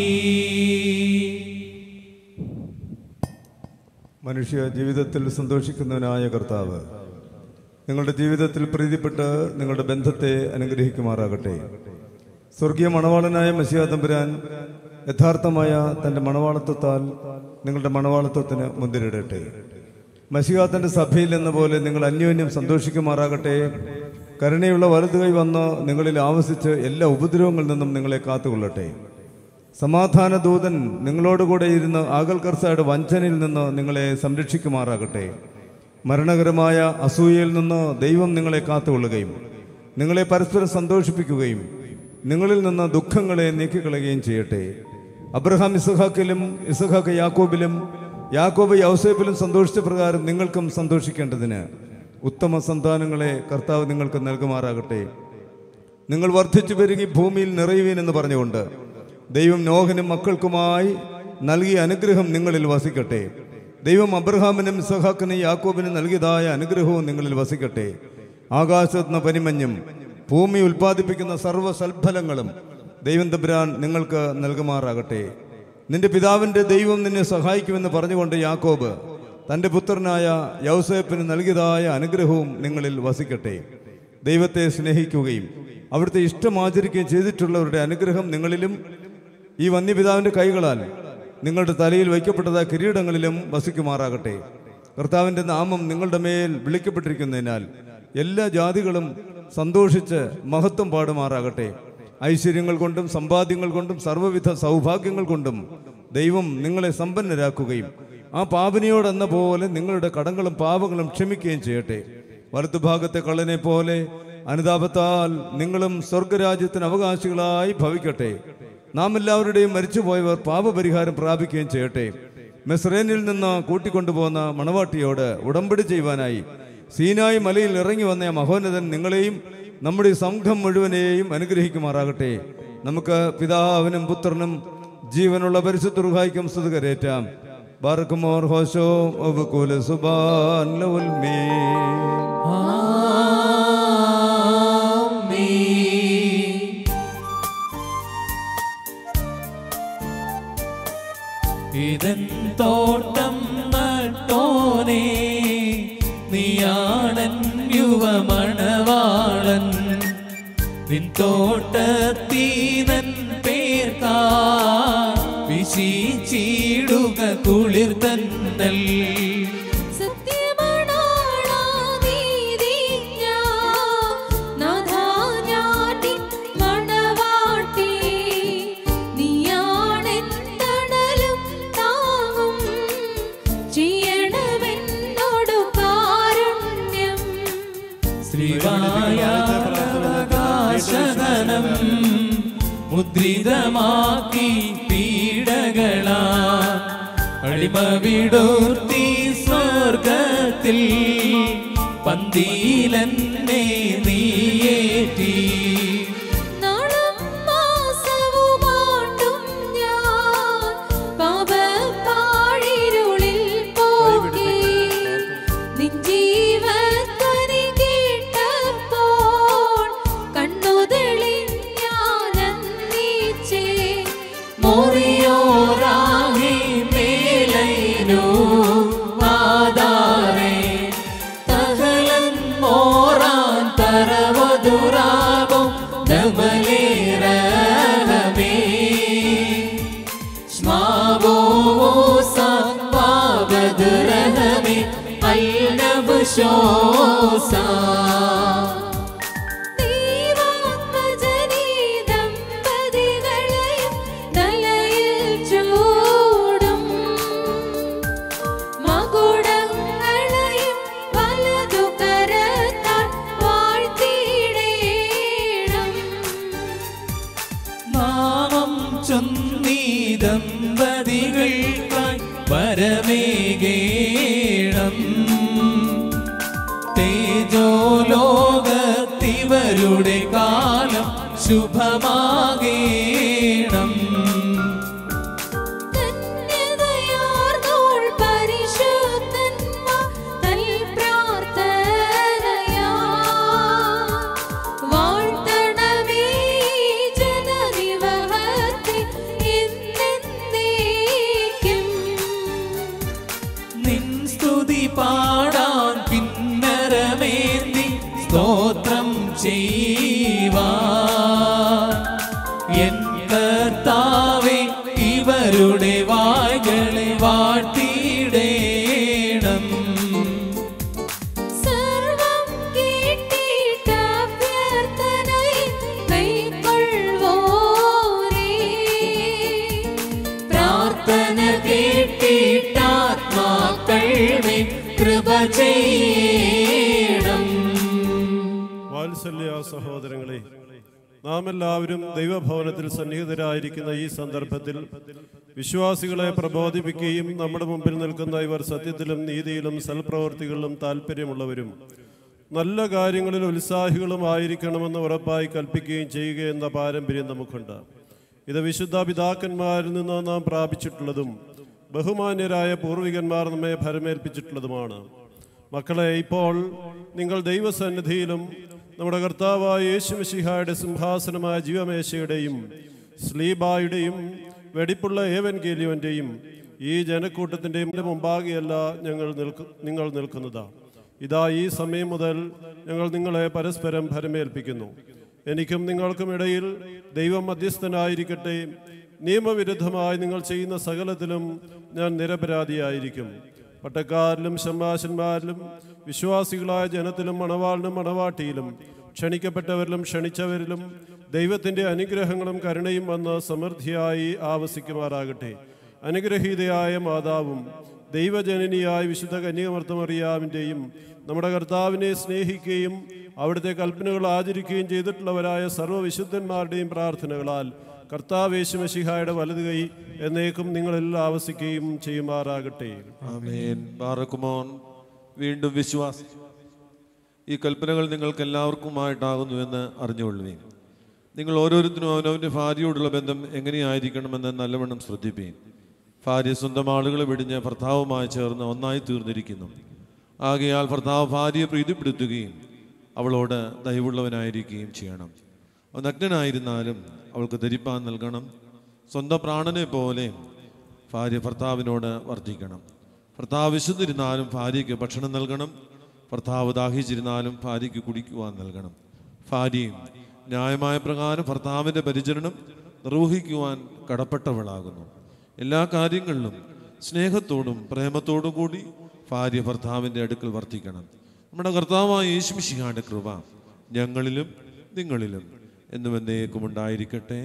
മനുഷ്യ ജീവിതത്തിൽ സന്തോഷിക്കുന്നവനായ കർത്താവ് നിങ്ങളുടെ ജീവിതത്തിൽ പ്രീതിപ്പെട്ട് നിങ്ങളുടെ ബന്ധത്തെ അനുഗ്രഹിക്കുമാറാകട്ടെ സ്വർഗീയ മണവാളനായ മസിയ തമ്പുരാൻ യഥാർത്ഥമായ തൻ്റെ മണവാളത്വത്താൽ നിങ്ങളുടെ മണവാളത്വത്തിന് മുന്തിരിടട്ടെ മസിക തൻ്റെ സഭയിൽ എന്ന പോലെ നിങ്ങൾ അന്യോന്യം സന്തോഷിക്കുമാറാകട്ടെ കരുണയുള്ള വലതുകൈ വന്ന് നിങ്ങളിൽ ആവസിച്ച് എല്ലാ ഉപദ്രവങ്ങളിൽ നിന്നും നിങ്ങളെ കാത്തുകൊള്ളട്ടെ സമാധാന ദൂതൻ നിങ്ങളോടുകൂടെ ഇരുന്ന് ആകൽക്കർസായുടെ വഞ്ചനയിൽ നിന്ന് നിങ്ങളെ സംരക്ഷിക്കുമാറാകട്ടെ മരണകരമായ അസൂയയിൽ നിന്ന് ദൈവം നിങ്ങളെ കാത്തുകൊള്ളുകയും നിങ്ങളെ പരസ്പരം സന്തോഷിപ്പിക്കുകയും നിങ്ങളിൽ നിന്ന് ദുഃഖങ്ങളെ നീക്കിക്കളയുകയും ചെയ്യട്ടെ അബ്രഹാം ഇസഹാക്കിലും ഇസഹാക്ക് യാക്കോബിലും യാക്കോബ് യൗസേപ്പിലും സന്തോഷിച്ച പ്രകാരം നിങ്ങൾക്കും സന്തോഷിക്കേണ്ടതിന് ഉത്തമ സന്താനങ്ങളെ കർത്താവ് നിങ്ങൾക്ക് നൽകുമാറാകട്ടെ നിങ്ങൾ വർദ്ധിച്ചു പെരുകി ഭൂമിയിൽ നിറയുവീൻ എന്ന് പറഞ്ഞുകൊണ്ട് ദൈവം നോഹനും മക്കൾക്കുമായി നൽകിയ അനുഗ്രഹം നിങ്ങളിൽ വസിക്കട്ടെ ദൈവം അബ്രഹാമിനും ഇസഹാക്കിനും യാക്കോബിനും നൽകിയതായ അനുഗ്രഹവും നിങ്ങളിൽ വസിക്കട്ടെ ആകാശത്തുനിന്ന് പനിമഞ്ഞും ഭൂമി ഉൽപ്പാദിപ്പിക്കുന്ന സർവ്വ സൽഫലങ്ങളും ദൈവം തമ്പുരാൻ നിങ്ങൾക്ക് നൽകുമാറാകട്ടെ നിന്റെ പിതാവിൻ്റെ ദൈവം നിന്നെ സഹായിക്കുമെന്ന് പറഞ്ഞുകൊണ്ട് യാക്കോബ് തൻ്റെ പുത്രനായ യൗസേപ്പിന് നൽകിയതായ അനുഗ്രഹവും നിങ്ങളിൽ വസിക്കട്ടെ ദൈവത്തെ സ്നേഹിക്കുകയും അവിടുത്തെ ഇഷ്ടം ആചരിക്കുകയും ചെയ്തിട്ടുള്ളവരുടെ അനുഗ്രഹം നിങ്ങളിലും ഈ വന്യപിതാവിൻ്റെ കൈകളാൽ നിങ്ങളുടെ തലയിൽ വയ്ക്കപ്പെട്ടതായ കിരീടങ്ങളിലും വസിക്കുമാറാകട്ടെ കർത്താവിൻ്റെ നാമം നിങ്ങളുടെ മേൽ വിളിക്കപ്പെട്ടിരിക്കുന്നതിനാൽ എല്ലാ ജാതികളും സന്തോഷിച്ച് മഹത്വം പാടുമാറാകട്ടെ ഐശ്വര്യങ്ങൾ കൊണ്ടും സമ്പാദ്യങ്ങൾ കൊണ്ടും സർവ്വവിധ സൗഭാഗ്യങ്ങൾ കൊണ്ടും ദൈവം നിങ്ങളെ സമ്പന്നരാക്കുകയും ആ പാപനിയോടെന്ന പോലെ നിങ്ങളുടെ കടങ്ങളും പാപങ്ങളും ക്ഷമിക്കുകയും ചെയ്യട്ടെ വലത്തുഭാഗത്തെ കള്ളനെ പോലെ അനുതാപത്താൽ നിങ്ങളും സ്വർഗരാജ്യത്തിന് അവകാശികളായി ഭവിക്കട്ടെ നാം എല്ലാവരുടെയും മരിച്ചുപോയവർ പാപപരിഹാരം പ്രാപിക്കുകയും ചെയ്യട്ടെ മെസ്രേനിൽ നിന്ന് കൂട്ടിക്കൊണ്ടുപോകുന്ന മണവാട്ടിയോട് ഉടമ്പടി ചെയ്യുവാനായി സീനായി മലയിൽ ഇറങ്ങി വന്ന ആ മഹോന്നതൻ നിങ്ങളെയും നമ്മുടെ ഈ സംഘം മുഴുവനെയും അനുഗ്രഹിക്കുമാറാകട്ടെ നമുക്ക് പിതാവിനും പുത്രനും ജീവനുള്ള പരിശുദ്ധ റുഹായിക്കും സ്തുതികരേറ്റാം ബാറക്കുമോർ ഹോശോ ഒബുക്കുല സുബാൻ ലവുൽ മീ ഇതൻ തോട്ടം നട്ടോനേ നീയാണൻ യുവമണവാളൻ നിൻ തോട്ടത്തീനൻ പേർക്കാ വിശീച്ചിടുക കുളിർ തന്നൽ ശ്രീവായാകാശനം മുദ്രിതമാക്കി പീഡകളാ അടിമ വിടൂർത്തി സ്വർഗത്തിൽ പന്തീലെന്നെ നീയേറ്റി മോറിയോരാഹി മേലൈനു ആധാരേ തകലൻ മോറാൻ തരവതുരാകും നമലേരഹമേ സ്മാവോസാവാവതുരഹമേ അൽനബുശോസാ നാമം ചൊന്നീ ദമ്പതികൾക്കായി വരമേകേണം തേജോ ലോകത്തിവരുടെ കാലം ശുഭമാകേണം കന്യകയാർന്നോൾ പരിശുദ്ധന്മാർ തൻ പ്രാർത്ഥനയാ. വാഴ്ത്തണമേ ജനനിവഹത്തെ എന്നേക്കും. നിൻ സ്തുതി പാടാൻ കിന്നരമേന്തി സ്തോത്രം ചെയ്യുവാൻ എൻ കർത്താവേ ഇവരുടെ വായ്കളെ വാഴ്ത്തിയിടേണം സർവം കേട്ടിട്ടഭ്യർത്ഥനയിൽ കൈക്കൊള്ളുവോരേ. പ്രാർത്ഥന കേട്ടിട്ടാത്മാക്കൾ മേൽ കൃപ ചെയ്യണം വാത്സല്യ സഹോദരങ്ങളെ നാം എല്ലാവരും ദൈവഭവനത്തിൽ സന്നിഹിതരായിരിക്കുന്ന ഈ സന്ദർഭത്തിൽ വിശ്വാസികളെ പ്രബോധിപ്പിക്കുകയും നമ്മുടെ മുമ്പിൽ നിൽക്കുന്ന ഇവർ സത്യത്തിലും നീതിയിലും സൽപ്രവർത്തികളിലും താല്പര്യമുള്ളവരും നല്ല കാര്യങ്ങളിൽ ഉത്സാഹികളുമായിരിക്കണമെന്ന് ഉറപ്പായി കൽപ്പിക്കുകയും ചെയ്യുക എന്ന പാരമ്പര്യം നമുക്കുണ്ട് ഇത് വിശുദ്ധ പിതാക്കന്മാരിൽ നിന്ന് നാം പ്രാപിച്ചിട്ടുള്ളതും ബഹുമാന്യരായ പൂർവികന്മാർ നമ്മെ ഭരമേൽപ്പിച്ചിട്ടുള്ളതുമാണ് മക്കളെ ഇപ്പോൾ നിങ്ങൾ ദൈവസന്നിധിയിലും നമ്മുടെ കർത്താവായ യേശുമിശിഹായുടെ സിംഹാസനമായ ജീവമേശയുടെയും സ്ലീബായുടെയും വെടിപ്പുള്ള ഏവൻ ഗേലിയോൻ്റെയും ഈ ജനക്കൂട്ടത്തിൻ്റെയും മുമ്പാകെയല്ല ഞങ്ങൾ നിൽക്കു നിങ്ങൾ നിൽക്കുന്നതാ ഇതാ ഈ സമയം മുതൽ ഞങ്ങൾ നിങ്ങളെ പരസ്പരം ഭരമേൽപ്പിക്കുന്നു എനിക്കും നിങ്ങൾക്കും ഇടയിൽ ദൈവം മധ്യസ്ഥനായിരിക്കട്ടെ നിയമവിരുദ്ധമായി നിങ്ങൾ ചെയ്യുന്ന സകലത്തിലും ഞാൻ നിരപരാധിയായിരിക്കും പട്ടക്കാരിലും ഷമ്മാശന്മാരിലും വിശ്വാസികളായ ജനത്തിലും മണവാളിനും മണവാട്ടിയിലും ക്ഷണിക്കപ്പെട്ടവരിലും ക്ഷണിച്ചവരിലും ദൈവത്തിൻ്റെ അനുഗ്രഹങ്ങളും കരുണയും വന്ന് സമൃദ്ധിയായി ആവസിക്കുമാറാകട്ടെ അനുഗ്രഹീതയായ മാതാവും ദൈവജനനിയായ വിശുദ്ധ കന്യകമർത്തമറിയാവിൻ്റെയും നമ്മുടെ കർത്താവിനെ സ്നേഹിക്കുകയും അവിടുത്തെ കൽപ്പനകൾ ആചരിക്കുകയും ചെയ്തിട്ടുള്ളവരായ സർവ്വവിശുദ്ധന്മാരുടെയും പ്രാർത്ഥനകളാൽ കർത്താവേശുമശിഹായുടെ വലത് കൈ എന്നേക്കും നിങ്ങളിൽ ആവസിക്കുകയും ചെയ്യുമാറാകട്ടെ ആമേൻ ബാറക്കുമോൻ വീണ്ടും വിശ്വാസം ഈ കൽപ്പനകൾ നിങ്ങൾക്ക് എല്ലാവർക്കുമായിട്ടാകുന്നുവെന്ന് അറിഞ്ഞുകൊള്ളുവീൻ നിങ്ങൾ ഓരോരുത്തരും അവനവൻ്റെ ഭാര്യയോടുള്ള ബന്ധം എങ്ങനെയായിരിക്കണമെന്ന് നല്ലവണ്ണം ശ്രദ്ധിപ്പീൻ ഭാര്യ സ്വന്തം ആളുകളെ വെടിഞ്ഞ് ഭർത്താവുമായി ചേർന്ന് ഒന്നായി തീർന്നിരിക്കുന്നു ആകയാൽ ഭർത്താവ് ഭാര്യയെ പ്രീതിപ്പെടുത്തുകയും അവളോട് ദയവുള്ളവനായിരിക്കുകയും ചെയ്യണം അവൻ നഗ്നനായിരുന്നാലും അവൾക്ക് ധരിപ്പാൻ നൽകണം സ്വന്തം പ്രാണനെ പോലെ ഭാര്യ ഭർത്താവിനോട് വർദ്ധിക്കണം ഭർത്താവ് വിശന്നിരുന്നാലും ഭാര്യയ്ക്ക് ഭക്ഷണം നൽകണം ഭർത്താവ് ദാഹിച്ചിരുന്നാലും ഭാര്യയ്ക്ക് കുടിക്കുവാൻ നൽകണം ഭാര്യയും ന്യായമായ പ്രകാരം ഭർത്താവിൻ്റെ പരിചരണം നിർവഹിക്കുവാൻ കടപ്പെട്ടവളാകുന്നു എല്ലാ കാര്യങ്ങളിലും സ്നേഹത്തോടും പ്രേമത്തോടും കൂടി ഭാര്യ ഭർത്താവിൻ്റെ അടുക്കൽ വർത്തിക്കണം നമ്മുടെ കർത്താവായ യേശുമിശിഹാന്റെ കൃപ ഞങ്ങളിലും നിങ്ങളിലും എന്നും എന്നേക്കും ഉണ്ടായിരിക്കട്ടെ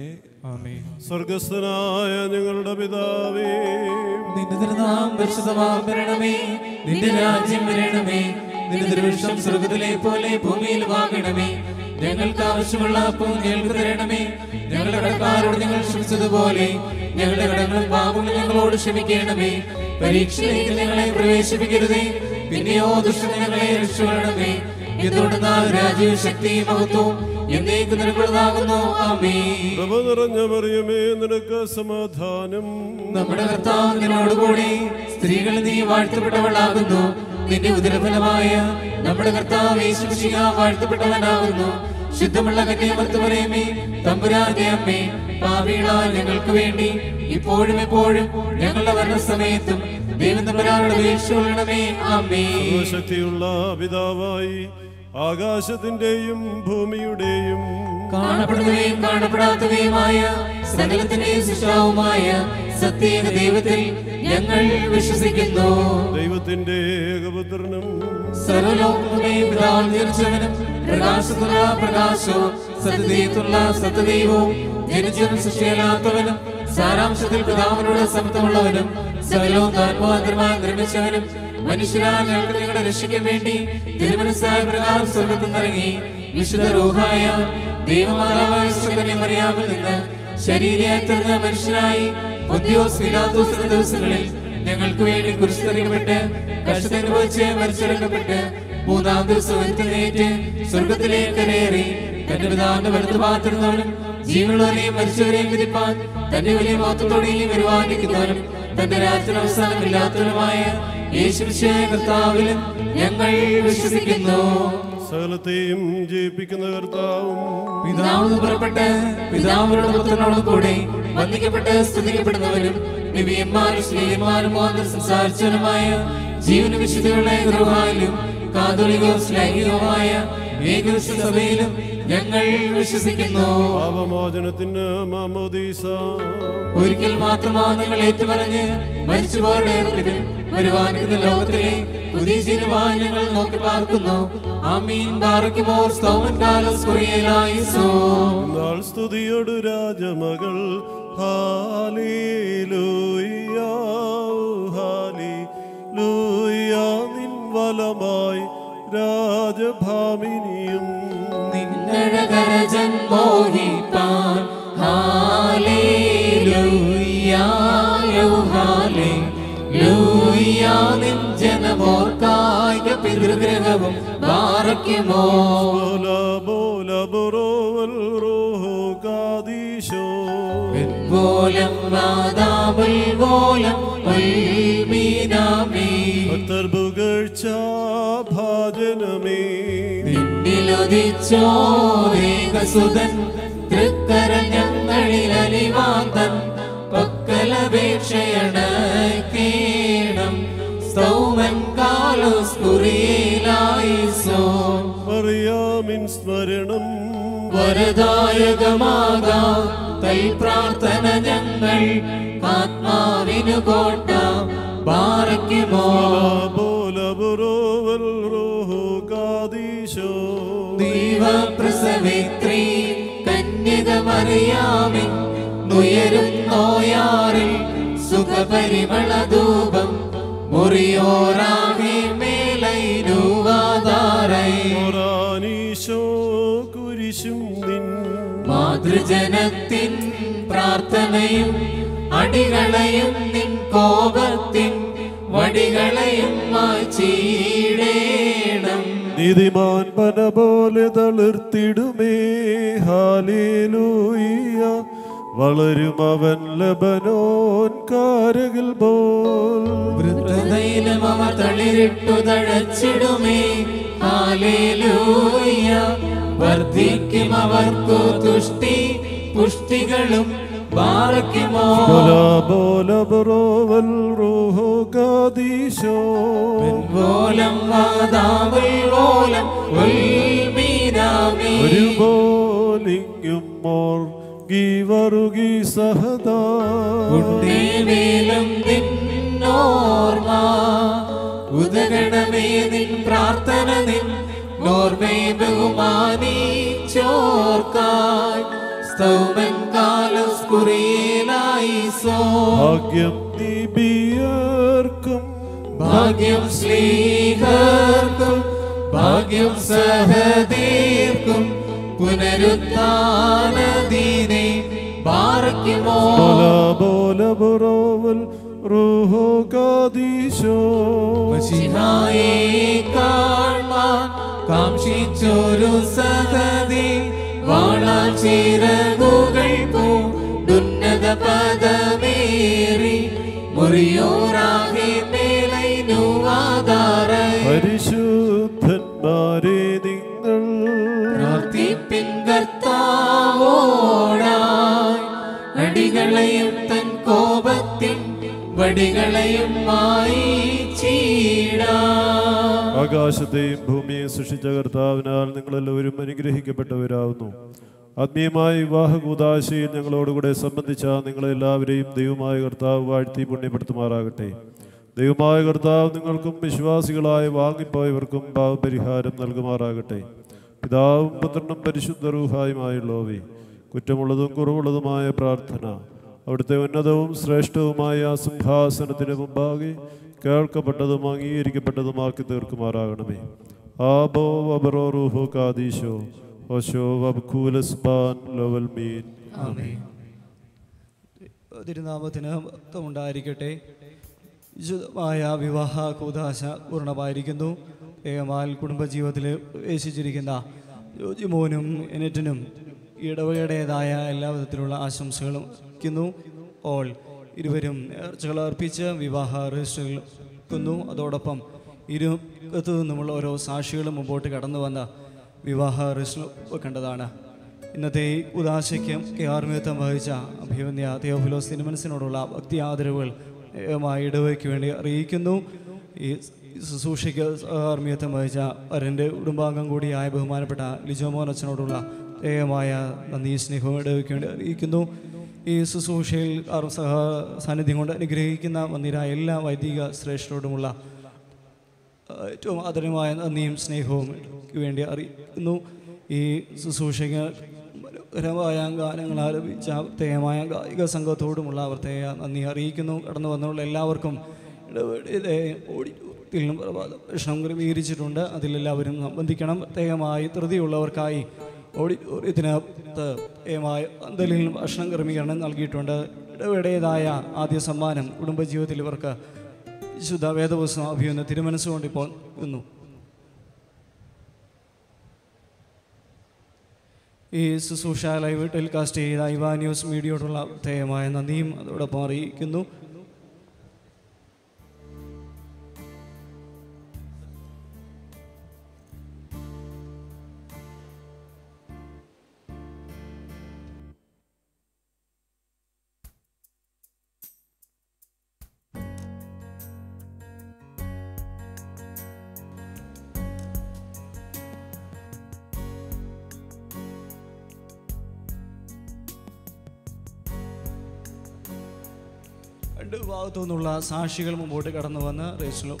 സ്വർഗസ്ഥനായ ഞങ്ങളുടെ പിതാവേ നിന്റെ തിരുനാം പരിശുദ്ധമാകണമേ നിന്റെ രാജ്യം വരണമേ നിന്റെ തിരുവിഷ്ടം സ്വർഗത്തിലെ പോലെ ഭൂമിയിൽ വാങ്ങണമേ ഞങ്ങൾക്ക് ആവശ്യമുള്ള അപ്പം ഞങ്ങൾക്ക് തരണമേ ഞങ്ങളുടെ കടക്കാരോട് ഞങ്ങൾ ക്ഷമിച്ചതുപോലെ ഞങ്ങളുടെ കടങ്ങളും പാപങ്ങളും ഞങ്ങളോട് ക്ഷമിക്കണമേ പരീക്ഷയിലേക്ക് ഞങ്ങളെ പ്രവേശിപ്പിക്കരുതേ പിന്നെയോ ദുഷ്ടനെ ഞങ്ങളെ രക്ഷപ്പെടണമേ എന്തുകൊണ്ട് രാജ്യവും ശക്തിയും മഹത്വവും എന്നേക്ക് നിനക്കുള്ളതാകുന്നു ആമേ കൃപ നിറഞ്ഞ മറിയമേ നിനക്ക് സമാധാനം നമ്മുടെ കർത്താവ് നിന്നോടുകൂടി സ്ത്രീകൾ നീ വാഴ്ത്തപ്പെട്ടവളാകുന്നു നിന്റെ ഉദരഫലമായ നമ്മുടെ കർത്താവ് യേശുമിശിഹ വാഴ്ത്തപ്പെട്ടവനാകുന്നു ശുദ്ധമുള്ള കന്യാമർത്തവരേമേ തമ്പുരാന്റെ അമ്മേ പാപികളാൽ ഞങ്ങൾക്ക് വേണ്ടി ഇപ്പോഴും എപ്പോഴും ഞങ്ങളുടെ മരണസമയത്തും ദൈവം തമ്പുരാനോട് വീഴ്ച ആമേ ശക്തിയുള്ള പിതാവായി ആകാശത്തിന്റെയും ഭൂമിയുടെയും കാണപ്പെടുന്നവയും കാണപ്പെടാത്തവയുമായ സകലത്തിന്റെയും സൃഷ്ടാവുമായ സത്യേക ദൈവത്തിൽ ഞങ്ങൾ വിശ്വസിക്കുന്നു ദൈവത്തിന്റെ ഏകപുത്രനും സർവലോകമേ പിതാവ് ജനിച്ചവനും പ്രകാശത്തുള്ള പ്രകാശവും സത്യദൈവത്തുള്ള സത്യദൈവവും ജനിച്ചവനും സൃഷ്ടിയല്ലാത്തവനും സാരാംശത്തിൽ പിതാവിനോട് സമത്വമുള്ളവനും സകലവും താത്മാന്തരമായി നിർമ്മിച്ചവനും മനുഷ്യരാൽ ഞങ്ങൾക്ക് നിങ്ങളുടെ രക്ഷയ്ക്ക് വേണ്ടി തിരുമനസ്സായ പ്രകാരം സ്വർഗത്തിൽ നിന്നിറങ്ങി വിശുദ്ധ റൂഹായ ദൈവമാതാവായ സുഗന്യ മറിയാമിൽ നിന്ന് ശരീരയായി തീർന്ന മനുഷ്യനായി പൊന്തിയോസ് പിലാത്തോസ് എന്ന ദിവസങ്ങളിൽ ഞങ്ങൾക്ക് വേണ്ടി കുരിശിതറിയപ്പെട്ട് കഷ്ടതനുഭവിച്ച് മരിച്ചിറക്കപ്പെട്ട് മൂന്നാം ദിവസം ഉയർത്തെഴുന്നേറ്റ് സ്വർഗത്തിലേക്ക് കരേറി തന്റെ പിതാവിന്റെ വലത്ത് പാത്തിരുന്നവനും ജീവനുള്ളവരെയും മരിച്ചവരെയും വിധിപ്പാൻ തന്റെ വലിയ മഹത്വത്തോടെയും വരുവാനിക്കുന്നവനും തന്റെ രാജ്യത്തിന് അവസാനമില്ലാത്തവനുമായ യേശുവിശേഷ കർത്താവിലും ഞങ്ങൾ വിശ്വസിക്കുന്നു സകലത്തെയും ജയിപ്പിക്കുന്ന കർത്താവും പിതാവ് പുറപ്പെട്ട് പിതാവിനോട് പുത്രനോട് കൂടെ വന്ദിക്കപ്പെട്ട് സ്തുതിക്കപ്പെടുന്നവനും നിവിയന്മാരും സ്നേഹന്മാരും മോഹൻ സംസാരിച്ചവനുമായ ജീവന വിശുദ്ധിയുള്ള ഗൃഹാലും കാതോലികവും ശ്ലൈഹികവുമായ ഏകവിശ സഭയിലും ഞങ്ങൾ വിശ്വസിക്കുന്നു പാപമോചനത്തിന് മാമോദീസ ഒരിക്കൽ മാത്രമാണ് നിങ്ങൾ ഏറ്റുപറഞ്ഞ് മരിച്ചുപോരുടെ ഏർപ്പിലും വരുവാനിരുന്ന ലോകത്തിലെ പുതിയ ജീവിതമായി ഞങ്ങൾ നോക്കി പാർക്കുന്നു ആമീൻ ബാറക്കുമോർ സ്തോമൻ കാലസ് കുറിയലായിസോ നാൾ സ്തുതിയോട് രാജമകൾ ഹാലേലൂയ ഹാലേലൂയ നിൻ വലമായി രാജഭാമിനിയും നിന്നഴകരജൻ മോഹിപ്പാൻ ഹാലേലൂയായോ ഹാലേലൂയ നിൻ ജനമോർക്കായിക പിതൃഗ്രഹവും ബാറക്കുമോ ബോല ബോല ബൊറോവൽ റോഹോ കാദീശോ പോലം വാദാമുൽ പോലം ഉൽമീനാമേ ഭക്തർ പുകഴ്ച ഭാജനമേ നിന്നിലുദിച്ചോ വേഗസുതൻ തൃക്കര ഞങ്ങളിൽ അലിവാന്തൻ പക്കലപേക്ഷയണക്കേണം സ്തൗമൻ കാലോസ് കുറിയിലായിസോ മറിയാമിൻ സ്മരണം വരദായകമാകാ തൽ പ്രാർത്ഥന ഞങ്ങൾ ആത്മാവിനു കോട്ട പാറയ്ക്കുമോ ബോല ബൊറോവൽ റോഹോ കാദീശോ ദൈവപ്രസവിത്രീ കന്യകമറിയാമിൻ നുയരും നോയാറിൽ സുഖപരിമളധൂപം മുറിയോറാകെ മേലൈനുവാതാരൈ ഓറാനീശോ കുരിശും നിൻ മാതൃജനത്തിൻ പ്രാർത്ഥനയും അടികളെയും നിൻ കോപത്തിൻ വടികളെയും മാച്ചീടേണം നീതിമാൻ പന പോലെ തളിർത്തിടുമേ ഹാലേലൂയ വളരും അവൻ ലബനോൻ കാരകിൽ പോൽ വൃദ്ധതയിലും അവ തളിരിട്ടു തഴച്ചിടുമേ ഹാലേലൂയ വർദ്ധിക്കും അവർക്കു തുഷ്ടി പുഷ്ടികളും ബാറയ്ക്കുമോ ബോല ബോല ബറോവൽ റൂഹോ കാദീശോ ഓലം വാദാവൽ ഓലം ഉൽമീനാമേ ഒരു പോലിങ്ങും മോർ ഗീവറുകി സഹദാ ഉണ്ടേവേലം നിന്നോർമ്മ ഉദഗണമേ നിൻ പ്രാർത്ഥന നിൻ നോർമേ ബഹുമാനിച്ചോർക്കായി സ്തൗമൻ കാലസ് കുറിയിലായിസോ ഭാഗ്യം നിബിയർക്കും ഭാഗ്യം ശ്രീഹർക്കും ഭാഗ്യം സഹദീർക്കും പുനരുത്ഥാനദീനെ ബാറയ്ക്കുമോ ബോല ബോല ബറോവൽ റൂഹോ കാദീശോ മഷിഹായെ കാണാൻ കാക്ഷിച്ചൊരു സഹതി വാളാൽ ചിറകുകൾ പൂണ്ടുന്നത പദമേറി മുറിയോറാകെ മേലൈനുവാതാറായി പരിശുദ്ധന്മാരെ നിങ്ങൾ പ്രാർത്ഥിപ്പിൻ കർത്താവോടായി അടികളെയും തൻ കോപത്തിൻ വടികളെയും മായി ചീടാ ആകാശത്തെയും ഭൂമിയെയും സൃഷ്ടിച്ച കർത്താവിനാൽ നിങ്ങളെല്ലാവരും അനുഗ്രഹിക്കപ്പെട്ടവരാകുന്നു ആത്മീയമായ വിവാഹ കൂതാശയിൽ ഞങ്ങളോടുകൂടെ സംബന്ധിച്ച നിങ്ങളെല്ലാവരെയും ദൈവമായ കർത്താവ് വാഴ്ത്തി പുണ്യപ്പെടുത്തുമാറാകട്ടെ ദൈവമായ കർത്താവ് നിങ്ങൾക്കും വിശ്വാസികളായ വാങ്ങിപ്പോയവർക്കും പാവപരിഹാരം നൽകുമാറാകട്ടെ പിതാവും പുത്രനും പരിശുദ്ധ റൂഹായുമായുള്ളവേ കുറ്റമുള്ളതും കുറവുള്ളതുമായ പ്രാർത്ഥന അവിടുത്തെ ഉന്നതവും ശ്രേഷ്ഠവുമായ ആ സിംഹാസനത്തിന് മുമ്പാകെ കേൾക്കപ്പെട്ടതും അംഗീകരിക്കപ്പെട്ടതുമാക്കി തീർക്കുമാറാകണമേ ആബോ വബറോ റൂഹോ കാദീശോ ഓശോ വബ്കൂലസ്ബാൻ ലോവൽ മീൻ തിരുനാമത്തിന് മഹത്വം ഉണ്ടായിരിക്കട്ടെ വിശുദ്ധമായ വിവാഹ കൂതാശ പൂർണ്ണമായിരിക്കുന്നു ഏകമാൽ കുടുംബജീവിതത്തിൽ പ്രവേശിച്ചിരിക്കുന്ന ജോജിമോനും എനറ്റിനും ഇടവകയുടേതായ എല്ലാ വിധത്തിലുള്ള ആശംസകളും വയ്ക്കുന്നു ഓൾ ഇരുവരും നേർച്ചകൾ അർപ്പിച്ച് വിവാഹ രജിസ്റ്ററിൽ വെക്കുന്നു അതോടൊപ്പം ഇരുപത്തു നിന്നുമുള്ള ഓരോ സാക്ഷികളും മുമ്പോട്ട് കടന്നു വന്ന വിവാഹ രജിസ്റ്റർ വെക്കേണ്ടതാണ് ഇന്നത്തെ ഈ ഉദാശയ്ക്ക് കെ ആർ മേത്തം വഹിച്ച അഭിമന്യ തിയോഫിലോസ് തിരുമനസിനോടുള്ള ഭക്തി ആദരവുകൾ ഏകമായ ഇടവയ്ക്ക് വേണ്ടി അറിയിക്കുന്നു ഈ ശുശ്രൂഷയ്ക്ക് ആർമിയത്വം വഹിച്ച വരൻ്റെ കുടുംബാംഗം കൂടിയായ ബഹുമാനപ്പെട്ട ലിജോമോൻ അച്ഛനോടുള്ള ഏകമായ നന്ദി സ്നേഹവും ഇടവയ്ക്ക് വേണ്ടി അറിയിക്കുന്നു ഈ ശുശ്രൂഷയിൽ ആർ- സഹ സാന്നിധ്യം കൊണ്ട് അനുഗ്രഹിക്കുന്ന വന്നിരായ എല്ലാ വൈദിക ശ്രേഷ്ഠരോടുമുള്ള ഏഹ്, ഏറ്റവും ആദരമായ നന്ദിയും സ്നേഹവും ഇടവയ്ക്ക് വേണ്ടി അറിയിക്കുന്നു ഈ ശുശ്രൂഷയ്ക്ക് മനോഹരമായ ഗാനങ്ങൾ ആലപിച്ച പ്രത്യേകമായ ഗായിക സംഘത്തോടുമുള്ള പ്രത്യേക നന്ദി അറിയിക്കുന്നു കടന്നു വന്നുള്ള എല്ലാവർക്കും ഇടവേളയിലെ ഓഡിറ്റോറിയത്തിലും പ്രഭാത ഭക്ഷണം ക്രമീകരിച്ചിട്ടുണ്ട് അതിലെല്ലാവരും സംബന്ധിക്കണം പ്രത്യേകമായി ധൃതിയുള്ളവർക്കായി ഓഡിറ്റോറിയത്തിന് പ്രത്യേകമായ പന്തലിൽ ഭക്ഷണം ക്രമീകരണം നൽകിയിട്ടുണ്ട് ഇടവേടേതായ ആദ്യ സമ്മാനം കുടുംബജീവിതത്തിൽ ഇവർക്ക് വിശുദ്ധ വേദപുസ്തകം അഭിയുന്ന തിരുമനസ്സുകൊണ്ട് ഇപ്പോൾ നിന്നു ഈ ശുശ്രൂഷ ലൈവ് ടെലികാസ്റ്റ് ചെയ്ത ഇവാ ന്യൂസ് മീഡിയയോടുള്ള പ്രത്യേകമായ നന്ദിയും അതോടൊപ്പം അറിയിക്കുന്നു രണ്ട് ഭാഗത്തു നിന്നുള്ള സാക്ഷികൾ മുമ്പോട്ട് കടന്നു വന്ന് റേച്ചലോ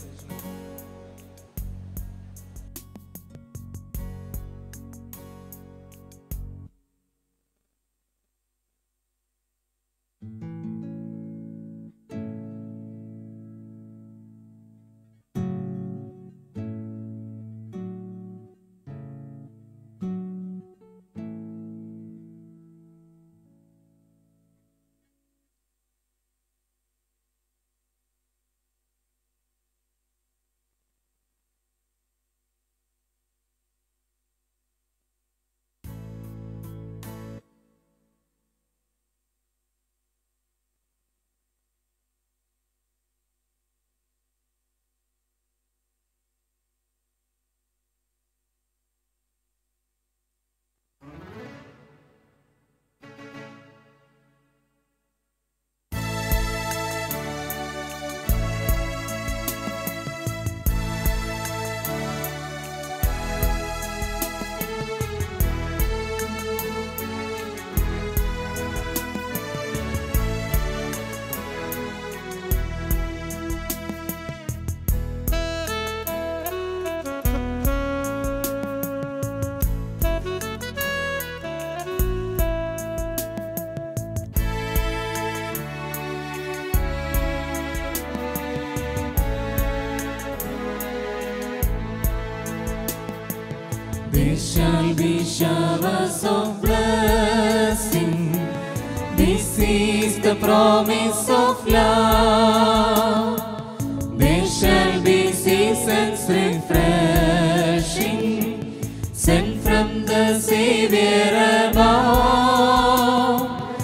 There shall be showers of blessing. This is the promise of love. There shall be seasons refreshing, sent from the Savior above.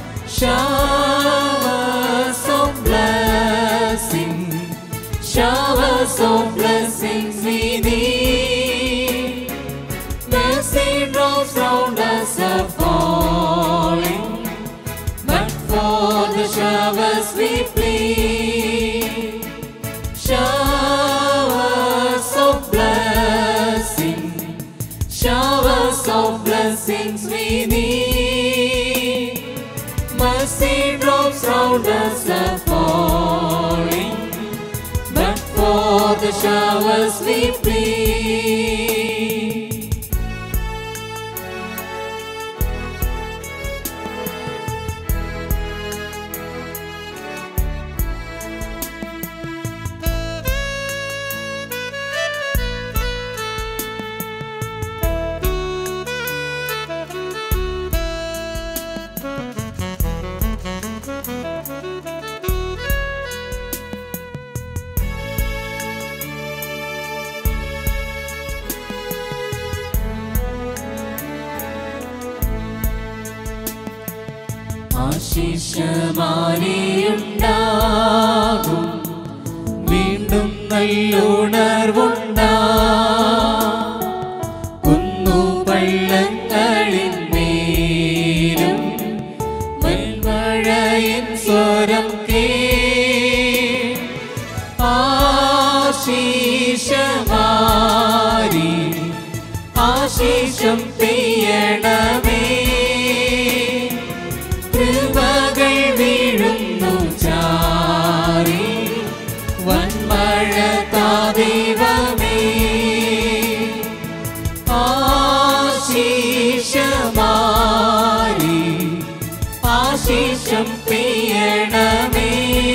Showers of blessing, showers of blessings we need. Mercy drops round us are falling, but for the showers we plead. Showers of blessing, showers of blessings we need. Mercy drops round us are falling, but for the showers we plead. ആശിഷമാരിയുണ്ടാകും വീണ്ടും നല്ലുണർവുണ്ടാ കുന്നു പള്ളങ്ങളിന്മേലും വൻമഴയിൻ സ്വരം കേ ആശീഷമാരി ആശീഷം പെയ്യണമേ കൃപകൾ വീഴുന്നു ചാരി വൻമഴ താദൈവമേ ആശീഷമാരി ആശീഷം പെയ്യണമേ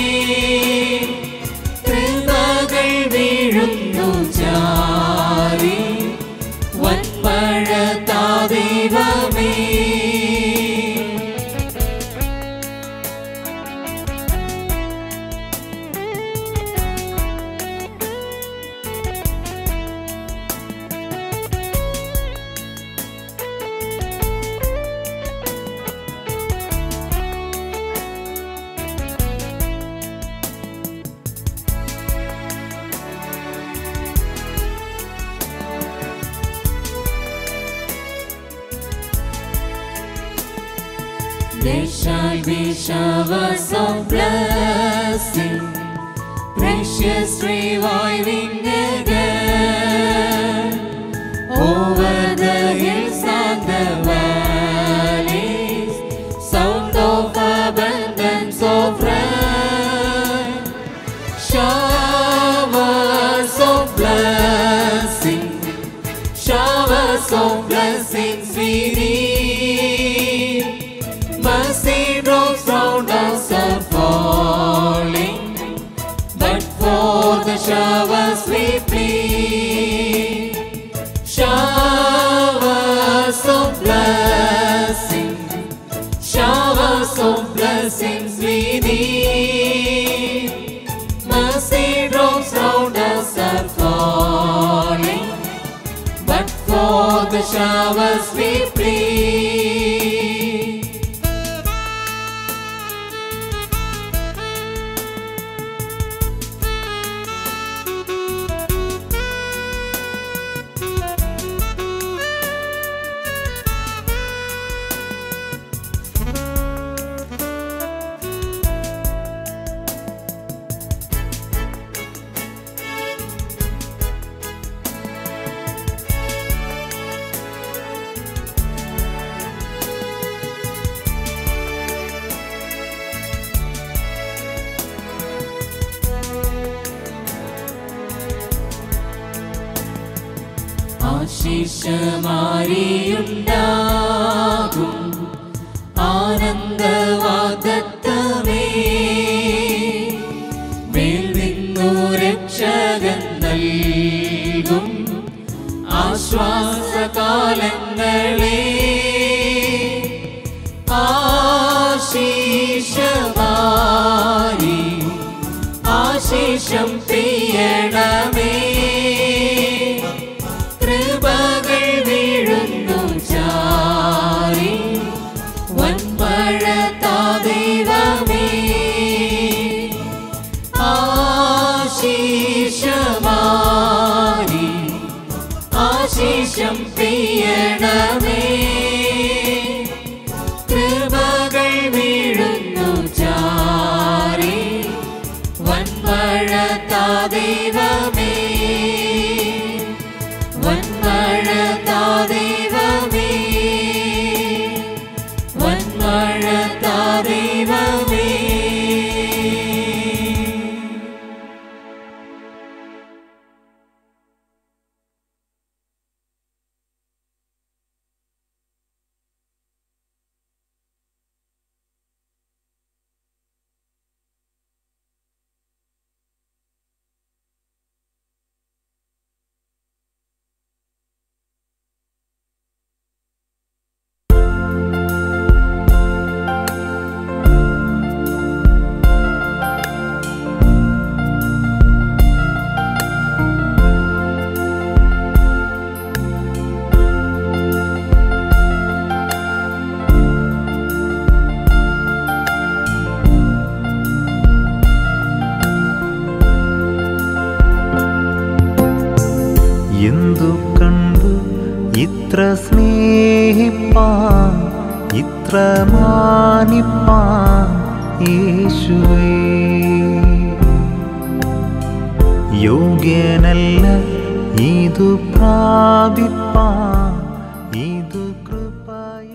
കൃപകൾ വീഴുന്നു ചാരി വൻമഴ താദൈവമേ There shall be showers of blessing, precious reviving again over the hills and the valleys, sound of abundance of rain, showers of blessing, showers of blessings we need. Mercy drops round us are falling, but for the showers we plead. Showers of blessing, showers of blessings we need. Mercy drops round us are falling, but for the showers we plead. ആശിഷമാരിയുണ്ടാകും ആനന്ദവാദത്തമേ മേൽ നിന്നു രക്ഷകൻ നൽകും ആശ്വാസകാലങ്ങളെ ആശീഷമാരി ആശീഷം പെയ്യണമേ കൃപകൾ വീഴുന്നു ചാരി വൻമഴ താദൈവമേ ആശീഷമാരി ആശീഷം പെയ്യണമേ കൃപകൾ വീഴുന്നു ചാരി വൻമഴ താദൈവമേ വൻമഴ താദൈവമേ വൻമഴ താദൈവമേ ഇത്ര സ്നേഹിപ്പാൻ ഇത്ര മാനിപ്പാൻ യേശുവേ യോഗ്യനല്ല ഇതു പ്രാപിപ്പാൻ ഇതു കൃപയ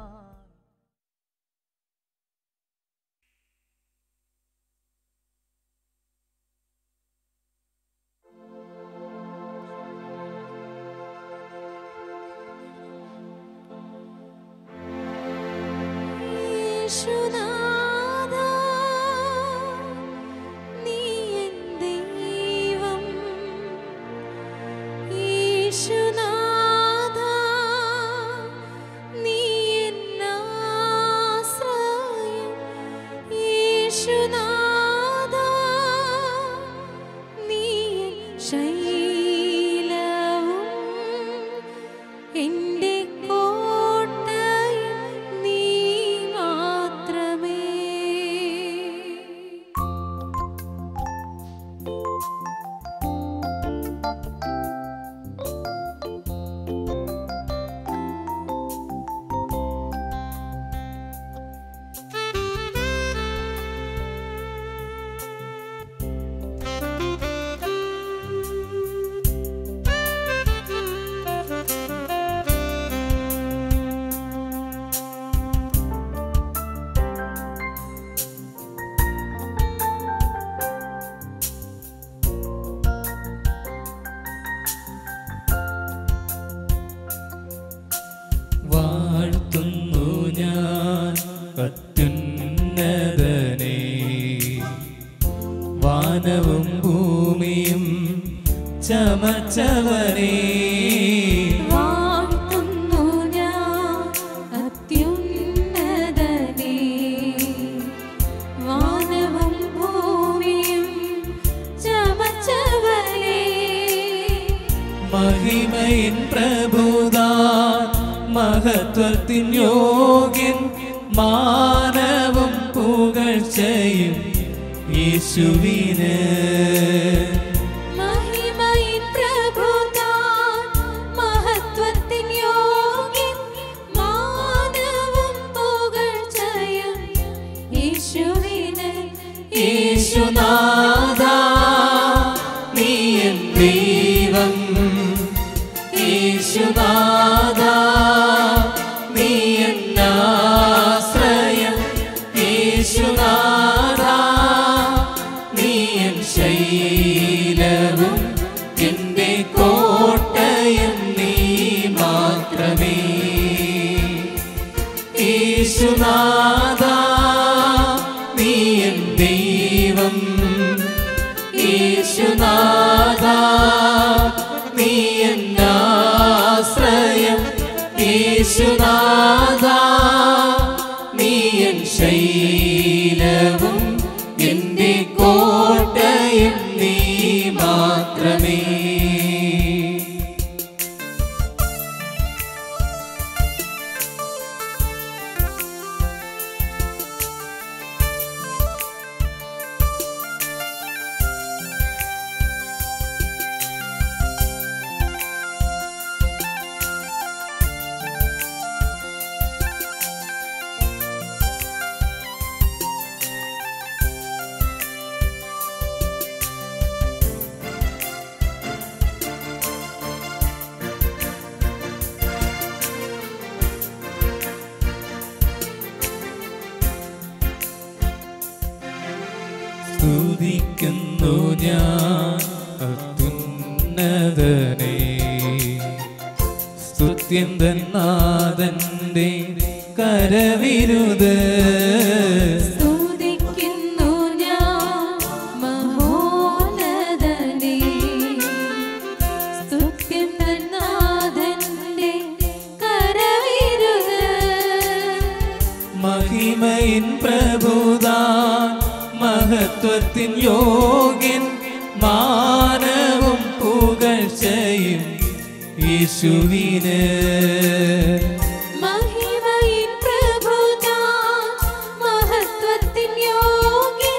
യേശുനാഥാ, നീ എൻ ദൈവം. യേശുനാഥാ, നീ എൻ ആശ്രയം. യേശുനാഥാ, നീ എൻ ശൈലവും എന്റെ കോട്ടയും നീ മാത്രമേ വാഴ്ത്തുന്നു ഞാൻ അത്യുന്നതനെ വാനവും ഭൂമിയും ചമച്ചവനെ വാഴ്ത്തുന്നു ഞാൻ അത്യുന്നതനെ വാനവും ഭൂമിയും ചമച്ചവനെ മഹിമയിൻ പ്രഭുതാൻ മഹത്വത്തിൻ യോഗ്യൻ മാനവും പുകഴ്ചയും യേശുവിന് മഹിമയിൻ പ്രഭുതാൻ മഹത്വത്തിൻ യോഗ്യൻ മാനവും പുകഴ്ചയും യേശുവിന് യേശുനാഥ നീ എൻ ദൈവം യേശുനാഥ നീ എൻ ആശ്രയം യേശുനാഥ നീ എൻ ശൈലവും എൻ്റെ കോട്ടയം നീ മാത്രമേ യേശുനാഥ നീ എൻ ദൈവം യേശുനാഥ നീ എൻ ആശ്രയം യേശുനാഥ നീ എൻ ശൈലവും എൻ്റെ കോട്ടയം നീ മാത്രമേ സ്തുതിക്കുന്നു ഞാൻ അത്യുന്നതനെ സ്തുത്യന്തനാഥന്റെ കരവിരുത് സ്തുതിക്കുന്നു ഞാൻ മഹോന്നതനെ സ്തുത്യം തന്നാഥന്റെ കരവിരുത് മഹിമയിൻ പ്രഭുതാൻ മഹത്വത്തിൻ യോഗ്യൻ മാനവും പുകഴ്ചയും യേശുവിന് മഹിമയിൻ പ്രഭുതാൻ മഹത്വത്തിൻ യോഗ്യൻ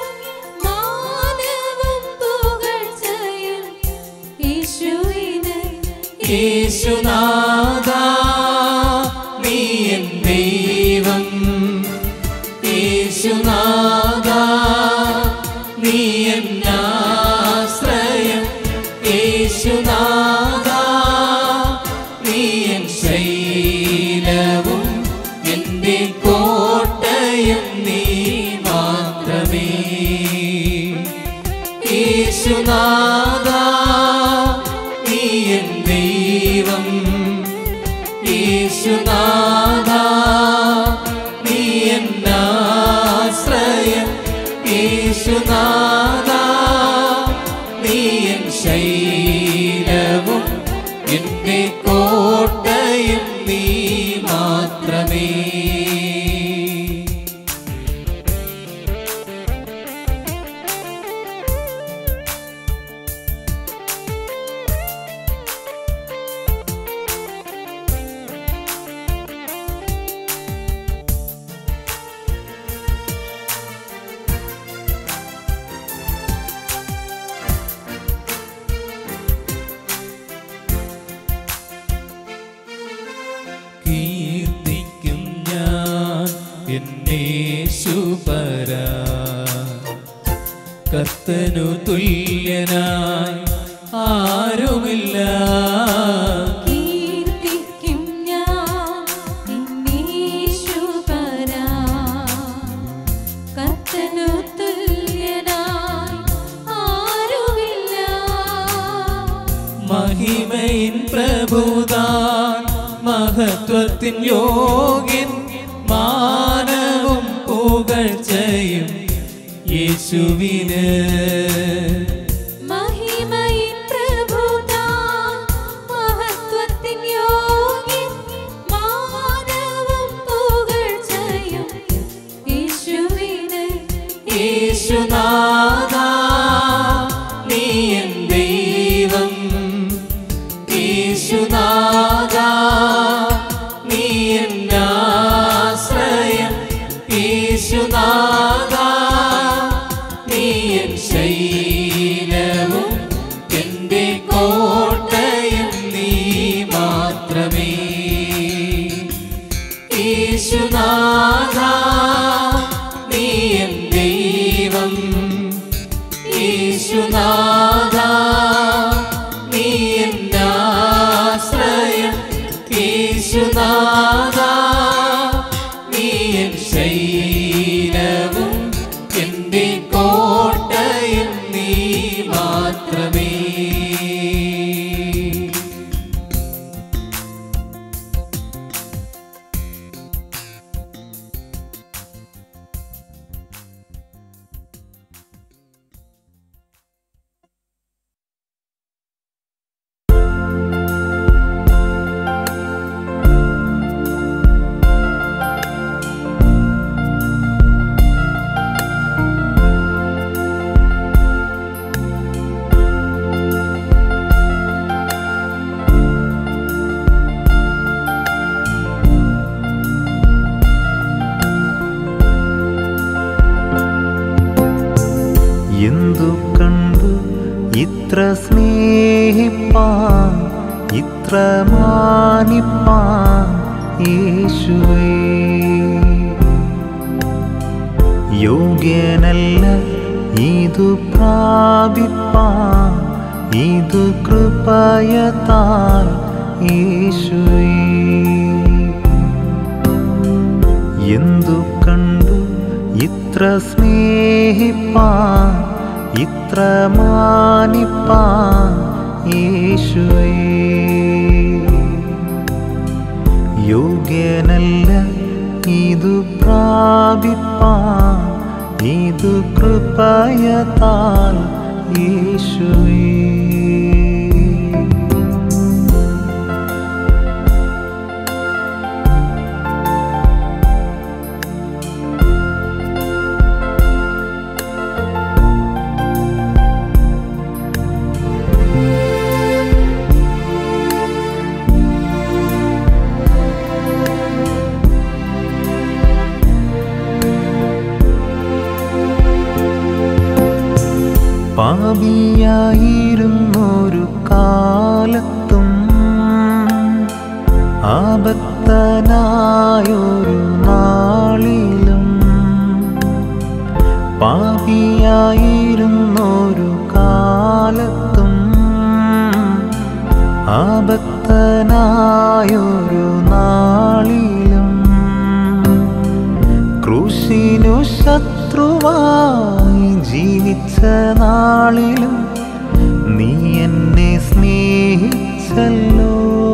മാനവും പുകഴ്ചയും യേശുവിന് യേശുനാഥ നീ എൻ ദൈവം യേശുനാഥ നീ എൻ ആശ്രയം യേശുനാഥ നീ എൻ ശൈലവും എൻ്റെ കോട്ടയും നീ മാത്രമേ യേശുനാഥ നീ എൻ ദൈവം യേശുനാഥ നീ എൻ ആശ്രയം യേശുനാഥ നീ എൻ ശൈലവും എൻ്റെ കോട്ടയും നീ മാത്രമേ കീർത്തിക്കും ഞാൻ എന്നേശുപര കർത്തനു തുല്യനായി ആരുമില്ല കീർത്തിക്കും ഞാൻ എന്നീശുപരാ. കർത്തനു തുല്യനായി ആരുമില്ല. മഹിമയിൻ പ്രഭുതാൻ മഹത്വത്തിൻ യോഗ്യൻ മാനവും പുകഴ്ചയും യേശുവിന് മഹിമയിൻ പ്രഭുതാൻ മഹത്വത്തിൻ യോഗ്യൻ മാനവും പുകഴ്ചയും യേശുവിന് യേശുനാഥ നീ എൻ ദൈവം യേശുനാഥ നീ എൻ ആശ്രയം യേശുനാഥ നീ എൻ ശൈലവും എൻ്റെ കോട്ടയും നീ മാത്രമേ യേശുനാഥ നീ എൻ ദൈവം യേശുനാഥ നീ എൻ ആശ്രയം യേശുനാഥ നീ എൻ ശൈലവും എൻ്റെ കോട്ടയും നീ മാത്രമേ എന്തു കണ്ടു ഇത്ര സ്നേഹിപ്പാൻ ഇത്ര മാനിപ്പാൻ യേശുവേ യോഗ്യനല്ല ഇതു പ്രാപിപ്പാൻ ഇതു കൃപയത്താൽ യേശുവേ എന്തു കണ്ടു ഇത്ര സ്നേഹിപ്പാൻ ഇത്ര മാനിപ്പാൻ യേശുവേ യോഗ്യനല്ല ഇതു പ്രാപിപ്പാൻ ഇതു കൃപയത്താൽ യേശുവേ പാപിയായിരുന്നൊരു കാലത്തും ആപത്തനായൊരു നാളിലും പാപിയായിരുന്നൊരു കാലത്തും ആപത്തനായൊരു നാളിലും ക്രൂശിനു ശത്രുവായി ജീവിച്ച നാളിലും നീ എന്നെ സ്നേഹിച്ചല്ലോ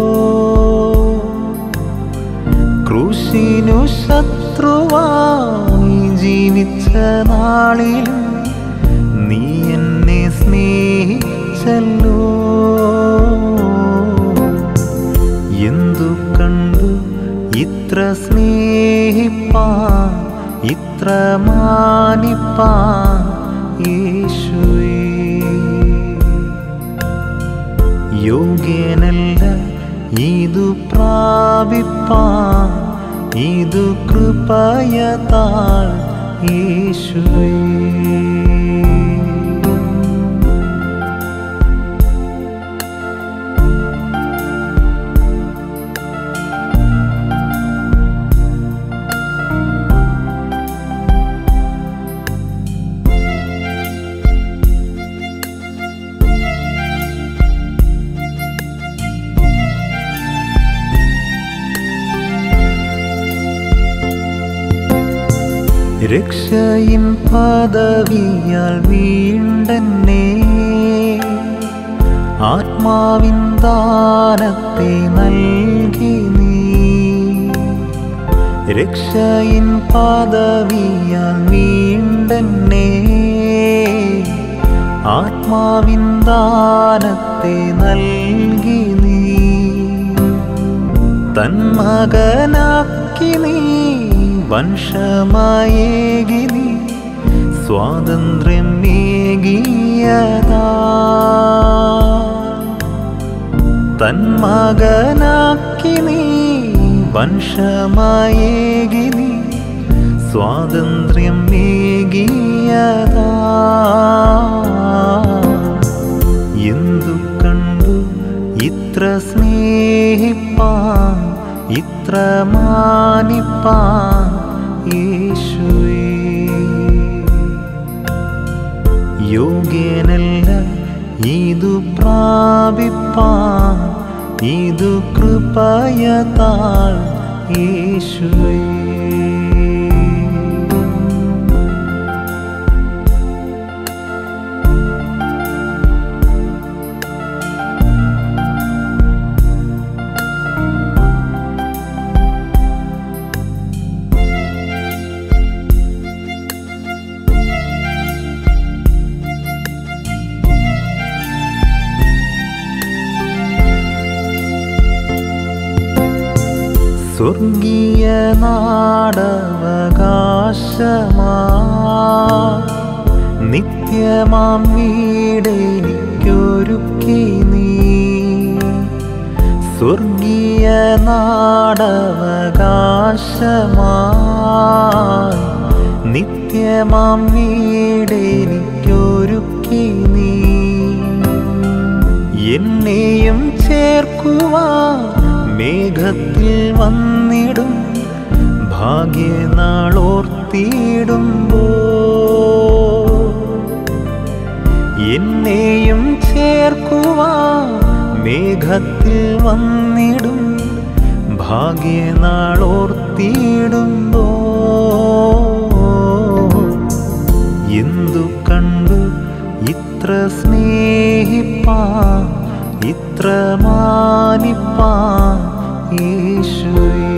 ക്രൂശിനു ശത്രുവായി ജീവിച്ച നാളിലും നീ എന്നെ സ്നേഹിച്ചല്ലോ എന്തു കണ്ടു ഇത്ര സ്നേഹിപ്പാൻ ഇത്ര മാനിപ്പാൻ യേശുവേ യോഗ്യനല്ല ഇതു പ്രാപിപ്പാൻ ഇതു കൃപയതാൽ യേശുവേ രക്ഷയിൻ പദവിയാൽ വീണ്ടെന്നെ ആത്മാവിൻ ദാനത്തെ നൽകി നീ രക്ഷയിൻ പദവിയാൽ വീണ്ടെന്നെ ആത്മാവിൻ ദാനത്തെ നൽകി നീ തന്മകനാക്കി നീ വംശമായേകി നീ സ്വാതന്ത്ര്യം ഏകിയതാ തന്മകനാക്കി നീ വംശമായേകി നീ സ്വാതന്ത്ര്യം ഏകിയതാ എന്തു കണ്ടു ഇത്ര സ്നേഹിപ്പാൻ ഇത്ര മാനിപ്പാൻ യേശുവേ യോഗ്യനല്ല ഇതു പ്രാപിപ്പാൻ ഇതു കൃപയതാൽ യേശുവേ സ്വർഗീയ നാടവകാശമാ നിത്യമാം വീടെനിക്കൊരുക്കി നീ സ്വർഗീയ നാടവകാശമാ നിത്യമാം വീടെനിക്കൊരുക്കി നീ എന്നെയും ചേർക്കുവാ മേഘത്തിൽ വന്നിടും ഭാഗ്യനാളോർത്തിടുമ്പോ എന്നെയും ചേർക്കുവാ മേഘത്തിൽ വന്നിടും ഭാഗ്യനാളോർത്തിടുമ്പോ എന്തു കണ്ടു ഇത്ര സ്നേഹിപ്പാൻ ഇത്ര മാനിപ്പാൻ യേശുവേ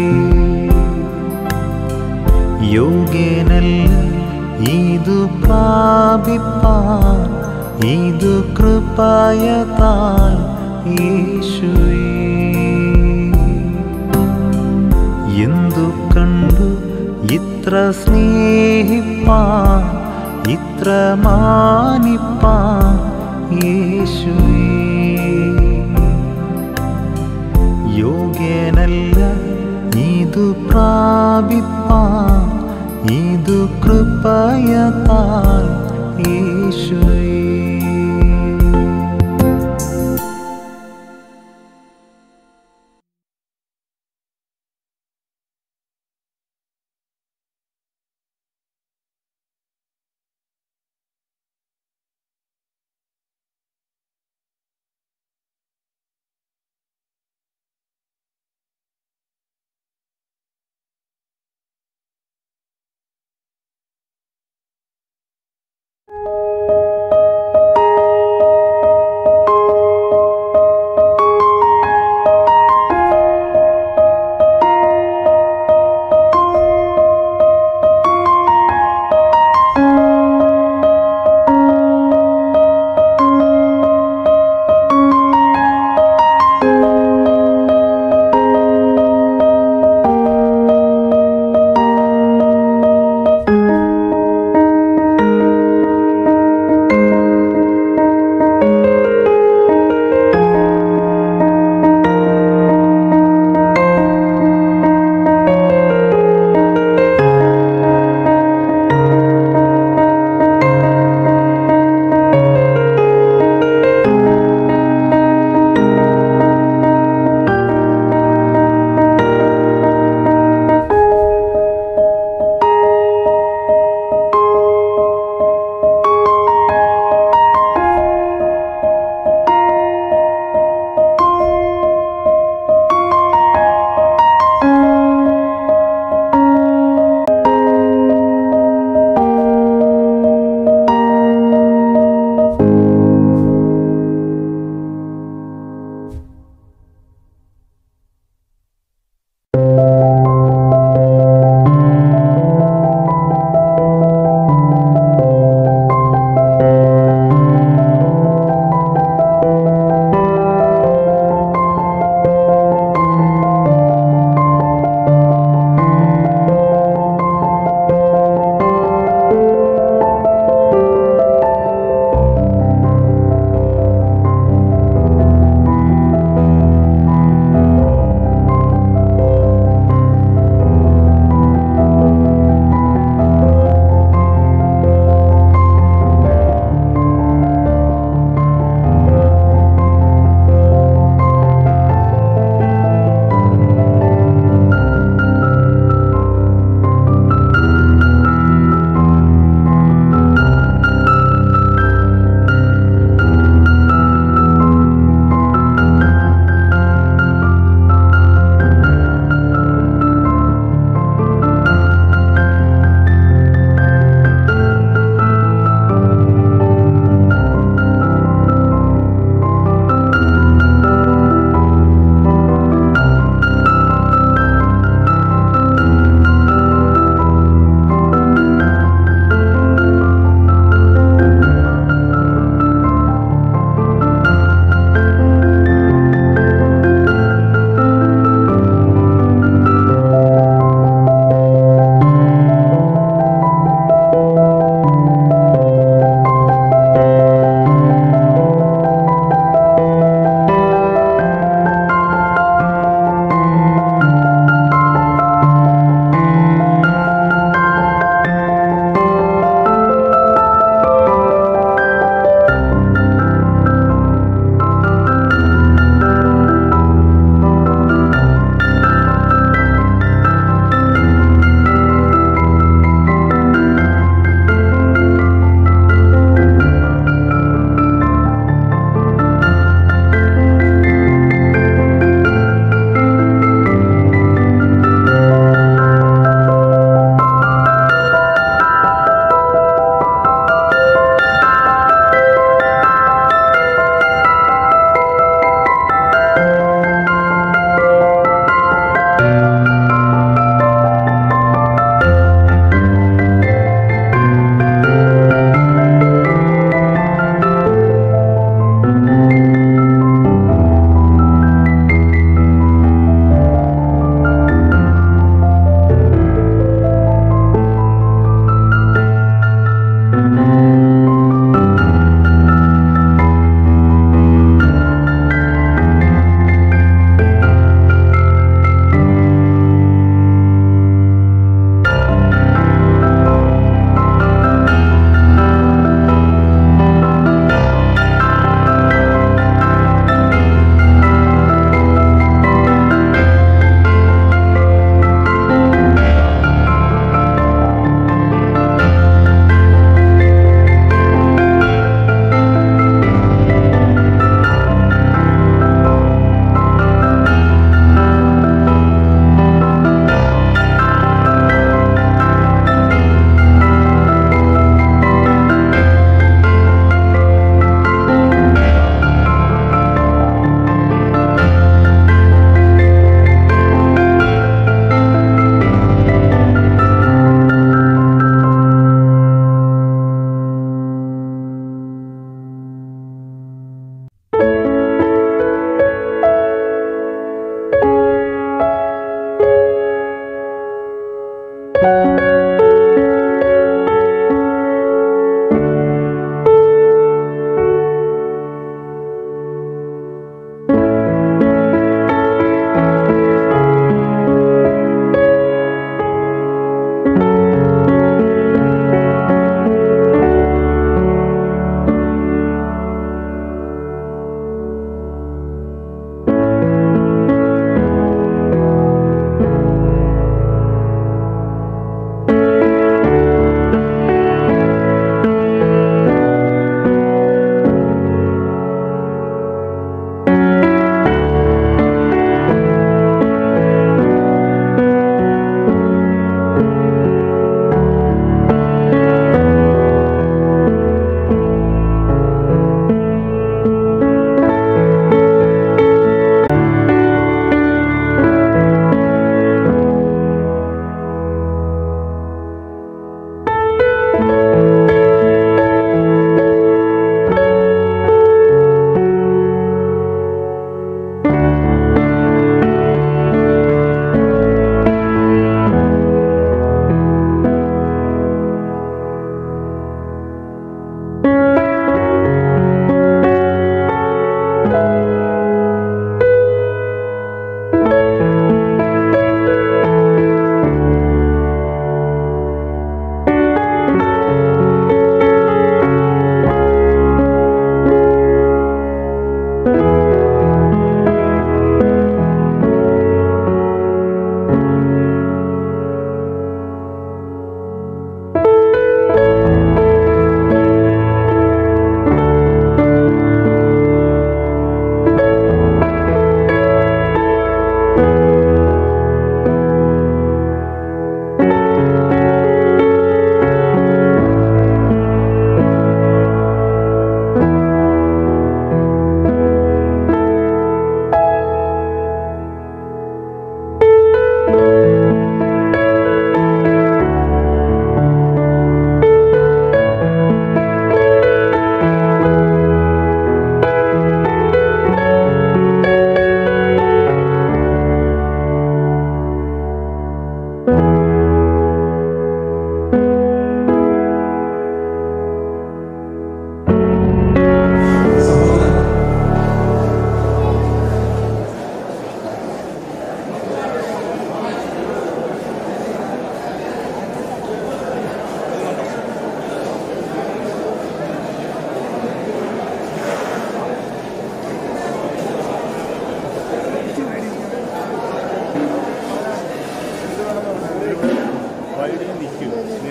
യോഗ്യനല്ല ഇതു പ്രാപിപ്പാൻ ഇതു കൃപയതാൽ യേശുവേ എന്തു കണ്ടു ഇത്ര സ്നേഹിപ്പാൻ ഇത്ര മാനിപ്പാൻ യേശുവേ യോഗ്യനല്ല ഇതു പ്രാപിപ്പാൻ ഇതു കൃപയതാൽ യേശുവേ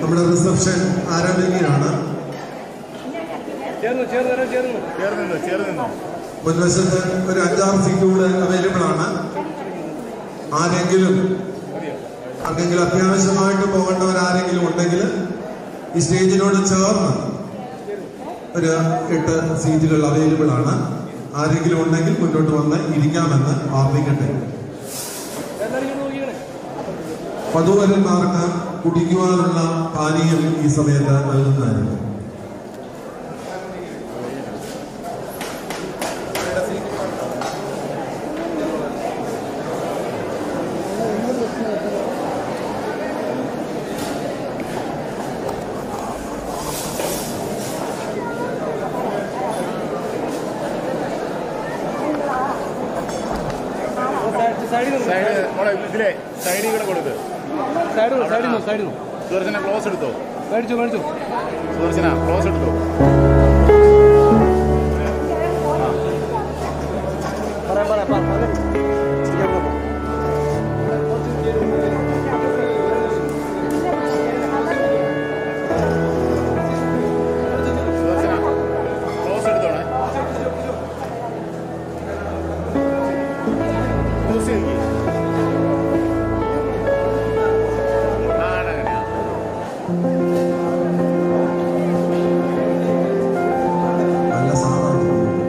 നമ്മുടെ റിസപ്ഷൻ ആരംഭിക്കുകയാണ് ചേർന്നു ചേർന്നു ചേർന്നു ചേർന്നു ചേർന്നു മുൻവശത്ത് ഒരു അഞ്ചാറ് സീറ്റുകൾ അവൈലബിൾ ആണ് ആരെങ്കിലും ആർക്കെങ്കിലും അത്യാവശ്യമായിട്ട് പോകേണ്ടവർ ആരെങ്കിലും ഉണ്ടെങ്കിൽ ഈ സ്റ്റേജിനോട് ചേർന്ന് ഒരു എട്ട് സീറ്റുകൾ അവൈലബിൾ ആണ് ആരെങ്കിലും ഉണ്ടെങ്കിൽ മുന്നോട്ട് വന്ന് ഇരിക്കാമെന്ന് ഓർമ്മിക്കട്ടെ വധുവരന്മാർക്ക് കുടിക്കുവാനുള്ള പാനീയം ഈ സമയത്ത് നൽകുന്നതായിരിക്കും സൈഡ് മോളെ ഇതിലെ സൈഡിൽ കൂടെ കൊടുക്ക് സൈഡ് സൈഡിൽ നിന്ന് സൈഡിൽ നിന്ന് സുദർശന ക്ലോസ് എടുത്തോ മേടിച്ചു മേടിച്ചു സുദർശന ക്ലോസ് എടുത്തോ പറയാം പറയാം പറയാം ക്ലോസ് എടുത്തോണേ ക്ലോസ് ചെയ്യിക്ക്. ആ, ആണ് അങ്ങനെയാ. നല്ല സാധനം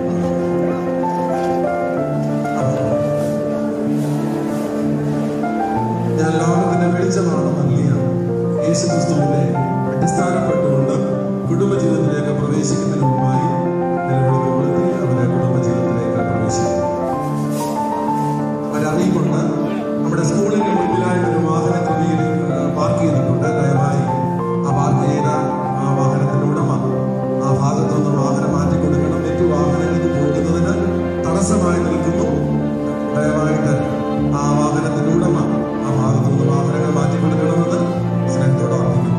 ഞാൻ ലോകത്തിന്റെ വെളിച്ചമാണ് നൽകിയ യേശു ക്രിസ്തുവിന്റെ അടിസ്ഥാനപ്പെട്ടുകൊണ്ട് കുടുംബജീവിതത്തിലേക്ക് പ്രവേശിക്കുന്നതിന് മുമ്പായി നിലവിളക്ക് കൊളുത്തി അവരെ കുടുംബജീവിതത്തിലേക്ക് പ്രവേശിക്കും ഒരറിയിപ്പുണ്ട് നമ്മുടെ സ്കൂളിന് മുമ്പിലായിട്ട് ഒരു വാഹനം ക്രമീകരി പാർക്ക് ചെയ്തിട്ടുണ്ട് ദയവായി ആ പാർക്ക് ചെയ്ത ആ വാഹനത്തിന്റെ ഉടമ ആ ഭാഗത്തുനിന്ന് വാഹനം മാറ്റി കൊടുക്കണം മറ്റു വാഹനങ്ങൾക്ക് പോകുന്നതിന് തടസ്സമായി നിൽക്കുന്നു ദയവായിട്ട് ആ വാഹനത്തിന്റെ ഉടമ ആ ഭാഗത്തുനിന്ന് വാഹനങ്ങൾ മാറ്റി കൊടുക്കണമെന്ന് സ്നേഹത്തോടെ ഓർമ്മിക്കുന്നു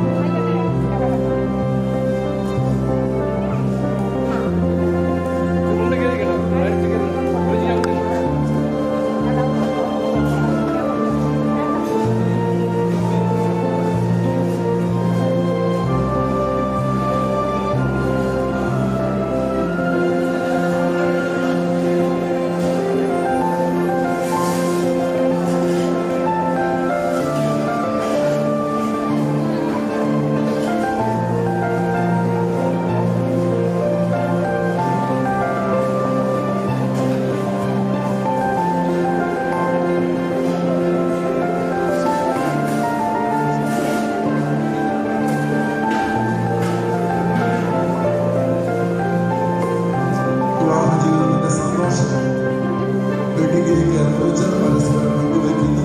വിവാഹ ജീവിതത്തിന്റെ സന്തോഷം വെട്ടിക്കിരിക്ക് അനുഭവിച്ച് പരസ്പരം പങ്കുവയ്ക്കുന്നു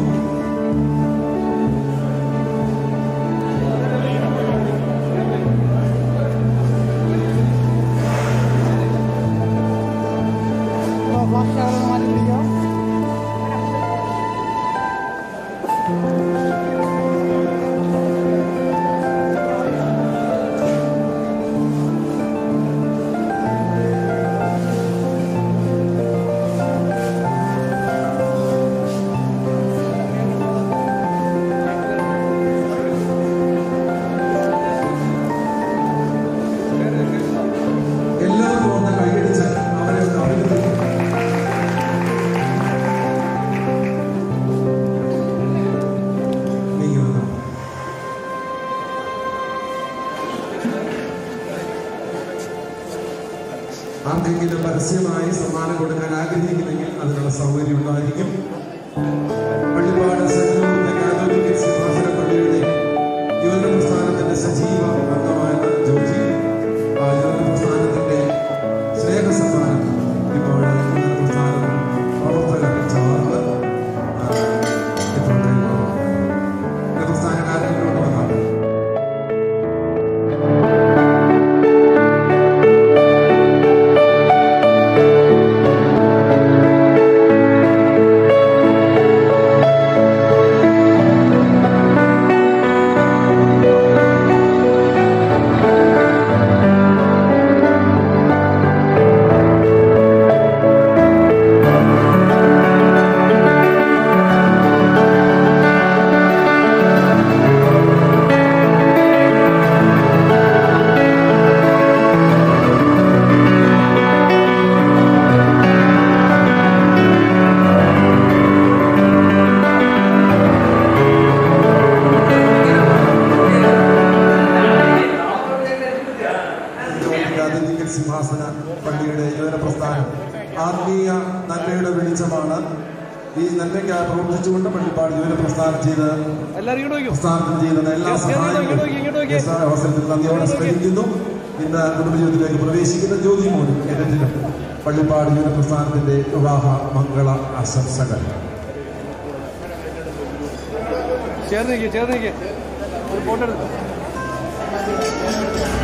എല്ലാവരും ഒന്ന് കൈയടിച്ച് അവരെ ഒന്ന് അഭിനന്ദിക്കും നീ വന്നോ. ആർക്കെങ്കിലും പരസ്യമായി സമ്മാനം കൊടുക്കാൻ ആഗ്രഹിക്കുന്നെങ്കിൽ അതിനുള്ള സൗകര്യം ഉണ്ടായിരിക്കും പള്ളിപ്പാട് സെന്റ് ലൂർദ് കാതോലിക്ക സിംഹാസന പള്ളിയുടെ യുവജന പ്രസ്ഥാനത്തിന്റെ സജീവ അംഗമായിരുന്ന ജോജി ആ യുവജന പ്രസ്ഥാനത്തിന്റെ സ്നേഹ സമ്മാനം ഇപ്പോൾ യുവജന പ്രസ്ഥാനം പ്രവർത്തകർ ചേർന്ന് ആ, ഇപ്പോൾ കൈമാറും. യുവജന പ്രസ്ഥാനക്കാരൻ മുന്നോട്ട് വന്നാണ് ും ഈ നന്മയ്ക്കായി പ്രവർത്തിച്ചുകൊണ്ട് പള്ളിപ്പാട് ജോലി പ്രസ്ഥാനം ചെയ്ത് എല്ലാവരും ഇങ്ങോട്ട് നോക്കൂ പ്രസ്ഥാനത്തിന് ചെയ്യുന്ന എല്ലാ Yes, yes, സഹായങ്ങളും ഇങ്ങോട്ട് നോക്കി, ഇങ്ങോട്ട് നോക്കി. ഈ അവസരത്തിൽ നന്ദിയോടെ സ്മരിക്കുന്നു ഇന്ന് കുടുംബജീവിതത്തിലേക്ക് പ്രവേശിക്കുന്ന ജ്യോതിമോനും എഡിറ്റിനും പള്ളിപ്പാട് ജോലി പ്രസ്ഥാനത്തിന്റെ വിവാഹ മംഗള ആശംസകൾ ചേർന്ന് നിൽക്കുക ചേർന്ന് നിൽക്കുക ഒരു ഫോട്ടോ എടുക്കും